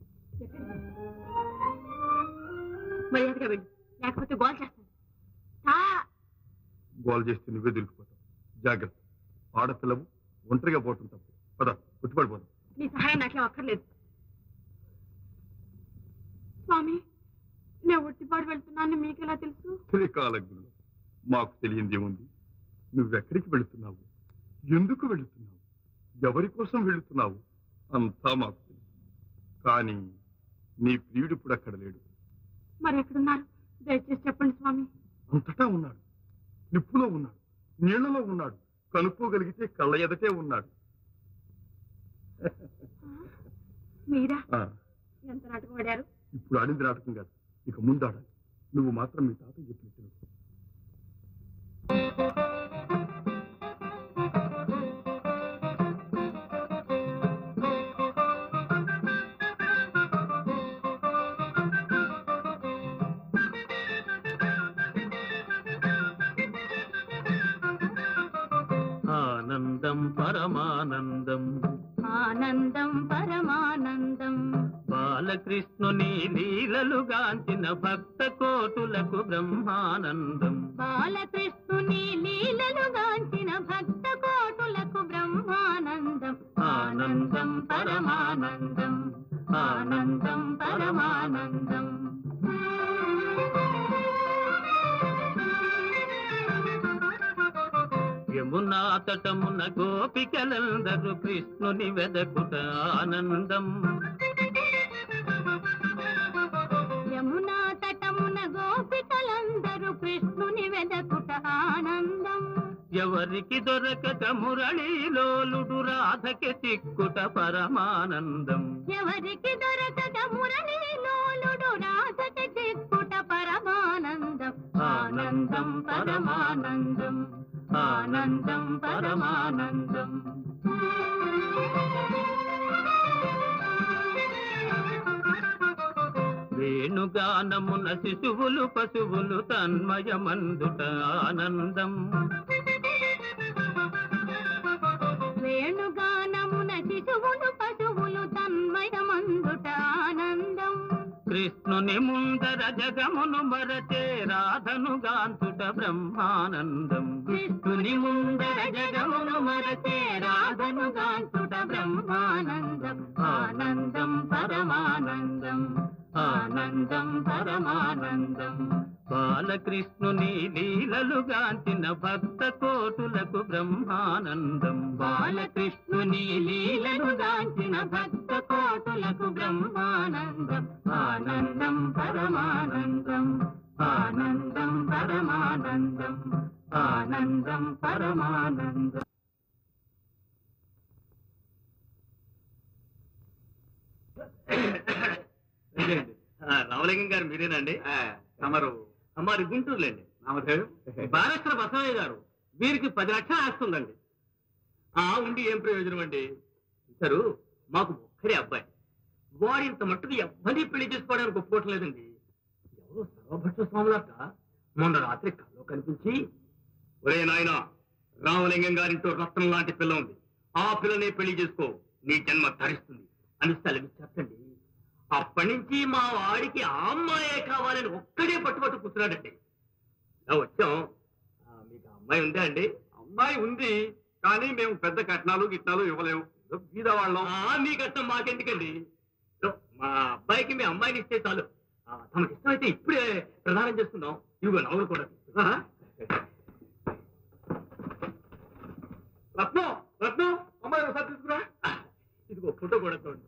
మర్యాదగా వెళ్ళు లేకపోతే గోల్ చేస్తాను తా గోల్ చేస్తే నువ్వే దొరికిపోతావు జాగ్రత్త ఆడపిల్లవు ఒంటరిగా పోవటం తప్పు పద గుర్తుపడిపోదాం నీ సహాయం నాకేం అక్కర్లేదు స్వామి నేను ఒట్టిపాడు వెళ్తున్నాను మీకెలా తెలుసు త్రికాలజ్ఞులు మాకు తెలియంది ఏముంది నువ్వెక్కడికి వెళుతున్నావు ఎందుకు వెళుతున్నావు ఎవరి కోసం వెళుతున్నావు అంతా మాకు తెలుసు కానీ నీ ప్రియుడు ఇప్పుడు అక్కడ లేడు మరి ఎక్కడున్నారు దయచేసి చెప్పండి స్వామి అంతటా ఉన్నాడు నిప్పులో ఉన్నాడు నీళ్లలో ఉన్నాడు కనుక్కోగలిగితే కళ్ళ ఎదటే ఉన్నాడు మీరా ఆ, ఎంత నాటకం ఆడారు ఇప్పుడు ఆడింది నాటకం కాదు ఇక ముందు ఆడాలి నువ్వు మాత్రం మీ తాత చెప్పినట్టు విను. ఆనందం పరమానందం ఆనందం ఆనందం పరమానందం బాలకృష్ణుని లీలలు గాంచిన భక్త కోటులకు బ్రహ్మానందం బాలకృష్ణుని లీలలు గాంచిన భక్త కోటులకు బ్రహ్మానందం ఆనందం పరమానందం ఆనందం పరమానందం యమునా తటమున గోపికలందరూ కృష్ణుని వెదకుట ఆనందం యమునా తటమున గోపికలందరూ కృష్ణుని వెదకుట ఆనందం ఎవరికి దొరకక మురళీలోలుడు రాధకి చిక్కుట పరమానందం ఎవరికి దొరకక మురళీలోలుడు రాధక చిక్కుట పరమానందం ఆనందం పరమానందం ఆనందం పరమానందం వేణుగానమున శిశువులు పశువులు తన్మయమందుట ఆనందం వేణుగానమున శిశువులు పశువులు తన్మయమందుట ఆనందం కృష్ణుని ముందర జగమును మరచే రాధను గాంతుట బ్రహ్మానందం కృష్ణుని ముందర జగమును మరచే రాధను గాంతుట బ్రహ్మానందం ఆనందం పరమానందం ఆనందం పరమానందం బాలకృష్ణుని లీలలు గాంచిన భక్త కోటులకు బ్రహ్మానందం బాలకృష్ణుని లీలలు గాంచిన భక్త కోటులకు బ్రహ్మానందం ఆనందం పరమానందం ఆనందం పరమానందం ఆనందం పరమానందం రామలింగం గారు మీరేనండి తమరు అమ్మారి గుంటూరులేండి నామధేయం బాలకృష్ణ బసవయ్య గారు వీరికి పది లక్షలు ఆస్తుందండి ఆ ఉండి ఏం ప్రయోజనం అండి సారు మాకు ఒక్కడే అబ్బాయి వాడు ఇంత మట్టుకు ఎవ్వరిని పెళ్లి చేసుకోవడానికి ఒప్పుకోవట్లేదండి ఎవరో సర్వభక్ష స్వాములట మొన్న రాత్రి కల్లో కనిపించి ఒరే నాయన రామలింగం గారింటో రత్నం లాంటి పిల్ల ఉంది ఆ పిల్లనే పెళ్లి చేసుకో నీ జన్మ ధరిస్తుంది అని సెలవిచ్చారండి అప్పటి నుంచి మా వాడికి ఆ అమ్మాయే కావాలని ఒక్కడే పట్టుబట్టు కూర్చున్నాడండి ఇలా వచ్చాం ఆ, మీకు ఆ అమ్మాయి ఉందా అండి అమ్మాయి ఉంది కానీ మేము పెద్ద కట్నాలు గిట్నాలు ఇవ్వలేము ఏదో బీదవాళ్ళం ఆ, మీ కష్టం మాకెందుకండి ఇదో, మా అబ్బాయికి మీ అమ్మాయిని ఇస్తే చాలు ఆ, తమకి ఇష్టమైతే ఇప్పుడే ప్రదానం చేసుకుందాం ఇదిగో నవ్వులు కూడా ఆహా. రత్నం రత్నం అమ్మాయి ఒకసారి తీసుకురా ఇదిగో ఫోటో కూడా చూడండి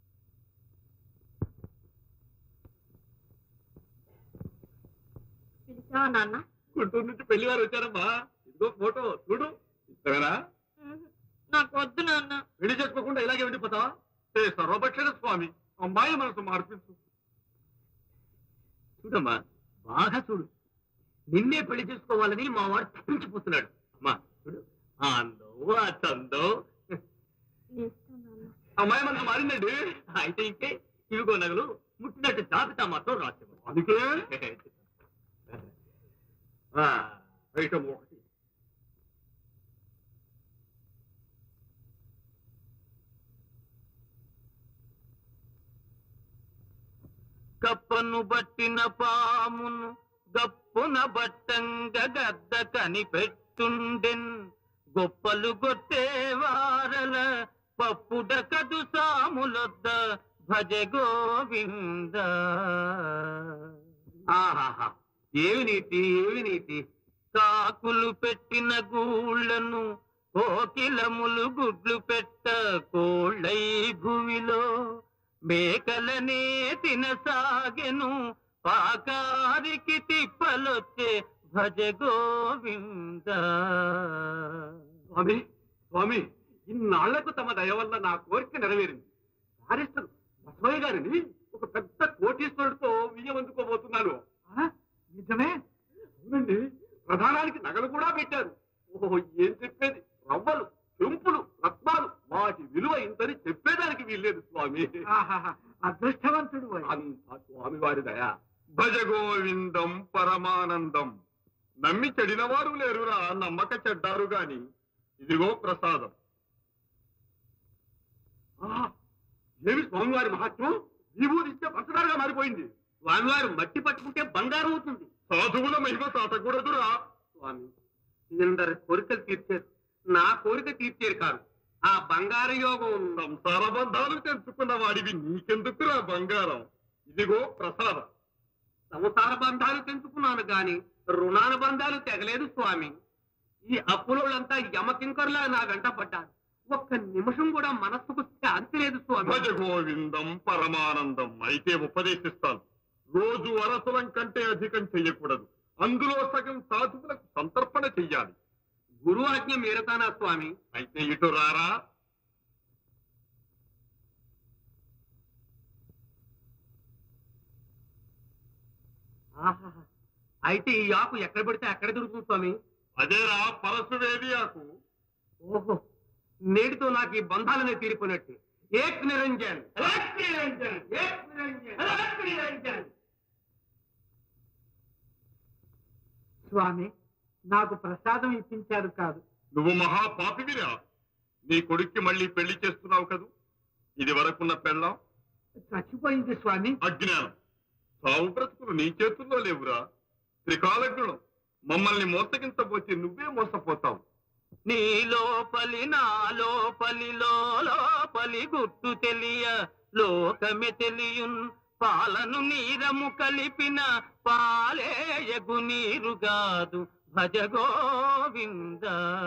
పిలిచావా నాన్న గుంటూరు నుంచి పెళ్లి వారు వచ్చారమ్మా ఇదిగో ఫోటో చూడు ఇస్తారా నాకు వద్దు నాన్న పెళ్లి చేసుకోకుండా ఇలాగే ఉండిపోతావా ఏ సర్వభక్షణ స్వామి అమ్మాయి మనసు మార్పించు చూడమ్మా బాగా చూడు నిన్నే పెళ్లి చేసుకోవాలని మా వాడు తప్పించిపోతున్నాడు అమ్మా చూడు ఆ అందం ఆ చందం అమ్మాయి మనసు మారిందండి అయితే ఇంకే ఇవిగో నగలు ముట్టినట్టు జాబితా మాత్రం రాసేమో అందుకే ఆ, ఐటమ్ ఒకటి కప్పను బట్టిన పామును గప్పున బట్టంగ గద్ద కనిపెట్టుండెన్ గొప్పలు కొట్టేవారల పప్పుడ కదు సాములొద్ద భజ గోవింద ఆహాహా ఏమి నీతి ఏమి నీతి కాకులు పెట్టిన గూళ్ళను కోకిలములు గుడ్లు పెట్ట కోళ్ళై భువిలో మేకలనే తినసాగెను పాకారికి తిప్పలొచ్చే భజ గోవింద స్వామి స్వామి ఇన్నాళ్లకు తమ దయ వల్ల నా కోరిక నెరవేరింది బారిస్టర్ బసవయ్య గారిని ఒక పెద్ద కోటీశ్వరుడితో వియ్యం అందుకోబోతున్నాను నిజమే అవునండి ప్రధానానికి నగలు కూడా పెట్టారు ఓహో ఏం చెప్పేది రవ్వలు చెంపులు రత్నాలు వాటి విలువ ఇంతని చెప్పేదానికి వీల్లేదు స్వామి అదృష్టవంతుడు అంతా స్వామి వారి దయ భజ గోవిందం పరమానందం నమ్మి చెడిన వారు లేరురా నమ్మక చెడ్డారు గాని ఇదిగో ప్రసాదం ఏమి స్వామివారి మహాత్మ్యం విభూతి ఇస్తే పంచదారగా మారిపోయింది స్వామివారు మట్టి పట్టుకుంటే బంగారం అవుతుంది సాధువుల మహిమ తాటకూడదురా స్వామి ఎందరి కోరికలు తీర్చారు నా కోరిక తీర్చారు కాదు ఆ బంగారు యోగం సంసార బంధాలు తెంచుకున్న వాడివి నీకెందుకురా బంగారం ఇదిగో ప్రసాదం సంసార బంధాలు తెంచుకున్నాను గాని రుణానుబంధాలు తెగలేదు స్వామి ఈ అప్పులంతా యమకింకర్లా నా వెంట పడ్డారు ఒక్క నిమిషం కూడా మనస్సుకు శాంతి లేదు స్వామి భజ గోవిందం పరమానందం అయితే ఉపదేశిస్తాను రోజు అరసులం కంటే అధికం చెయ్యకూడదు అందులో సగం సాధువులకు సంతర్పణ చెయ్యాలి గురు ఆజ్ఞ మీరతానా స్వామి అయితే ఇటు రారా ఆహాహా. అయితే ఈ ఆకు ఎక్కడ పెడితే అక్కడ దొరుకుతుంది స్వామి అదేరా పరశువేది ఆకు ఓహో నేటితో నాకు ఈ బంధాలనే తీరిపోయినట్టు ఏక్ నిరంజన్ ఏక్ నిరంజన్ ఏక్ నిరంజన్ ఏక్ నిరంజన్ స్వామి నాకు ప్రసాదం ఇప్పించారు కాదు నువ్వు మహాపాపివిరా నీ కొడుక్కి మళ్ళీ పెళ్లి చేస్తున్నావు కదూ ఇది వరకున్న పెళ్ళం చచ్చిపోయింది స్వామి అజ్ఞానం సావు బ్రతుకులు నీ చేతుల్లో లేవురా త్రికాలజ్ఞులం మమ్మల్ని మోసగించబోతే నువ్వే మోసపోతావు నీ లోపలి నా లోపలి లోపలి గుట్టు తెలియ లోకమె తెలియున్ పాలను నీరము కలిపిన పాలేయగు నీరుగాదు భజ గోవింద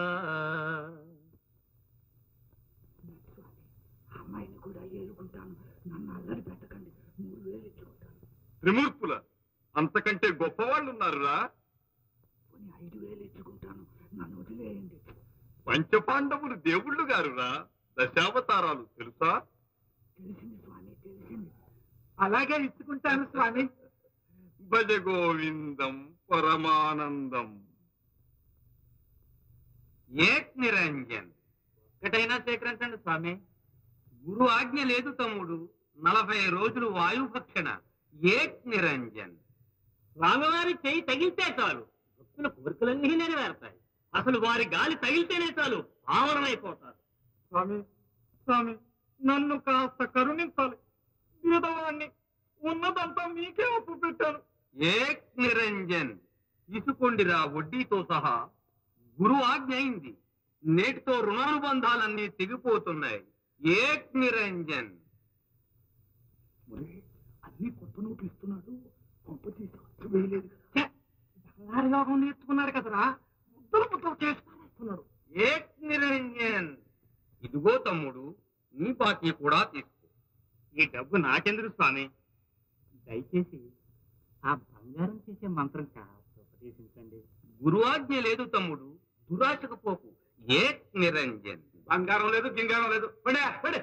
అమ్మాయిని కూడా ఏలుకుంటాను నన్ను అల్లరి పెట్టకండి మూడు వేలు ఇచ్చుకుంటాను త్రిమూర్తుల అంతకంటే గొప్పవాళ్ళు ఉన్నారురా పోనీ ఐదు వేలు ఇచ్చుకుంటాను నన్ను వదిలేయండి పంచపాండవులు దేవుళ్ళు గారురా దశావతారాలు తెలుసా తెలిసింది స్వామి తెలిసింది అలాగే ఇచ్చుకుంటాను స్వామి భజ గోవిందం పరమానందం ఏక్ నిరంజన్ ఒకటైనా సేకరించండి స్వామి గురు ఆజ్ఞ లేదు తమ్ముడు నలభై రోజులు వాయుభక్షణ ఏక్ నిరంజన్ స్వామివారి చేయి తగిలితే చాలు భక్తుల కోరికలన్నీ నెరవేరుతాయి అసలు వారి గాలి తగిలితేనే చాలు ఆవరణమైపోతారు స్వామి స్వామి నన్ను కాస్త కరుణించాలి బీదవాణ్ణి ఉన్నదంతా మీకే అప్పు పెట్టాను ఏక్ నిరంజన్ తీసుకోండిరా వడ్డీతో సహా గురు ఆజ్ఞ అయింది నేటితో రుణానుబంధాలన్నీ తెగిపోతున్నాయి ఏక్ నిరంజన్ ఒరేయ్, అన్ని కొత్త నోట్లు ఇస్తున్నాడు కొంప తీసి ఖర్చు వేయలేదు ఛే, బంగారు యోగం నేర్చుకున్నాడు కదరా ముద్దలు ముద్దలు చేసుకున్నాడు ఏక్ నిరంజన్ ఇదిగో తమ్ముడు నీ బాకీ కూడా తీసుకో ఈ డబ్బు నాకెందుకు స్వామి దయచేసి ఆ బంగారం చేసే మంత్రం కాస్త ఉపదేశించండి గురు ఆజ్ఞ లేదు తమ్ముడు దురాశకు పోకు ఏక్ నిరంజన్ బంగారం లేదు గింగారం లేదు పడే పడే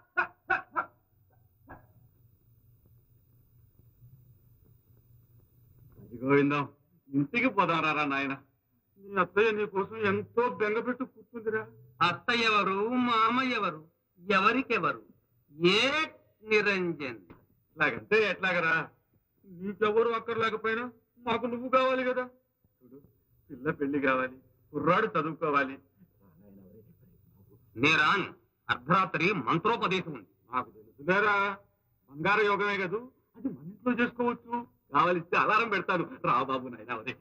గోవిందం ఇంటికి పోదారా నాయన నీ అత్తయ్య నీ కోసం ఎంతో బెంగపెట్టు కూర్చుందిరా అత్త ఎవరు మామ ఎవరు ఎవరికెవరు ఏక్ నిరంజన్ ఇలాగంటే ఎట్లాగరా నీకెవరు అక్కర్లేకపోయినా మాకు నువ్వు కావాలి కదా చూడు పిల్ల పెళ్లి కావాలి కుర్రాడు చదువుకోవాలి నేరాన్ అర్ధరాత్రి మంత్రోపదేశం ఉంది నాకు తెలుసులేరా బంగార యోగమే కదూ అది మన ఇంట్లో చేసుకోవచ్చు కావలిస్తే అలారం పెడతాను రా బాబు నాయన అదే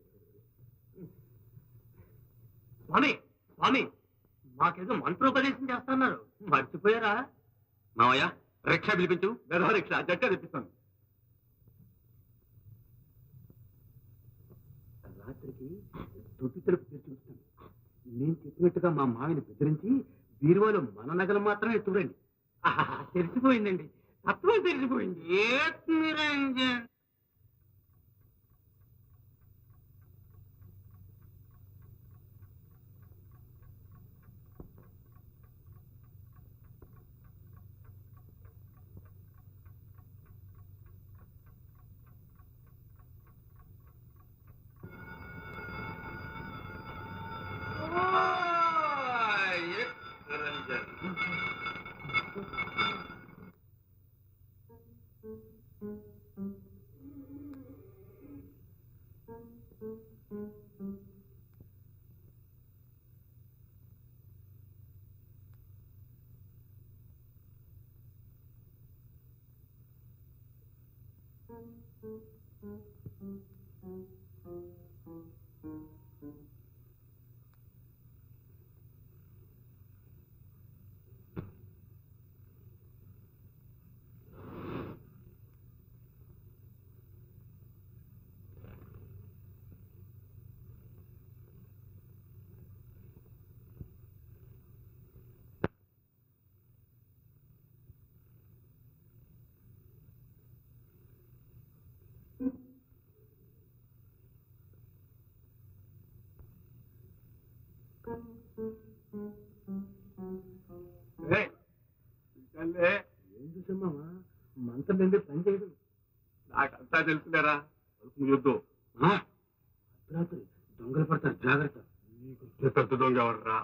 స్వామి స్వామి మాకేదో మంత్రోపదేశం చేస్తున్నారు మర్చిపోయారా మావయ్య రిక్షా పిలిపించు మెగా రిక్షా జట్ట తెప్పిస్తాను రాత్రికి తొట్టి తలుపు తెరిచి ఉంచుతాను నేను చెప్పినట్టుగా మా మావిని బెదిరించి బీరువాలో మన నగలు మాత్రమే చూడండి తెలిసిపోయిందండి తత్వం తెలిసిపోయింది ఏక్ నిరంజన్ ఏక్ నిరంజన్ ఏం చూసామా మంత్రం లేని పని చేయదు నాకంతా తెలుసులేరా తలుపు యుద్ధం ఆ, అర్ధరాత్రి దొంగలు పడతారు జాగ్రత్త పెద్ద దొంగ ఎవర్రా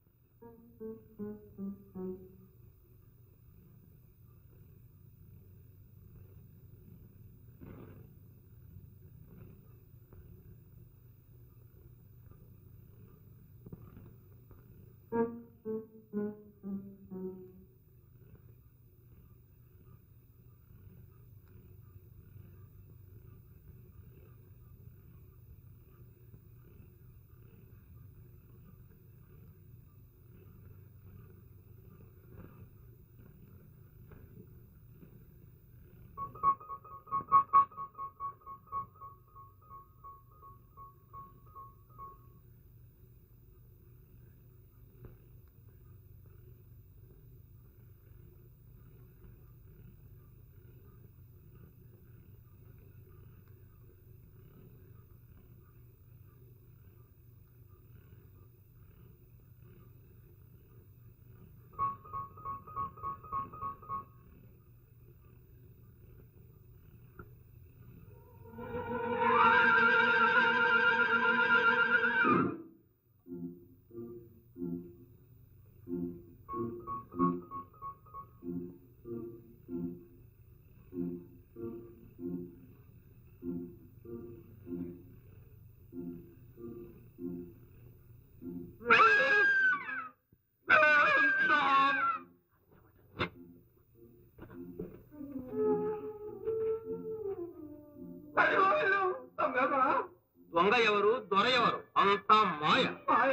దొంగ ఎవరు దొర ఎవరు అంతా మాయ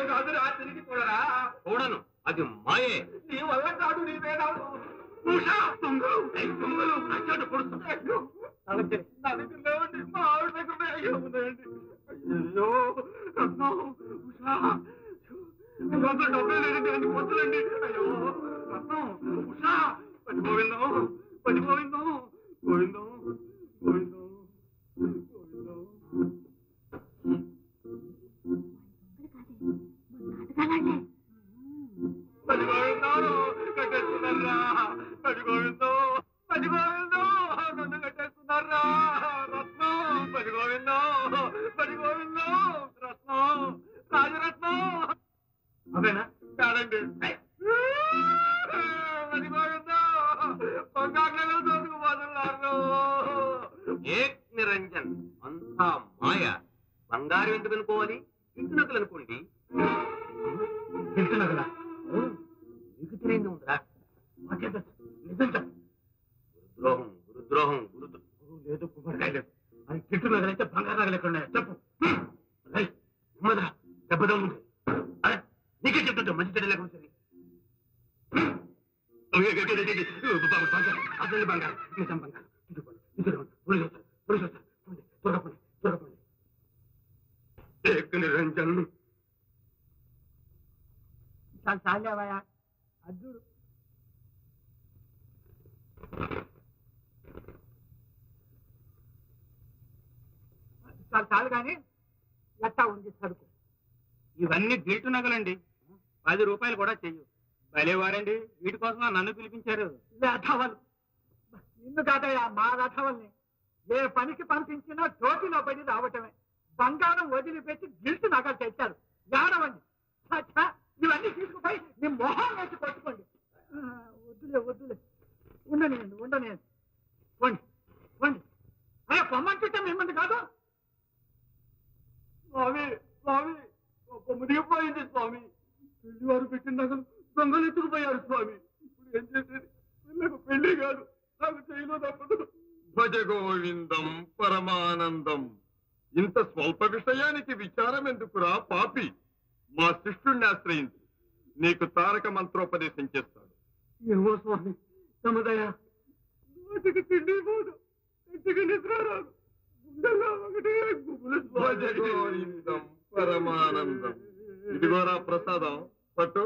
చూడను అది మాయే నీ వల్ల కాదు నీ వేదాలు ఉషా దొంగలు ఏయ్ దొంగలు అచ్చట పొడుస్తున్నాయి నా దగ్గర లేవండి మా ఆవిడ దగ్గర అయ్యో ఉన్నాయండి అయ్యో రత్నం ఉషా లోపల డబ్బే లేదండి అన్ని పొత్తులండి అయ్యో రత్నం ఉషా పడిపోయిందో పడిపోయిందో పోయిందో పోయిందో పోయిందో పడిపోయిందో కట్టేస్తున్నారా పడిపోయిందో పడిపోయిందో నన్ను కట్టేస్తున్నారా రత్నం పడిపోయిందో పడిపోయిందో రత్నం రాజరత్నం అదేనా కాదండి పడిపోయిందో బంగారు దోసుకుపోతున్నారు ఏక్ నిరంజన్ అంతా మాయ బంగారం ఎందుకు అనుకోవాలి ఇంటినకలు అనుకోండి తెలుసునగలా మీకు తెలియంది ఉందిరా మాకే తెలుసు నిజం చెప్పు గురుద్రోహం గురుద్రోహం గురుద్రోహం గురువు లేదు కుమారుడు లేదు అది కిట్టు నగలైతే బంగారు నగలు ఎక్కడ ఉన్నాయో చెప్పు రేయ్, నెమ్మదిరా దెబ్బ తగ్గుంది అరే నీకే చెప్తుంటా మంచి చెడ్డ లేకుండా సరే అసలు బంగారు నిజం బంగారు ఇదిగోండి, ఇదిగోండి, పోలీసు వస్తారు, పోలీసు వస్తారు. పోండి, త్వరగా పోండి, త్వరగా పోండి. ఏక్ నిరంజన్ చాలు చాలేవయ్యా అర్జుడు చాలు చాలు కానీ ఎట్టా ఉంది సరుకు ఇవన్నీ గిల్టు నగలండి పది రూపాయలు కూడా చెయ్యు భలేవారండి వీటి కోసం నన్ను పిలిపించారు రథవలు నిన్ను కాదయ్యా మా రథవల్ని ఏ పనికి పంపించినా టోపీలో పడి రావటమే బంగారం వదిలిపెట్టి గిల్టు నగలు తెచ్చారు ఏడవండి ఛ, ఇవన్నీ తీసుకుపోయి నీ మొహం వేసి కొట్టుకోండి ఆ, వద్దులే వద్దులే ఉండనియండి ఉండనియండి పోండి పోండి అయ్యా పొమ్మంటుంటే మిమ్మల్ని కాదు స్వామి స్వామి ఒక మునిగిపోయింది స్వామి పెళ్లి వారు పెట్టిన నగలు దొంగలు ఎత్తుకుపోయారు స్వామి ఇప్పుడు ఏం చేసేది పిల్లకు పెళ్లి కాదు నాకు చేయలో తప్పదు భజ గోవిందం పరమానందం ఇంత స్వల్ప విషయానికి విచారం ఎందుకురా పాపి మా శిష్యుణ్ణి ఆశ్రయించి నీకు తారక మంత్రోపదేశం చేస్తాడు ఏమో స్వామి తమదయ నోటికి తిండి పోదు కంటికి నిద్ర రాదు గుండెల్లో ఒకటే గుబులు భజ గోవిందం పరమానందం ఇదిగోరా ప్రసాదం పట్టు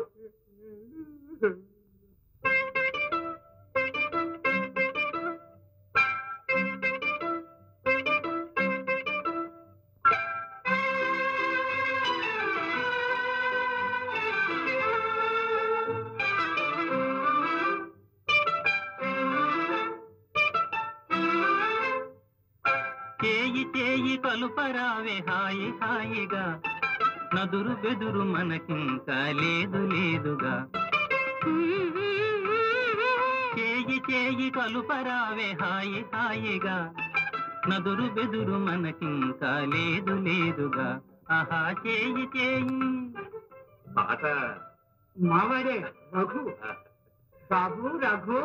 చేయి చేయి కలుపరావే హాయి హాయిగా నదురు బెదురు మనకింకా లేదు లేదుగా చేయి చేయి కలుపరావే హాయి హాయిగా నదురు బెదురు మనకింకా లేదు లేదుగా ఆహా చేయి చేయి పాట మావాడే రఘు బాబు రఘు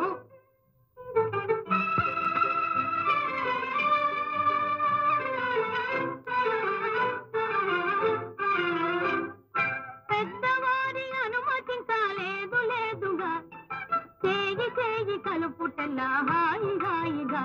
పెద్దవారి అనుమతింకా లేదు లేదుగా చేయి చేయి కలుపుటల్లా హాయి హాయిగా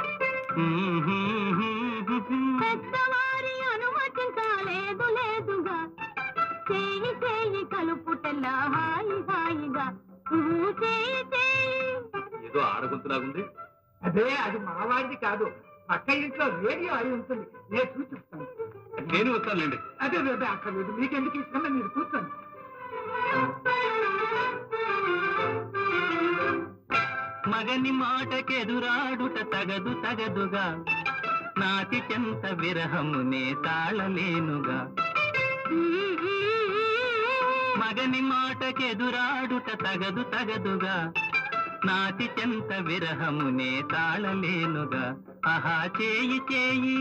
పెద్దవారి అనుమతింకా లేదు లేదుగా చేయి చేయి కలుపుటల్లా హాయి హాయిగా ఊ చేయి చేయి ఏదో ఆడగొంతులాగుంది అదే అది మావాడిది కాదు పక్క ఇంట్లో రేడియో అయి ఉంటుంది నేను చూసి చెప్తాను నేను వస్తానులేండి అదే అదే అక్కర్లేదు మీకెందుకు ఇష్టమో మీరు కూర్చోండి మగని మాటకెదురాడుట తగదు తగదుగా నాటి చెంత విరహమునే తాళలేనుగా మగని మాటకెదురాడుట తగదు తగదుగా నాటి చెంత విరహమునే తాళలేనుగా ఆహా చేయి చేయి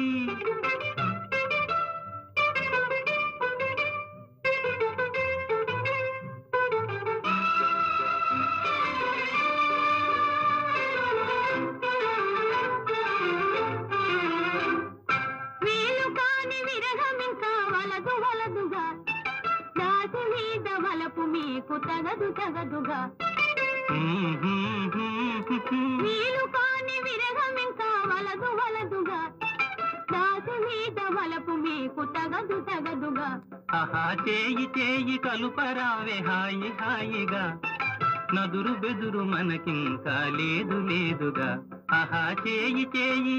వీలు కాని విరహం ఇంకా వలదు వలదుగా దాసి మీద వలపు మీకు తగదు తగదుగా వీలు కాని విరహం ఇంకా వలదు వలదుగా దాసి మీద వలపు మీకు తగదు తగదుగా ఆహా చేయి చేయి కలుపరావే హాయి హాయిగా నదురు బెదురు మనకింకా లేదు లేదుగా ఆహా చేయి చేయి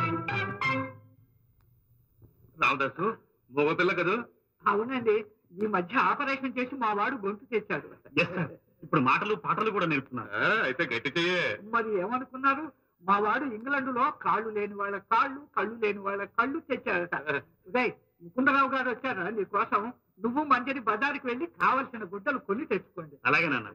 రామదాసు మగపిల్ల కదా అవునండి ఈ మధ్య ఆపరేషన్ చేసి మా వాడు గొంతు తెచ్చాడు ఎస్ సార్ ఇప్పుడు మాటలు పాటలు కూడా నేర్పుతున్నారు ఆ, అయితే గట్టి చెయ్యే మరి ఏమనుకున్నారు మా వాడు ఇంగ్లాండ్ లో కాళ్ళు లేని వాళ్ళ కాళ్ళు కళ్ళు లేని వాళ్ళ కళ్ళు తెచ్చాడట ఉదయ్ ముకుందరావు గారు వచ్చారా నీ కోసం నువ్వు మంజరి బజారుకి వెళ్ళి కావలసిన గుడ్డలు కొని తెచ్చుకోండి అలాగే నాన్న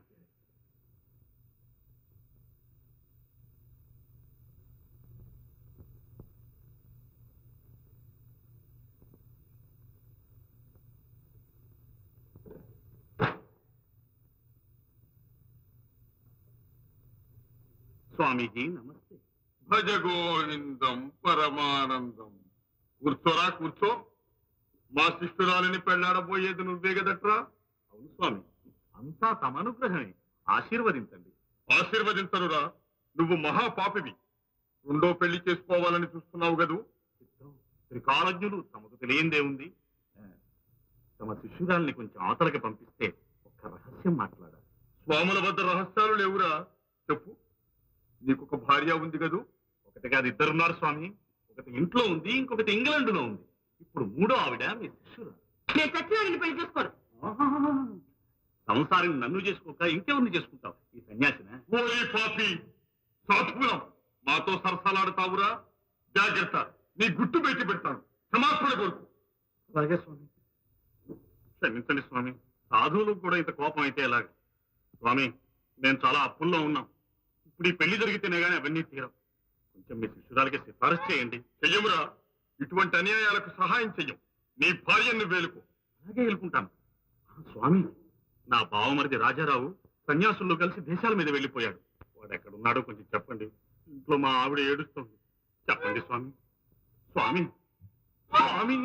స్వామీజీ నమస్తే భజ గోవిందం పరమానందం కూర్చోరా కూర్చో మా శిష్యురాలిని పెళ్ళాడబోయేది నువ్వే కదట్రా అవును స్వామి అంతా తమ అనుగ్రహమే ఆశీర్వదించండి ఆశీర్వదించరురా నువ్వు మహాపాపివి రెండో పెళ్లి చేసుకోవాలని చూస్తున్నావు కదూ చిత్తం త్రికాలజ్ఞులు తమకు తెలియందే ఉంది ఆ, తమ శిష్యురాల్ని కొంచెం అవతలకి పంపిస్తే ఒక్క రహస్యం మాట్లాడాలి స్వాముల వద్ద రహస్యాలు లేవురా చెప్పు నీకొక భార్య ఉంది కదూ ఒకటి కాదు ఇద్దరున్నారు స్వామి ఒకటి ఇంట్లో ఉంది ఇంకొకటి ఇంగ్లాండ్లో ఉంది ఇప్పుడు మూడో ఆవిడ మీ శిష్యురాలు నేను సత్యనారాయణ పెళ్లి చేసుకోను సంసారం నన్ను చేసుకోక ఇంకెవరిని చేసుకుంటావు ఈ సన్యాసిన ఓయ్ పాపి సాధువులం మాతో సరసాలాడుతావురా జాగ్రత్త నీ గుట్టు పెట్టి పెడతాను క్షమాపణ కోరుకు అలాగే స్వామి క్షమించండి స్వామి సాధువులకు కూడా ఇంత కోపం అయితే ఎలాగ స్వామి మేము చాలా అప్పుల్లో ఉన్నాం ఇప్పుడు ఈ పెళ్లి జరిగితేనే కానీ అవన్నీ తీరం కొంచెం మీ శిష్యురాలకి సిఫారసు చేయండి చెయ్యమురా ఇటువంటి అన్యాయాలకు సహాయం చెయ్యం నీ భార్యను వేలుకో అలాగే వెళ్ళుకుంటాను ఆ, స్వామి నా బావమరిది రాజారావు సన్యాసుల్లో కలిసి దేశాల మీద వెళ్ళిపోయాడు వాడు ఎక్కడున్నాడో కొంచెం చెప్పండి ఇంట్లో మా ఆవిడ ఏడుస్తుంది చెప్పండి స్వామి స్వామి స్వామి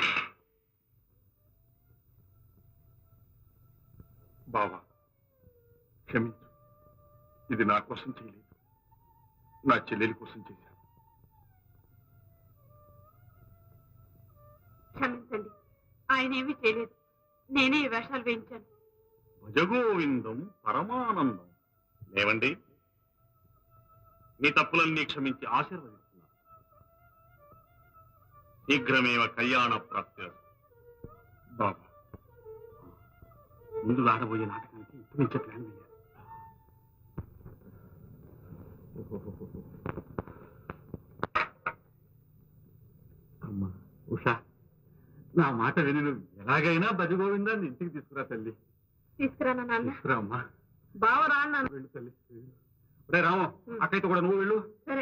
బావా క్షమించు ఇది నా కోసం చేయలేదు నా చెల్లెలి కోసం చేశాను క్షమించండి ఆయన ఏమీ చేయలేదు నేనే ఈ వేషాలు వేయించాను భజగోవిందం పరమానందం లేవండి మీ తప్పులన్నీ క్షమించి ఆశీర్వదిస్తున్నా శీఘ్రమేవ కళ్యాణ ప్రాప్తి బాబా ముందు ఆడబోయే నాటకానికి ఇప్పుడు నుంచే ప్లాన్ వేయాలి అమ్మా ఉషా నా మాట విని నువ్వు ఎలాగైనా భజగోవిందాన్ని ఇంటికి తీసుకురా తల్లి తీసుకురానా నాన్న తీసుకురా అమ్మా బావరా అన్నాను వెళ్ళు తల్లి రే రాము అక్కయితే కూడా నువ్వు వెళ్ళు సరే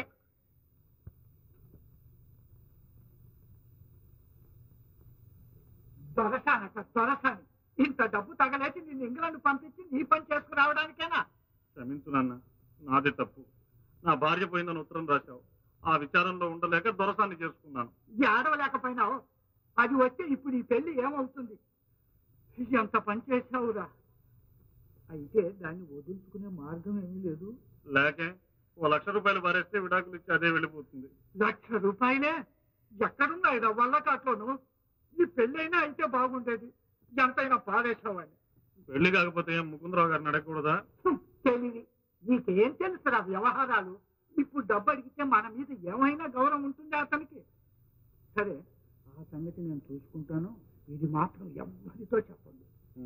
దొరసానట దొరసాని ఇంత డబ్బు తగలేసి నిన్ను ఇంగ్లాండ్ పంపించి నీ పని చేసుకురావడానికేనా క్షమించు నాన్న నాదే తప్పు నా భార్య పోయిందని ఉత్తరం రాశావు ఆ విచారంలో ఉండలేక దొరసాన్ని చేసుకున్నాను ఏడవలేకపోయినావు అది వచ్చి ఇప్పుడు ఈ పెళ్లి ఏమవుతుంది ఎంత పని చేశావురా అయితే దాన్ని వదులుచుకునే మార్గం ఏమీ లేదు లేకే ఓ లక్ష రూపాయలు పారేస్తే విడాకులు ఇచ్చి అదే వెళ్ళిపోతుంది లక్ష రూపాయలే ఎక్కడున్నాయి రా వల్లకాట్లోను ఈ పెళ్ళైనా అయితే బాగుండేది ఎంతైనా పారేసావని పెళ్లి కాకపోతే ఏం ముకుందరావు గారిని అడగకూడదా తెలివి నీకేం తెలుసురా వ్యవహారాలు ఇప్పుడు డబ్బు అడిగితే మన మీద ఏమైనా గౌరవం ఉంటుంది అతనికి సరే ఆ సంగతి నేను చూసుకుంటాను ఇది మాత్రం ఎవ్వరితో చెప్పండి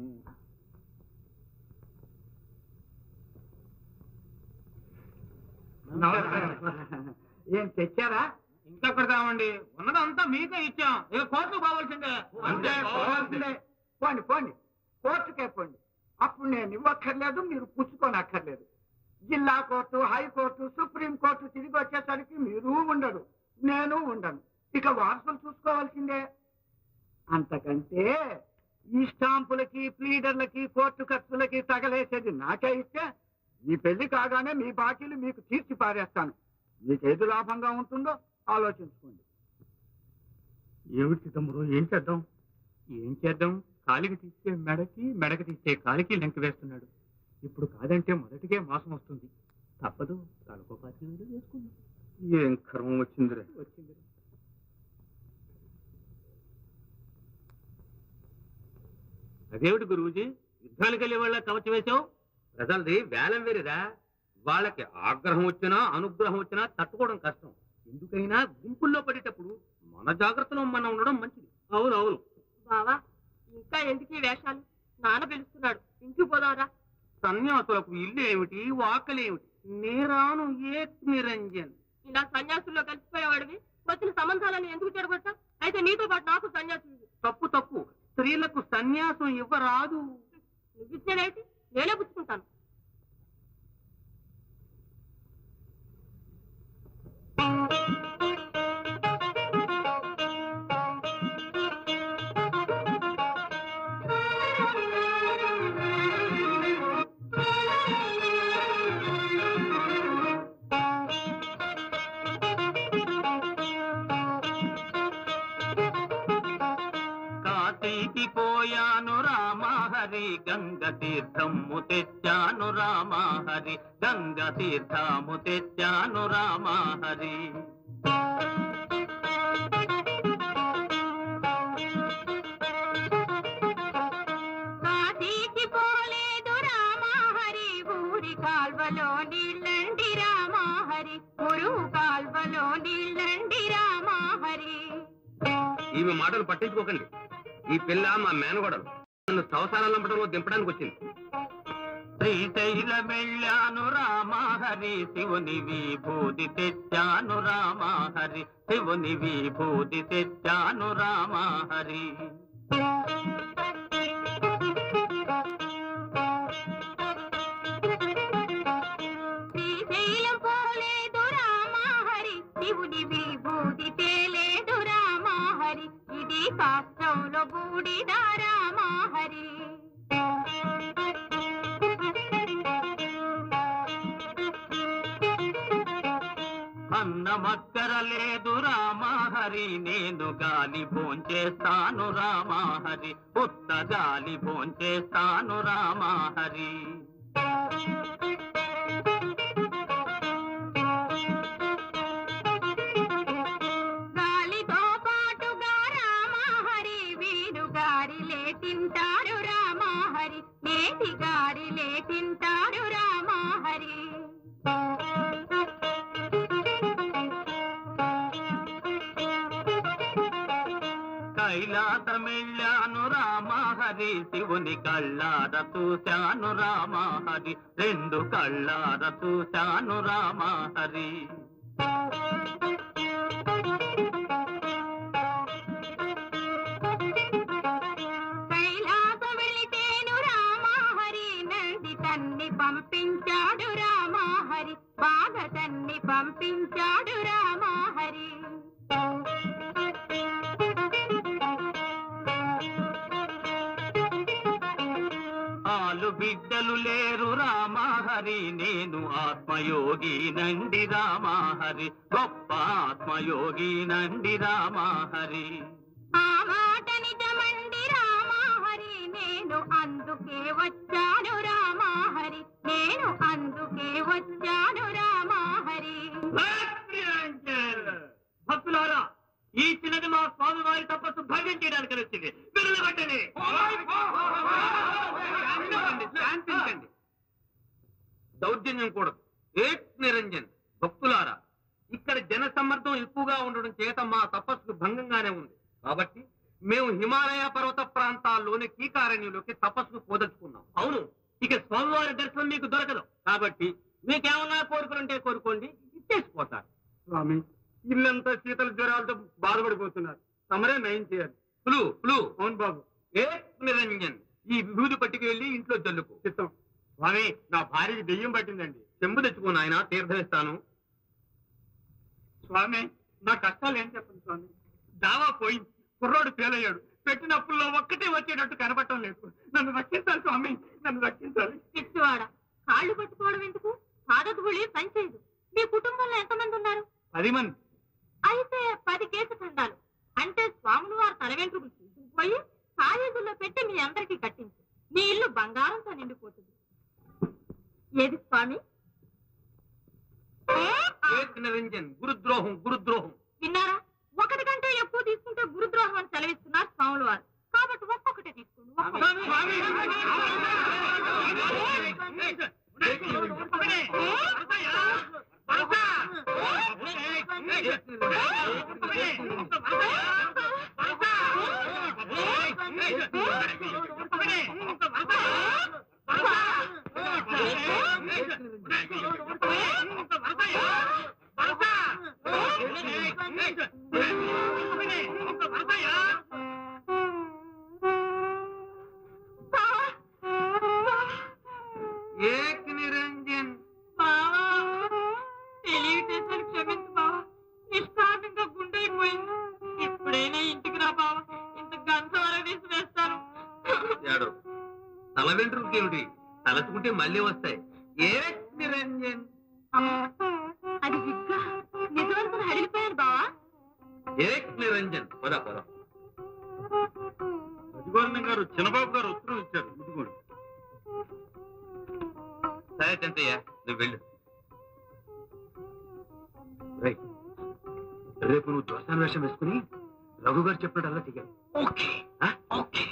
ఏం తెచ్చారా ఇంకా పెడతామండి ఉన్నదంతా మీకే ఇచ్చాం ఇక కోర్టు పోవాల్సిందే అంతే పోవాల్సిందే. పోండి పోండి కోర్టుకే పోండి అప్పుడు నేను ఇవ్వక్కర్లేదు మీరు పుచ్చుకోనక్కర్లేదు జిల్లా కోర్టు హైకోర్టు సుప్రీం కోర్టు తిరిగి వచ్చేసరికి మీరు ఉండరు నేను ఉండను ఇక వారసులు చూసుకోవాల్సిందే అంతకంటే ఈ స్టాంపులకి ప్లీడర్లకి కోర్టు ఖర్చులకి తగలేసేది నాకే ఇస్తే ఈ పెళ్లి కాగానే మీ బాకీలు మీకు తీర్చి పారేస్తాను మీకేది లాభంగా ఉంటుందో ఆలోచించుకోండి ఏమిటి తమ్ముడు ఏం చేద్దాం ఏం చేద్దాం కాలికి తీస్తే మెడకి మెడకి తీస్తే కాలికి లెంక వేస్తున్నాడు ఇప్పుడు కాదంటే మొదటికే మోసం వస్తుంది తప్పదు తలకో పాతి వేలు వేసుకుందాం ఏం కర్మం వచ్చిందిరే వచ్చింది అదేమిటి గురువుజీ యుద్ధానికి వెళ్ళే వాళ్ళ కవచం వేశావు ప్రజలది వేలం వేరేదా వాళ్ళకి ఆగ్రహం వచ్చినా అనుగ్రహం వచ్చినా తట్టుకోవడం కష్టం ఎందుకైనా గుంపుల్లో పడేటప్పుడు మన జాగ్రత్తలో మనం ఉండడం మంచిది అవును అవును బావా ఇంకా ఎందుకు ఈ వేషాలు నాన్న పిలుస్తున్నాడు ఇంటికి పోదాంరా సన్యాసులకు ఇల్లు ఏమిటి వాకలి ఏమిటి నేరాను ఏక్ నిరంజన్ ఇలా సన్యాసుల్లో కలిసిపోయేవాడివి వచ్చిన సంబంధాలను ఎందుకు చెడగొట్టా అయితే నీతో పాటు నాకు సన్యాసి తప్పు తప్పు స్త్రీలకు సన్యాసం ఇవ్వరాదు నువ్వు ఇచ్చేదేంటి నేనే పుచ్చుకుంటాను కాశీకి పోయాను రామహరి గంగ తీర్థము తెచ్చాను రామహరి గంగ తీర్థము తెచ్చాను రామహరి కాశీకి పోలేదు రామాహరి ఊరి కాల్వలో నీళ్ళండి రామాహరి ఊరు కాల్వలో నీళ్ళండి రామాహరి ఈమె మాటలు పట్టించుకోకండి ఈ పిల్ల మా మేనగోడలు నన్ను సంవత్సరాలు నంపడంలో దింపడానికి వచ్చింది శ్రీశైల వెళ్ళాను రామహరి శివుని విభూతి తెచ్చాను రామహరి శివుని విభూతి తెచ్చాను రామహరి శ్రీశైలం పోలేదు రామాహరి శివుడి విభూతి తేలేదు రామాహరి ఇది కాష్టంలో బూడిద రామాహరి అన్నమక్కర లేదు రామహరి నేను గాలి భోంచేస్తాను రామహరి పుట్ట గాలి భోంచేస్తాను రామహరి గాలితో పాటుగా రామహరి వీరు గారిలే తింటారు రామహరి నేటి గారిలే తింటారు రామహరి కైలాసమెళ్ళాను రామహరి శివుని కళ్ళార చూశాను రామహరి రెండు కళ్ళార చూశాను రామహరి కైలాస వెళితేను రామహరి నంది తన్ని పంపించాడు రామహరి బాధ తన్ని పంపించాడు రామహరి ఆలు బిడ్డలు లేరు రామహరి నేను ఆత్మయోగి నండి రామహరి గొప్ప ఆత్మయోగి నండి రామహరి ఆ మాట నిజమండి రామహరి నేను అందుకే వచ్చాను రామహరి నేను అందుకే వచ్చాను రామహరి భక్తులారా ఈ చిన్నది మా స్వామి వారి తపస్సు భంగం చేయడానికి వచ్చింది విరలబట్టండి శాంతించండి దౌర్జన్యం కూడదు ఏక్ నిరంజన్ భక్తులారా ఇక్కడ జన సమ్మర్దం ఎక్కువగా ఉండడం చేత మా తపస్సుకు భంగంగానే ఉంది కాబట్టి మేము హిమాలయ పర్వత ప్రాంతాల్లోని కీకారణ్యంలోకి తపస్సుకు పోదలుచుకున్నాం అవును ఇక స్వామివారి దర్శనం మీకు దొరకదు కాబట్టి మీకేమన్నా కోరుకులుంటే కోరుకోండి ఇచ్చేసిపోతారు స్వామి ఇల్లంతా శీతల జ్వరాలతో బాధపడిపోతున్నారు తమరే నయం చేయాలి ఫ్లూ ఫ్లూ అవును బాబు ఏక్ నిరంజన్ ఈ విభూతి పట్టుకు వెళ్ళి ఇంట్లో జల్లుకు చిత్తం స్వామి నా భార్యకి దెయ్యం పట్టిందండి చెంబు తెచ్చుకో నాయన తీర్థం ఇస్తాను స్వామి నా కష్టాలు ఏం చెప్పండి స్వామి దావా పోయింది కుర్రోడు ఫెయిల్ అయ్యాడు పెట్టిన అప్పుల్లో ఒక్కటే వచ్చేటట్టు కనపడటం లేదు నన్ను రక్షించాలి స్వామి నన్ను రక్షించాలి పిచ్చివాడ కాళ్ళు పట్టుకోవడం ఎందుకు పాదధూళి పనిచేయదు మీ కుటుంబంలో ఎంతమంది ఉన్నారు పది మంది అయితే పది కేసు ఖండాలు అంటే స్వాములు వారు తల వెంట్రుకలు తీసుకుపోయి కాలేజీల్లో పెట్టి మీ అందరికీ కట్టించు మీ ఇల్లు బంగారంతో నిండిపోతుంది ఏది స్వామి ఏక్ నిరంజన్ గురుద్రోహం గురుద్రోహం విన్నారా ఒకటి కంటే ఎక్కువ తీసుకుంటే గురుద్రోహం అని సెలవిస్తున్నారు స్వాములు వారు కాబట్టి ఒక్కొక్కటే తీసుకోండి ఒక్కొక్కటి. ఏక్ నిరంజన్ తెలియటేసరి క్షమించు బావా నిష్కారణంగా గుండైపోయింది ఇప్పుడైనా ఇంటికి రా బావా ఇంత గంధవర తీసి వేస్తాను ఏడో తల వెంట్రుకలు ఏమిటి తలచుకుంటే మళ్ళీ వస్తాయి ఏక్ నిరంజన్ అది విగ్గా నిజమనుకుని అడిగిపోయాను బావా ఏక్ నిరంజన్ పద పద అధిగోరణం గారు చిన్నబాబు గారు ఉత్తరం ఇచ్చారు ఇదిగోండి సరే చంతయ్య నువ్వు వెళ్ళు రేయ్, రేపు నువ్వు దోసాన వేషం వేసుకుని రఘు గారు చెప్పినట్టు చెయ్యాలి ఓకే ఆ? ఓకే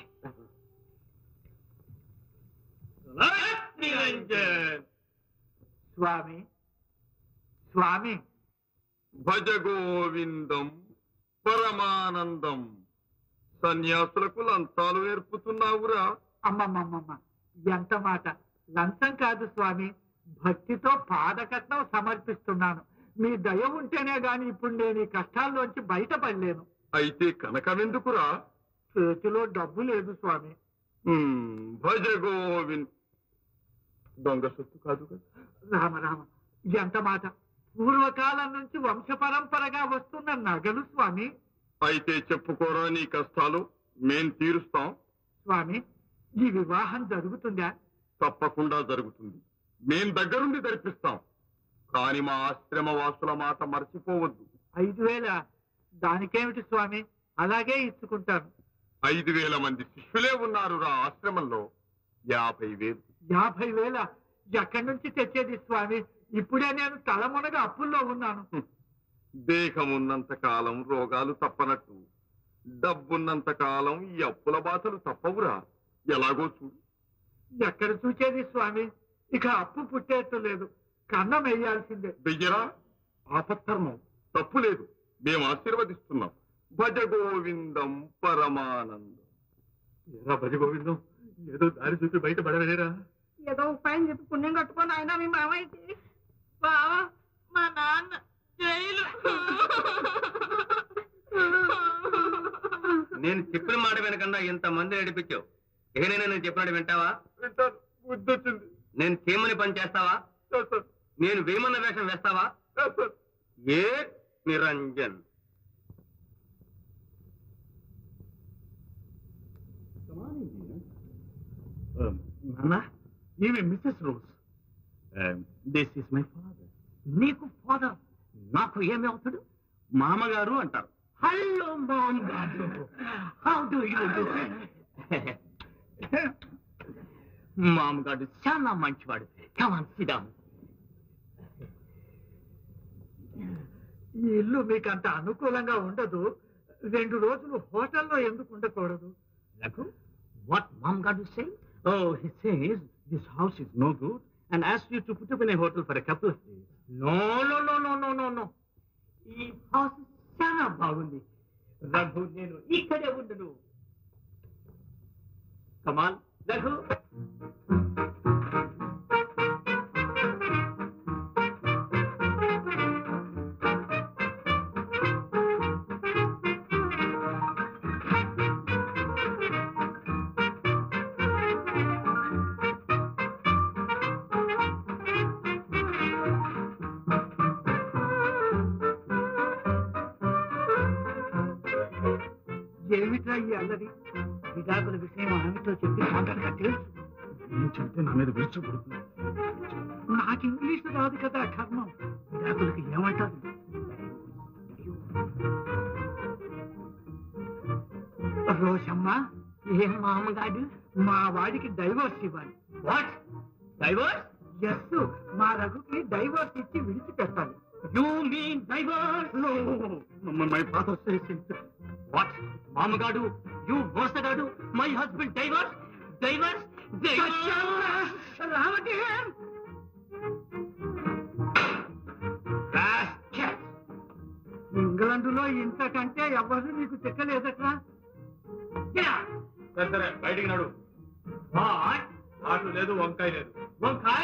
నిరంజన్ స్వామి స్వామి భజ గోవిందం పరమానందం సన్యాసులకు లంచాలు నేర్పుతున్నావురా అమ్మమ్మమ్మమ్మ ఎంత మాట లంచం కాదు స్వామి భక్తితో పాదకట్నం సమర్పిస్తున్నాను మీ దయ ఉంటేనే గాని ఇప్పుడు నేను ఈ కష్టాల్లోంచి బయటపడలేను అయితే కనకమెందుకురా చేతిలో డబ్బు లేదు స్వామి హ్మ్, భజ గోవింద్ దొంగ సొత్తు కాదు కదా రామ రామ ఎంత మాట పూర్వకాలం నుంచి వంశ పరంపరగా వస్తున్న నగలు స్వామి అయితే చెప్పుకోరా నీ కష్టాలు మేం తీరుస్తాం స్వామి ఈ వివాహం జరుగుతుందా తప్పకుండా జరుగుతుంది మేం దగ్గరుండి జరిపిస్తాం కాని మా ఆశ్రమ వాసుల మాట మర్చిపోవద్దు ఐదు వేల దానికేమిటి స్వామి అలాగే ఇచ్చుకుంటాను ఐదు వేల మంది శిష్యులే ఉన్నారు రా ఆశ్రమంలో యాభై వేలు యాభై వేల ఎక్కడి నుంచి తెచ్చేది స్వామి ఇప్పుడే నేను తలమునగా అప్పుల్లో ఉన్నాను దేహం ఉన్నంత కాలం రోగాలు తప్పనట్టు డబ్బున్నంత కాలం ఈ అప్పుల బాధలు తప్పవురా ఎలాగో చూడు ఎక్కడ చూచేది స్వామి ఇక అప్పు పుట్టేట్టు లేదు కన్నం వేయాల్సిందే వెయ్యరా ఆపత్తర్మం తప్పు లేదు మేము ఆశీర్వదిస్తున్నాం భజ గోవిందం పరమానందం ఏరా భజ గోవిందం ఏదో దారి చూపి బయట పడవేరా ఏదో ఉపాయం చెప్పి పుణ్యం కట్టుకొని ఆయన మీ మామయ్యకి బావా మా నాన్న జైలు నేను చెప్పిన మాట వెనకన్నా ఇంత మంది నడిపించావు ఏదైనా నేను చెప్పినట్టు వింటావా వింటాను బుద్ధొచ్చింది నేను చేయమని పని చేస్తావా చేస్తాను, నేను వేయమన్న వేషం వేస్తావా చేస్తాను. ఏ నిరంజన్ నాన్న ఈమె missus Rose this is my father నీకు ఫాదర్ నాకు ఏమి అవుతాడు మామగారు అంటారు హలో మామ్ గారు హౌ డు యూ డూ మామగారు చాలా మంచివాడు కమాన్ సిడామ్ ఈ ఇల్లు మీకు అంత అనుకూలంగా ఉండదు రెండు రోజులు హోటల్లో ఎందుకు ఉండకూడదు Raghu, what mom got to say? Oh, he says this house is no good and asked you to put up in a hotel for a couple of days. No, no, no, no, no, no, no. ఈ house చాలా బాగుంది రఘు నేను ఇక్కడే ఉండను కమాన్ రఘు ఏమిట్రా ఈ అల్లరి విడాకుల విషయం ఆమెతో చెప్పి మాట్లాడక తెలుసు నేను చెప్తే నా మీద విరుచుపడుతుంది నాకు ఇంగ్లీష్ రాదు కదా కర్మం విడాకులకి ఏమంటారు రోషమ్మ ఏం మామగాడు మా వాడికి డైవర్స్ ఇవ్వాలి వాట్ డైవర్స్ ఎస్ మా రఘుకి డైవర్స్ ఇచ్చి విడిచిపెట్టాలి you mean divorce my father says what మామగాడు యూ మోసగాడు మై హస్బెండ్ డైవర్స్ డైవర్స్ రావటి ఇంగ్లండులో ఇంతకంటే ఎవరు నీకు చెక్కలేదట్రా సరే బయటికి నడు వాట్ లేదు వంకాయ లేదు వంకాయ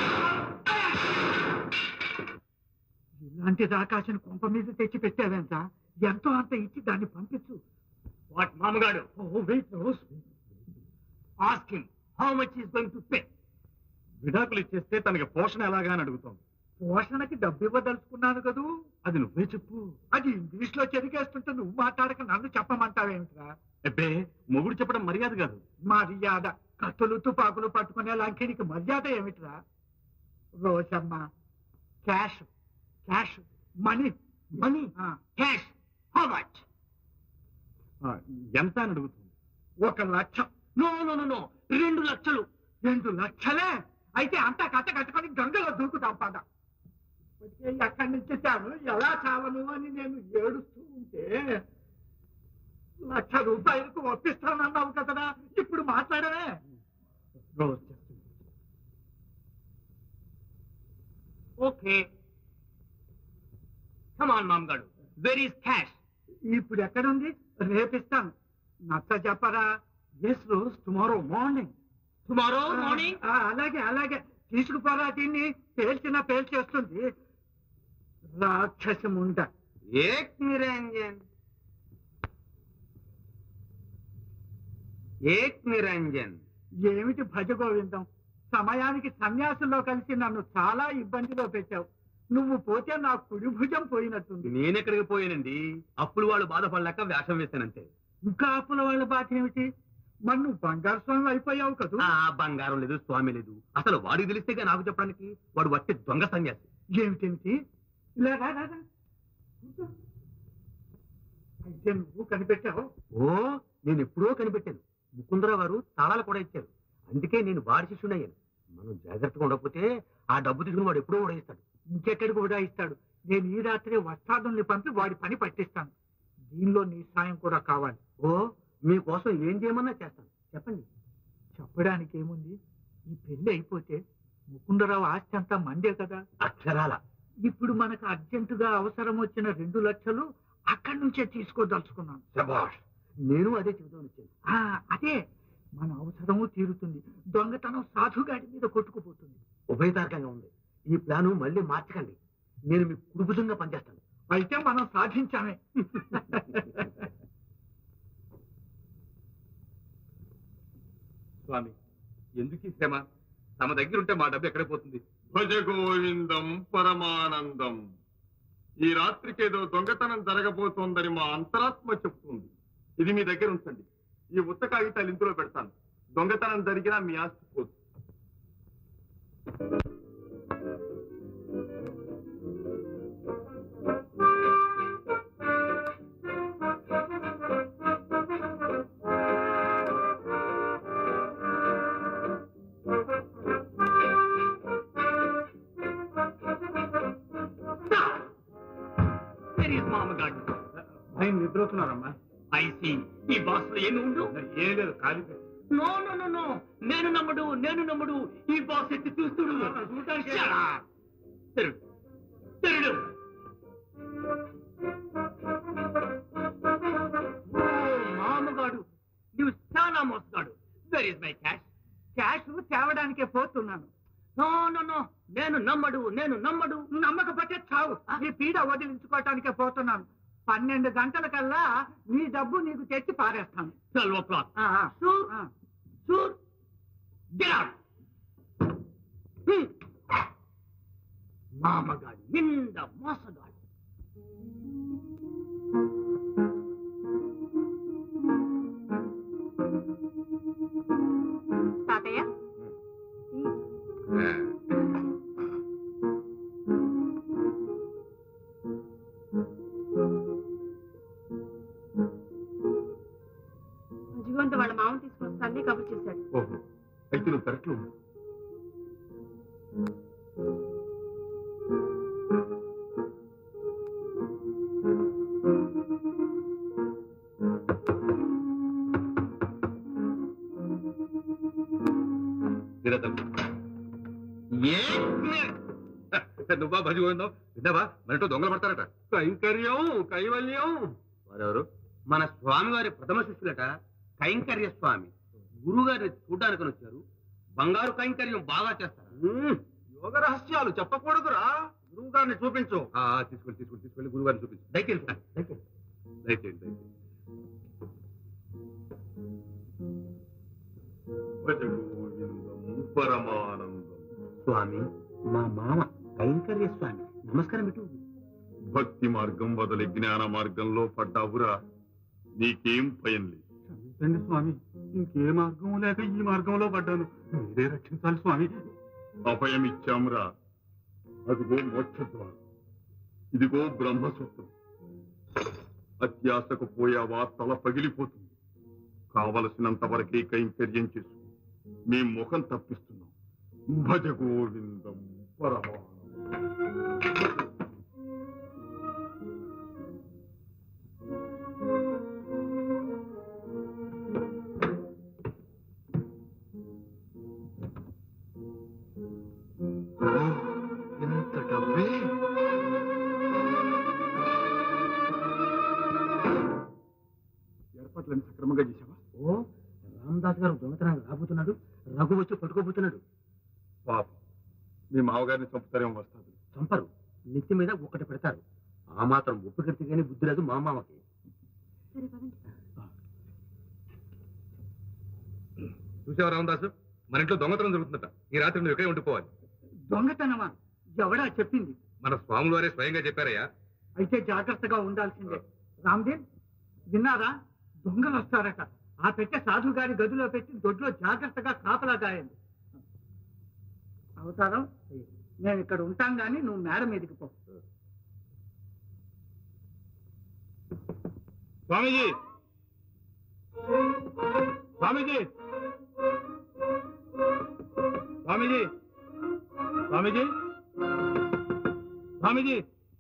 ఇలాంటి రాకాశని కొంప మీద తెచ్చి పెట్టావెంత ఎంతో అంత ఇచ్చి దాన్ని పంపించు వాట్ మామగాడు oh wait Rose ask him how much is going to pay విడాకులు ఇచ్చేస్తే తనకి పోషణ ఎలాగా అని అడుగుతోంది పోషణకి డబ్బు ఇవ్వదలుచుకున్నాను కదూ అది నువ్వే చెప్పు అది ఇంగ్లీష్ లో చెరిగేస్తుంటే నువ్వు మాట్లాడక నన్ను చెప్పమంటావేమిట్రా అబ్బే మొగుడు చెప్పడం మర్యాద కాదు మర్యాద కత్తులు తుపాకులు పట్టుకునే లంకినికి మర్యాద ఏమిట్రా రోషమ్మ cash cash money money cash how much ఎంత అని అడుగుతుంది ఒక లక్షం నో నో నో నో రెండు లక్షలు రెండు లక్షలే అయితే అంతా కట్ట కట్టుకొని గంగలో దూకుతాం పద ఇప్పటికే ఎక్కడి నుంచి చాను ఎలా చావను అని నేను ఏడుస్తూ ఉంటే లక్ష రూపాయలకు ఒప్పిస్తానన్నావు కదరా ఇప్పుడు మాట్లాడవే రోజ్ ఓకే కమాన్ మామగాడు వెర్ ఈస్ క్యాష్ ఇప్పుడు ఎక్కడుంది రేపిస్తాను నచ్చ చెప్పరా yes Rose tomorrow morning tomorrow morning ఆ, అలాగే అలాగే తీసుకుపోరా దీన్ని పేల్చిన పేల్చేస్తుంది రాక్షసం ఉండ ఏక్ నిరంజన్ ఏక్ నిరంజన్ ఏమిటి భజ గోవిందం సమయానికి సన్యాసుల్లో కలిసి నన్ను చాలా ఇబ్బందిలో పెట్టావు నువ్వు పోతే నా కుడి భుజం పోయినట్టుంది నేనెక్కడికి పోయానండి అప్పుడు వాళ్ళు బాధపడలేక వేషం వేశానంతే ఇంకా అప్పుల వాళ్ళ బాధ ఏమిటి మరి నువ్వు బంగారు స్వామి అయిపోయావు కదూ ఆ బంగారం లేదు స్వామి లేదు అసలు వాడికి తెలిస్తేగా నాకు చెప్పడానికి వాడు వట్టి దొంగ సన్యాసి ఏమిటేమిటి ఇలా రా రా, రా. కూర్చో. అయితే నువ్వు కనిపెట్టావు ఓ నేను ఎప్పుడో కనిపెట్టాను ముకుందరావు గారు తాళాలు కూడా ఇచ్చారు అందుకే నేను వారి శిష్యుడయ్యాను మనం జాగ్రత్తగా ఉండకపోతే ఆ డబ్బు తీసుకుని వాడు ఎప్పుడో కూడా ఇస్తాడు ఇంకెక్కడికి కూడా ఇస్తాడు నేను ఈ రాత్రి వస్తాదుల్ని పంపి వాడి పని పట్టిస్తాను దీనిలో నీ సాయం కూడా కావాలి ఓ మీకోసం ఏం చేయమన్నా చేస్తాను చెప్పండి చెప్పడానికి ఏముంది ఈ పెళ్లి అయిపోతే ముకుందరావు ఆస్తి అంతా మందే కదా అక్షరాల ఇప్పుడు మనకు అర్జెంటుగా అవసరం వచ్చిన రెండు లక్షలు అక్కడి నుంచే తీసుకోదలుచుకున్నాను శభాష్ నేను అదే చెబుతాను వచ్చాను ఆ, అదే మన అవసరము తీరుతుంది దొంగతనం సాధుగాడి మీద కొట్టుకుపోతుంది ఉభయతారకంగా ఉంది ఈ ప్లాను మళ్ళీ మార్చకండి నేను మీకు కుడుపుతంగా పనిచేస్తాను అయితే మనం సాధించామే స్వామి ఎందుకు ఈ శ్రమ తమ దగ్గర ఉంటే మా డబ్బు ఎక్కడ పోతుంది భజ గోవిందం పరమానందం ఈ రాత్రికేదో దొంగతనం జరగబోతోందని మా అంతరాత్మ చెప్తుంది ఇది మీ దగ్గర ఉంచండి ఈ ఉత్త కాగితాలు ఇందులో పెడతాను దొంగతనం జరిగినా మీ ఆస్తి పోదు మామగాడు ఆయన నిద్రవుతున్నారమ్మా ఐసి ఈ బాస్ లో ఏమి ఉండు ఏం లేదు ఖాళీ నో నో నో నో నేను నమ్మడు నేను నమ్మడు ఈ బాస్ ఎత్తి చూస్తుడు Shut up. తెరుడు తెరుడు ఓ, మామగాడు నువ్వు చాలా మోసగాడు where is my cash cash తేవడానికే పోతున్నాను నో నో నో నేను నమ్మడు నేను నమ్మడు నమ్మకపోతే చావు నీ పీడ వదిలించుకోవటానికే పోతున్నాను పన్నెండు గంటల కల్లా నీ డబ్బు నీకు తెచ్చి పారేస్తాను ట్వెల్వ్ ఓ క్లాక్ ఆ, ఆ, షూర్ ఆ. షూర్ గెట్ అవుట్ మామగాడు నింద మోసగాడు తాతయ్య అజిగోంత వాళ్ళ మామ తీసుకొస్తానని కబుర్ చేశాడు ఓహో అయితే నువ్వు కరెక్ట్లో ఉన్నావు నువ్వా భజ గోవిందం విన్నావా మనతో దొంగలు పడతారట కైంకర్యం కైవల్యం వారెవరు మన స్వామివారి ప్రథమ శిష్యులట కైంకర్య స్వామి గురువు గారిని చూడ్డానికి వచ్చారు బంగారు కైంకర్యం బాగా చేస్తారు యోగ రహస్యాలు చెప్పకూడదురా గురువు గారిని చూపించు తీసుకెళ్ళి తీసుకెళ్ళి తీసుకెళ్ళి గురువు గారిని చూపించు దయచేసి దయచేసి దయచేయండి దయచేయండి భజ గోవిందం పరమానందం స్వామి మా మామ కైంకర్య స్వామి నమస్కారం పెట్టు భక్తి మార్గం వదిలి జ్ఞాన మార్గంలో పడ్డావురా నీకేం భయం లేదు క్షమించండి స్వామి ఇంకే మార్గం లేక ఈ మార్గంలో పడ్డాను మీరే రక్షించాలి స్వామి అభయం ఇచ్చామురా అదిగో మోక్షద్వారం ఇదిగో బ్రహ్మసూత్రం అత్యాశకు పోయావా తల పగిలిపోతుంది కావలసినంత వరకే కైంకర్యం చేసు మీ ముఖం తప్పిస్తున్నాం భజ గోవిందం పరమానందం ఎంత డబ్బే ఏర్పాట్లన్నీ సక్రమంగా చేసావా ఓ రామదాస్ గారు దొంగతనానికి రాబోతున్నాడు రఘు వచ్చి పట్టుకోబోతున్నాడు పాపం మీ మామగారిని చంపుతారేమో వస్తుంది చంపరు నెత్తి మీద ఒక్కటి పెడతారు ఆ మాత్రం ఉప్పు కడితే కానీ బుద్ధి లేదు మా మామకి సరే పదండి చూసావా రామదాసు మన ఇంట్లో దొంగతనం జరుగుతుందట ఈ రాత్రి నువ్వు ఇక్కడే ఉండిపోవాలి దొంగతనమా ఎవడా చెప్పింది మన స్వాములు వారే స్వయంగా చెప్పారయ్యా అయితే జాగ్రత్తగా ఉండాల్సిందే రామ్దేవ్ విన్నారా దొంగలు వస్తారట ఆ పెట్టె సాధు గారి గదిలో పెట్టి దొడ్లో జాగ్రత్తగా కాపలా గాయండి అవతారం మేము ఇక్కడ ఉంటాం గానీ నువ్వు మేడ మీదకి పో స్వామీజీ స్వామీజీ స్వామీజీ స్వామీజీ స్వామీజీ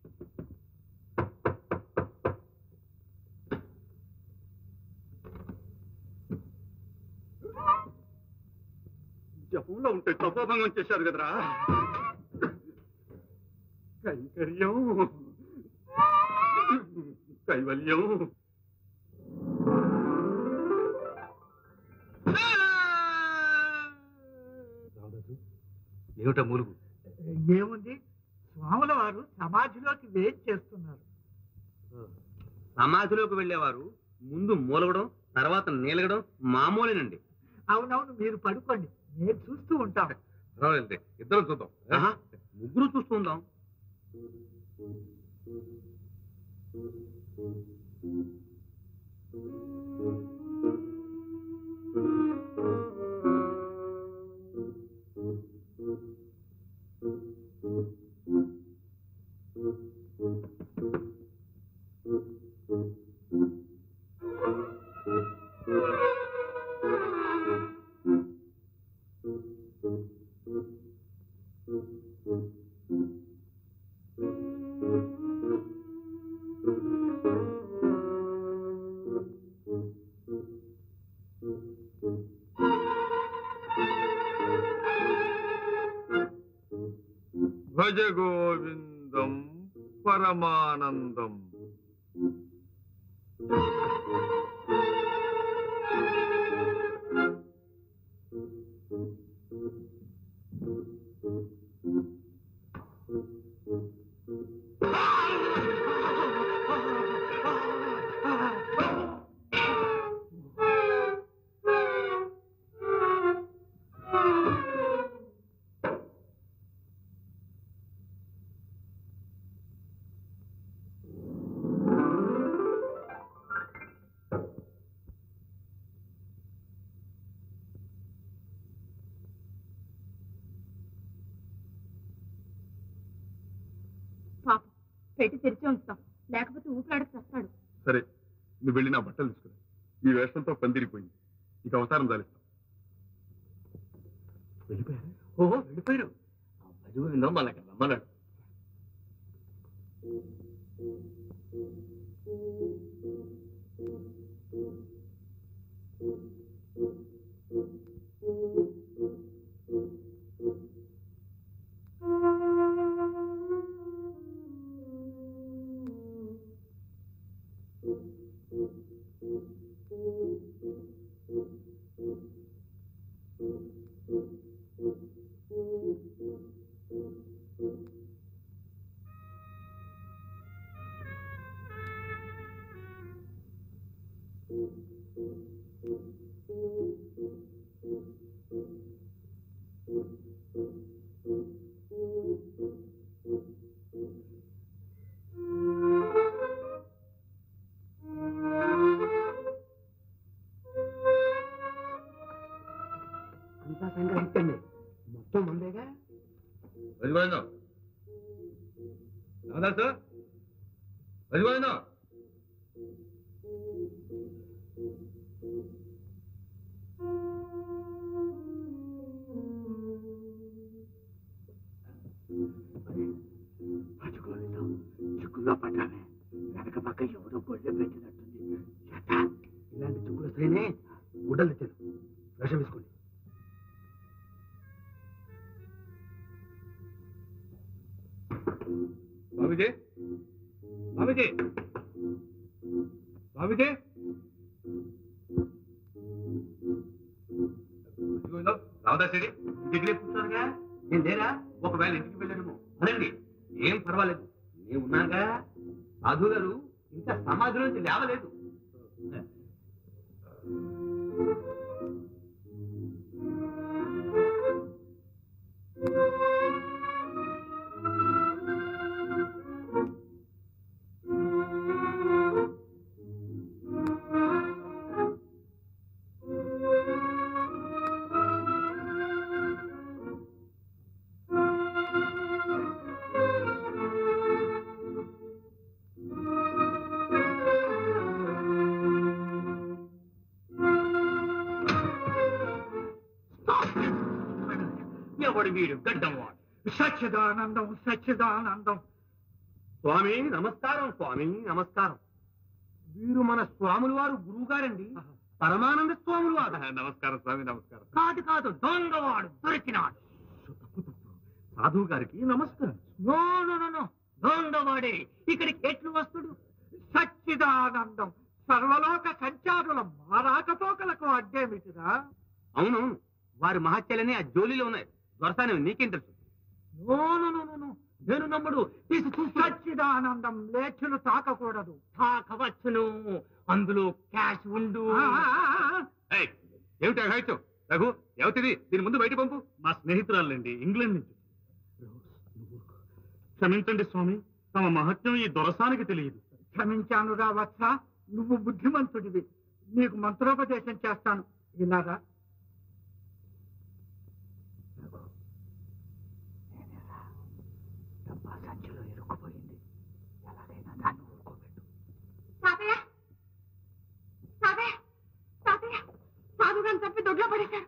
జపంలో ఉంటే తపోభంగం చేశారు కదరా కైంకర్యం కైవల్యం ఏమిటా మూలుగు ఏముంది స్వాముల వారు సమాధిలోకి వేచి చేస్తున్నారు సమాధిలోకి వెళ్ళేవారు ముందు మూలగడం తర్వాత నీలగడం మామూలేనండి అవునవును మీరు పడుకోండి నేను చూస్తూ ఉంటాం పర్వాలేదులే, ఇద్దరం చూద్దాం ఆహా, ముగ్గురు చూస్తుందాం భజ గోవిందం పరమానందం పాపం పెట్టి తెరిచి ఉంచుతాం లేకపోతే ఊపిరాడకు చేస్తాడు సరే నువ్వు వెళ్ళి నా బట్టలు తీసుకురా ఈ వేషంతో పందిరిపోయింది ఇక అవతారం దాలిస్తాం వెళ్ళిపోయారు ఓహో వెళ్ళిపోయారు భజగోవిందో మనకి రమ్మన్నాడు అంతా సంగ్రహించండి మొత్తం ముందేగా భజగోవిందం రామదాసు భజగోవిందం పట్టుకోలేదాం చిక్కుల్లో పడ్డామే వెనక పక్క ఎవరో గొడ్డె పెట్టినట్టుంది చేత ఇలాంటి చుక్కులు వస్తేనే గుడ్డలు తెచ్చాను వేషం వేసుకోండి స్వామిజీ స్వామిజీ స్వామిజీ భజగోవిందం రామదాసేడి దగ్గరే కూర్చోనుగా నేను లేరా ఒకవేళ ఇంటికి వెళ్ళాను అనండి ఏం పర్వాలేదు నేను ఉన్నాగా సాధు గారు ఇంకా సమాధి నుంచి లేవలేదు ఆ దొంగవాడు వీడు గడ్డవాడు సచ్చిదానందం సచ్చిదానందం స్వామి నమస్కారం స్వామి నమస్కారం వీరు మన స్వాముల వారు గురువు గారండి పరమానంద స్వాములు వారు నమస్కారం స్వామి నమస్కారం కాదు కాదు దొంగవాడు దొరికినాడు సాధువు గారికి నమస్కారం నో నో నో నో దొంగవాడే ఇక్కడికి ఎట్లు వస్తుడు సచ్చిదానందం సర్వలోక సంచారుల మారాకపోకలకు అడ్డేమిటిరా అవునవును వారి మహత్యాలనే ఆ జోలిలో ఉన్నాయి దొరసానే నీకేం తెలుసు no no no no, no నేను నమ్ముడు తీసి చూసి సచ్చిదానందం లేచులు తాకకూడదు తాకవచ్చును అందులో క్యాష్ ఉండు ఆ, ఆ, ఆ, ఏయ్, ఏమిటి అఘాయిత్యం రఘు ఏమిటిది దీని ముందు బయట పంపు మా స్నేహితురాలండి ఇంగ్లాండ్ నుంచి క్షమించండి స్వామి తమ మహత్యం ఈ దొరసానికి తెలియదు క్షమించానురా వత్స నువ్వు బుద్ధిమంతుడివి నీకు మంత్రోపదేశం చేస్తాను ఇలాగా డబ్బా సంచిలో ఇరుక్కుపోయింది ఎలాగైనా దాన్ని ఊరుకోబెట్టు తాతయ్య తాతయ్య తాతయ్య సాధుగాని తప్పి దొడ్లో పడేశారు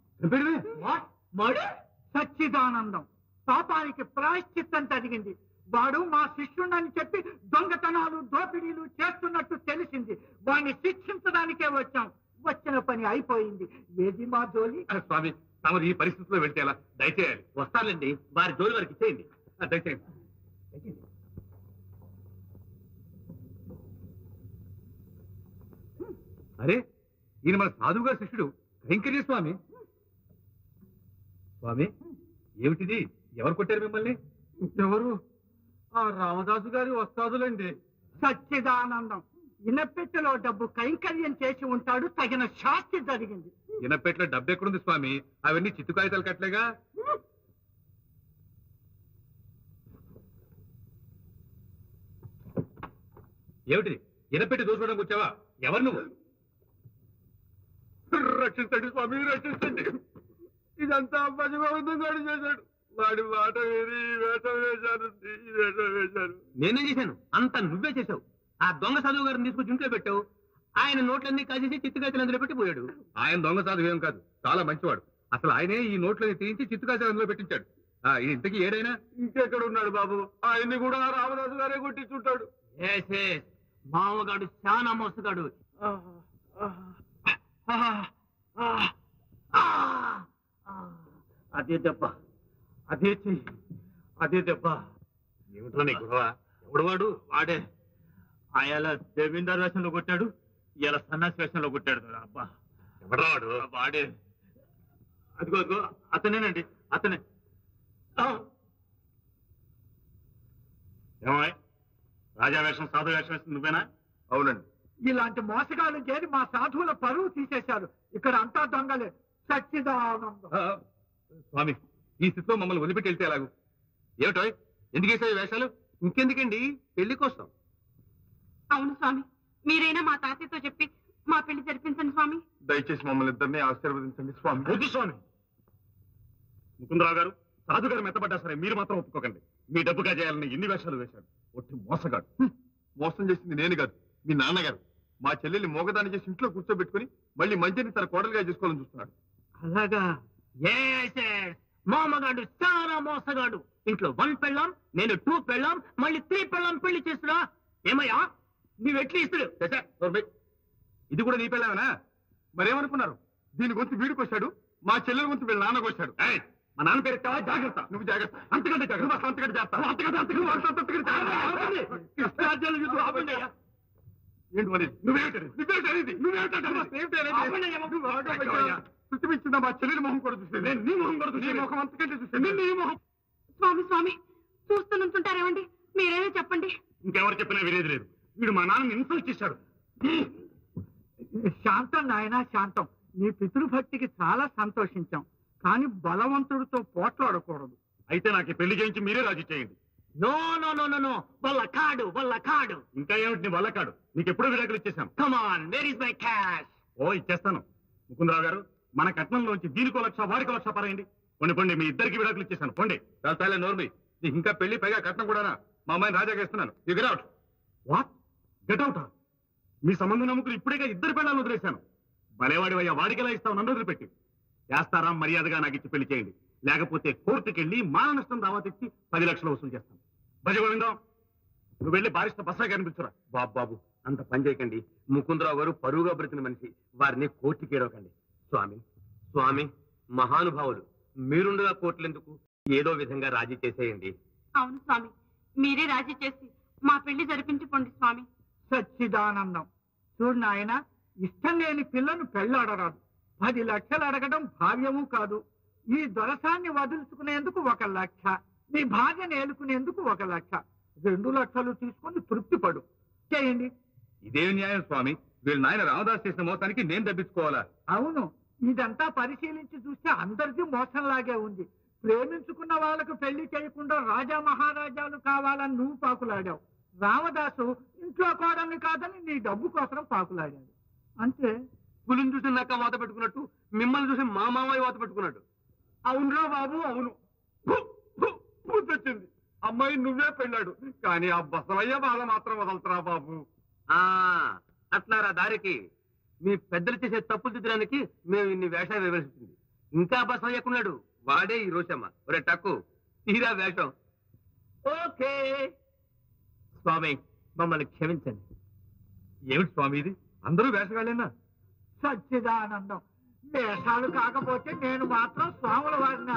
మడు సచ్చిదానందం పాపానికి ప్రాయశ్చిత్తం జరిగింది వాడు మా శిష్యుడని చెప్పి దొంగతనాలు దోపిడీలు చేస్తున్నట్టు తెలిసింది వాడిని శిక్షించడానికే వచ్చాం వచ్చిన పని అయిపోయింది ఏది మా జోలి స్వామి తమరు ఈ పరిస్థితిలో వెళ్తే ఎలా దయచేయాలి వస్తానండి వారి జోలి వారికి ఇచ్చేయండి ఆ, దయచేయండి అరే ఈయన మన సాధువు గారి శిష్యుడు కైంకర్య స్వామి స్వామి ఏమిటిది ఎవరు కొట్టారు మిమ్మల్ని ఎవరు ఆ రామదాసు గారి వస్తాదులండి సచ్చిదానందం ఇనపెట్టెలో డబ్బు కైంకర్యం చేసి ఉంటాడు తగిన శాస్తి జరిగింది ఇనపెట్లో డబ్బు ఎక్కడుంది స్వామి అవన్నీ చిత్తు కాగితాలు కట్టలేగా ఏమిటి ఇనపెట్టి దోచుకోవడానికి వచ్చావా ఎవరు నువ్వు రక్షించండి స్వామి రక్షించండి ఇదంతా పసిగోవిందం గారు చేశాడు వాడి మాట వేరి వేషం వేశాను ఈ వేషం వేశాను నేనేం చేశాను అంత నువ్వే చేశావు ఆ దొంగ చదువు గారిని తీసుకొచ్చి ఇంట్లో పెట్టావు ఆయన నోట్లన్నీ కాసేసి చిత్తుకాయతలు అందులో పెట్టి పోయాడు ఆయన దొంగ సాధువు ఏం కాదు చాలా మంచివాడు అసలు ఆయనే ఈ నోట్లని తీయించి చిత్తుకాశ అందులో పెట్టించాడు ఆ, ఈ ఇంతకీ ఏడైనా ఇంకెక్కడ ఉన్నాడు బాబు ఆయన్ని కూడా రామదాసు గారే కొట్టించుంటాడు మామగాడు చాలా మోసగాడు అదే దెబ్బ అదే చెయ్యి అదే దెబ్బ ఏమిట్రా నీ గొడవ ఎవడు వాడు వాడే ఆయన దేవిందర్ వేషంలో కొట్టాడు ఇలా సన్నాసి వేషంలో కొట్టాడు కదా అబ్బా ఎవడ్రా వాడు వాడే అదిగో అదిగో అతనేనండి అతనే ఆ, ఏమాయ్ రాజా వేషం సాధు వేషం వేసింది నువ్వేనా అవునండి ఇలాంటి మోసగాళ్ళు చేరి మా సాధువుల పరువు తీసేశారు ఇక్కడ అంతా దొంగలే సచ్చిదానందం ఆ, స్వామి ఈ స్థితిలో మమ్మల్ని వదిలిపెట్టి వెళ్తే ఎలాగు ఏమిటో ఎందుకు వేసావు ఈ వేషాలు ఇంకెందుకండి పెళ్లి కోసం అవును స్వామి మీరైనా మా తాతయ్యతో చెప్పి మా పెళ్లి జరిపించండి స్వామి దయచేసి మమ్మల్ని ఇద్దరిని ఆశీర్వదించండి స్వామి వద్దు స్వామి ముకుందరావు గారు సాధు గారు మెత్తపడ్డా సరే మీరు మాత్రం ఒప్పుకోకండి మీ డబ్బుగా చేయాలని ఎన్ని వేషాలు వేశాడు ఒట్టి మోసగాడు హ్మ్. మోసం చేసింది నేను కాదు మీ నాన్నగారు మా చెల్లెల్ని మోగదాన్ని చేసి ఇంట్లో కూర్చోబెట్టుకుని మళ్ళీ మంచిని తన కోడలుగా చేసుకోవాలని చూస్తున్నాడు అలాగా Yes, yes. మామగాడు చాలా మోసగాడు ఇంట్లో వన్ పెళ్ళాం నేను టూ పెళ్ళాం మళ్ళీ త్రీ పెళ్ళాం పెళ్లి చేస్తున్నా ఏమయ్యా నీవు ఎట్లా ఇస్తుడు చేశా, నోర్మై. ఇది కూడా నీ పెళ్ళామనా మరేమనుకున్నారు దీని గొంతు వీడికొచ్చాడు మా చెల్లెల గొంతు వీళ్ళ నాన్నకు వచ్చాడు ఏయ్, మా నాన్న పేరు ఎత్తావా? జాగ్రత్త నువ్వు జాగ్రత్త అంతకంటే జాగ్రత్త అంతకంటే చేస్తా అంతకంటే అంతకంటే అంతకంటే జాగ్రత్త. కృష్ణార్జునుల యుద్ధం ఆపండి అయ్యా. ఏంటి మరి నువ్వేమిటది నువ్వేమిటది నువ్వేమిటది నువ్వు ఆగమయ్యా. శృతిమిచ్చిందా మా చెల్లెలి మొహం కూడా చూసేది నేను నీ మొహం కూడా చూసేది నీ మొహం అంతకంటే చూసేది నీ మొహం స్వామి స్వామి చూస్తూ నుంచుంటారేమండి మీరేదో చెప్పండి ఇంకెవరు చెప్పినా వినేది లేదు వీడు మా నాన్నని ఇన్సల్ట్ చేశాడు శాంతం నాయన శాంతం నీ పితృభక్తికి చాలా సంతోషించాం కానీ బలవంతుడితో పోట్లాడకూడదు అయితే నాకు ఈ పెళ్లి చేయించి మీరే రాజీ చేయండి no no no no no వల్ల కాడు వల్ల కాడు ఇంకా ఏమిటి నీ వల్ల కాడు నీకు ఎప్పుడో విడాకులు ఇచ్చేసాం come on where is my cash oh ఇచ్చేస్తాను ముకుందరావు గారు మన కట్నంలోంచి దీనికో లక్ష వాడికో లక్ష పరండి పొండి పొండి మీ ఇద్దరికి విడాకులు ఇచ్చేసాను పొండి చాలా చాలా నోర్మి నీకు ఇంకా పెళ్లి పైగా కట్నం కూడానా మా అమ్మాయిని రాజాగా ఇస్తున్నాను దిగర్ అవుట్ వాట్ గెట్ అవుట్ మీ సంబంధం నమ్ముకుని ఇప్పుడేగా ఇద్దరు పిల్లలు వదిలేశాను భలేవాడి అయ్యా వాడికి ఎలా ఇస్తావు నన్ను వదిలిపెట్టి చేస్తారా మర్యాదగా నాకు ఇచ్చి పెళ్లి చేయండి లేకపోతే కోర్టుకెళ్ళి మాన నష్టం దావా తెచ్చి పది లక్షలు వసూలు చేస్తాం భజ గోవిందం నువ్వు వెళ్ళి బారిస్త బస్సా కనిపించురా బాబు బాబు అంత పని చేయకండి ముకుందరావు గారు పరువుగా బ్రతిన మనిషి వారిని కోర్టుకి ఏడవకండి స్వామి స్వామి మహానుభావులు మీరుండగా కోర్టులెందుకు ఏదో విధంగా రాజీ చేసేయండి అవును స్వామి మీరే రాజీ చేసి మా పెళ్లి జరిపించుకోండి స్వామి సచ్చిదానందం చూడు నాయన ఇష్టం లేని పిల్లను పెళ్ళాడరాదు పది లక్షలు అడగడం భావ్యము కాదు ఈ దొరసాన్ని వదులుచుకునేందుకు ఒక లక్ష నీ భార్యను ఏలుకునేందుకు ఒక లక్ష రెండు లక్షలు తీసుకొని తృప్తి పడు చేయండి ఇదే న్యాయం స్వామి వీళ్ళ నాయన రామదాస్ చేసిన మోసానికి నేను తప్పించుకోవాలా అవును ఇదంతా పరిశీలించి చూస్తే అందరిది మోసంలాగే ఉంది ప్రేమించుకున్న వాళ్ళకు పెళ్లి చేయకుండా రాజా మహారాజాలు కావాలని నువ్వు పాకులాడావు రామదాసు ఇంట్లో కోడల్ని కాదని నీ డబ్బు కోసం పాకులాడాడు అంతే పులిని చూసి నక్క వాత పెట్టుకున్నట్టు మిమ్మల్ని చూసి మా మామయ్య వాత పెట్టుకున్నట్టు అవునురా బాబు అవును పూర్తొచ్చింది అమ్మాయి నువ్వే పెళ్ళాడు కానీ ఆ బసవయ్య బాధ మాత్రం వదలతరా బాబు ఆ అట్లారా దారికి మీ పెద్దలు చేసే తప్పులు దిద్దడానికి మేము ఇన్ని వేషాలు వివరిస్తుంది ఇంకా బస్ అయ్యకున్నాడు వాడే ఈ రోషమ్మ ఒరే టక్కు తీరా వేషం ఓకే స్వామి మమ్మల్ని క్షమించండి ఏమిటి స్వామి ఇది అందరూ వేషగాళ్ళేనా సచ్చిదానందం వేషాలు కాకపోతే నేను మాత్రం స్వాముల వాడినా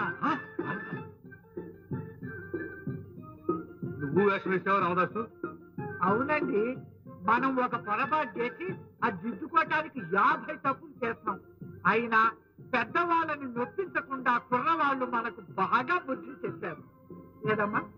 నువ్వు వేషం వేసావు రామదాసు అవునండి మనం ఒక పొరపాటు చేసి ఆ దిద్దుకోవటానికి యాభై తప్పులు చేస్తాం అయినా పెద్దవాళ్ళని నొప్పించకుండా కుర్రవాళ్ళు మనకు బాగా బుద్ధి చెప్పారు లేదమ్మా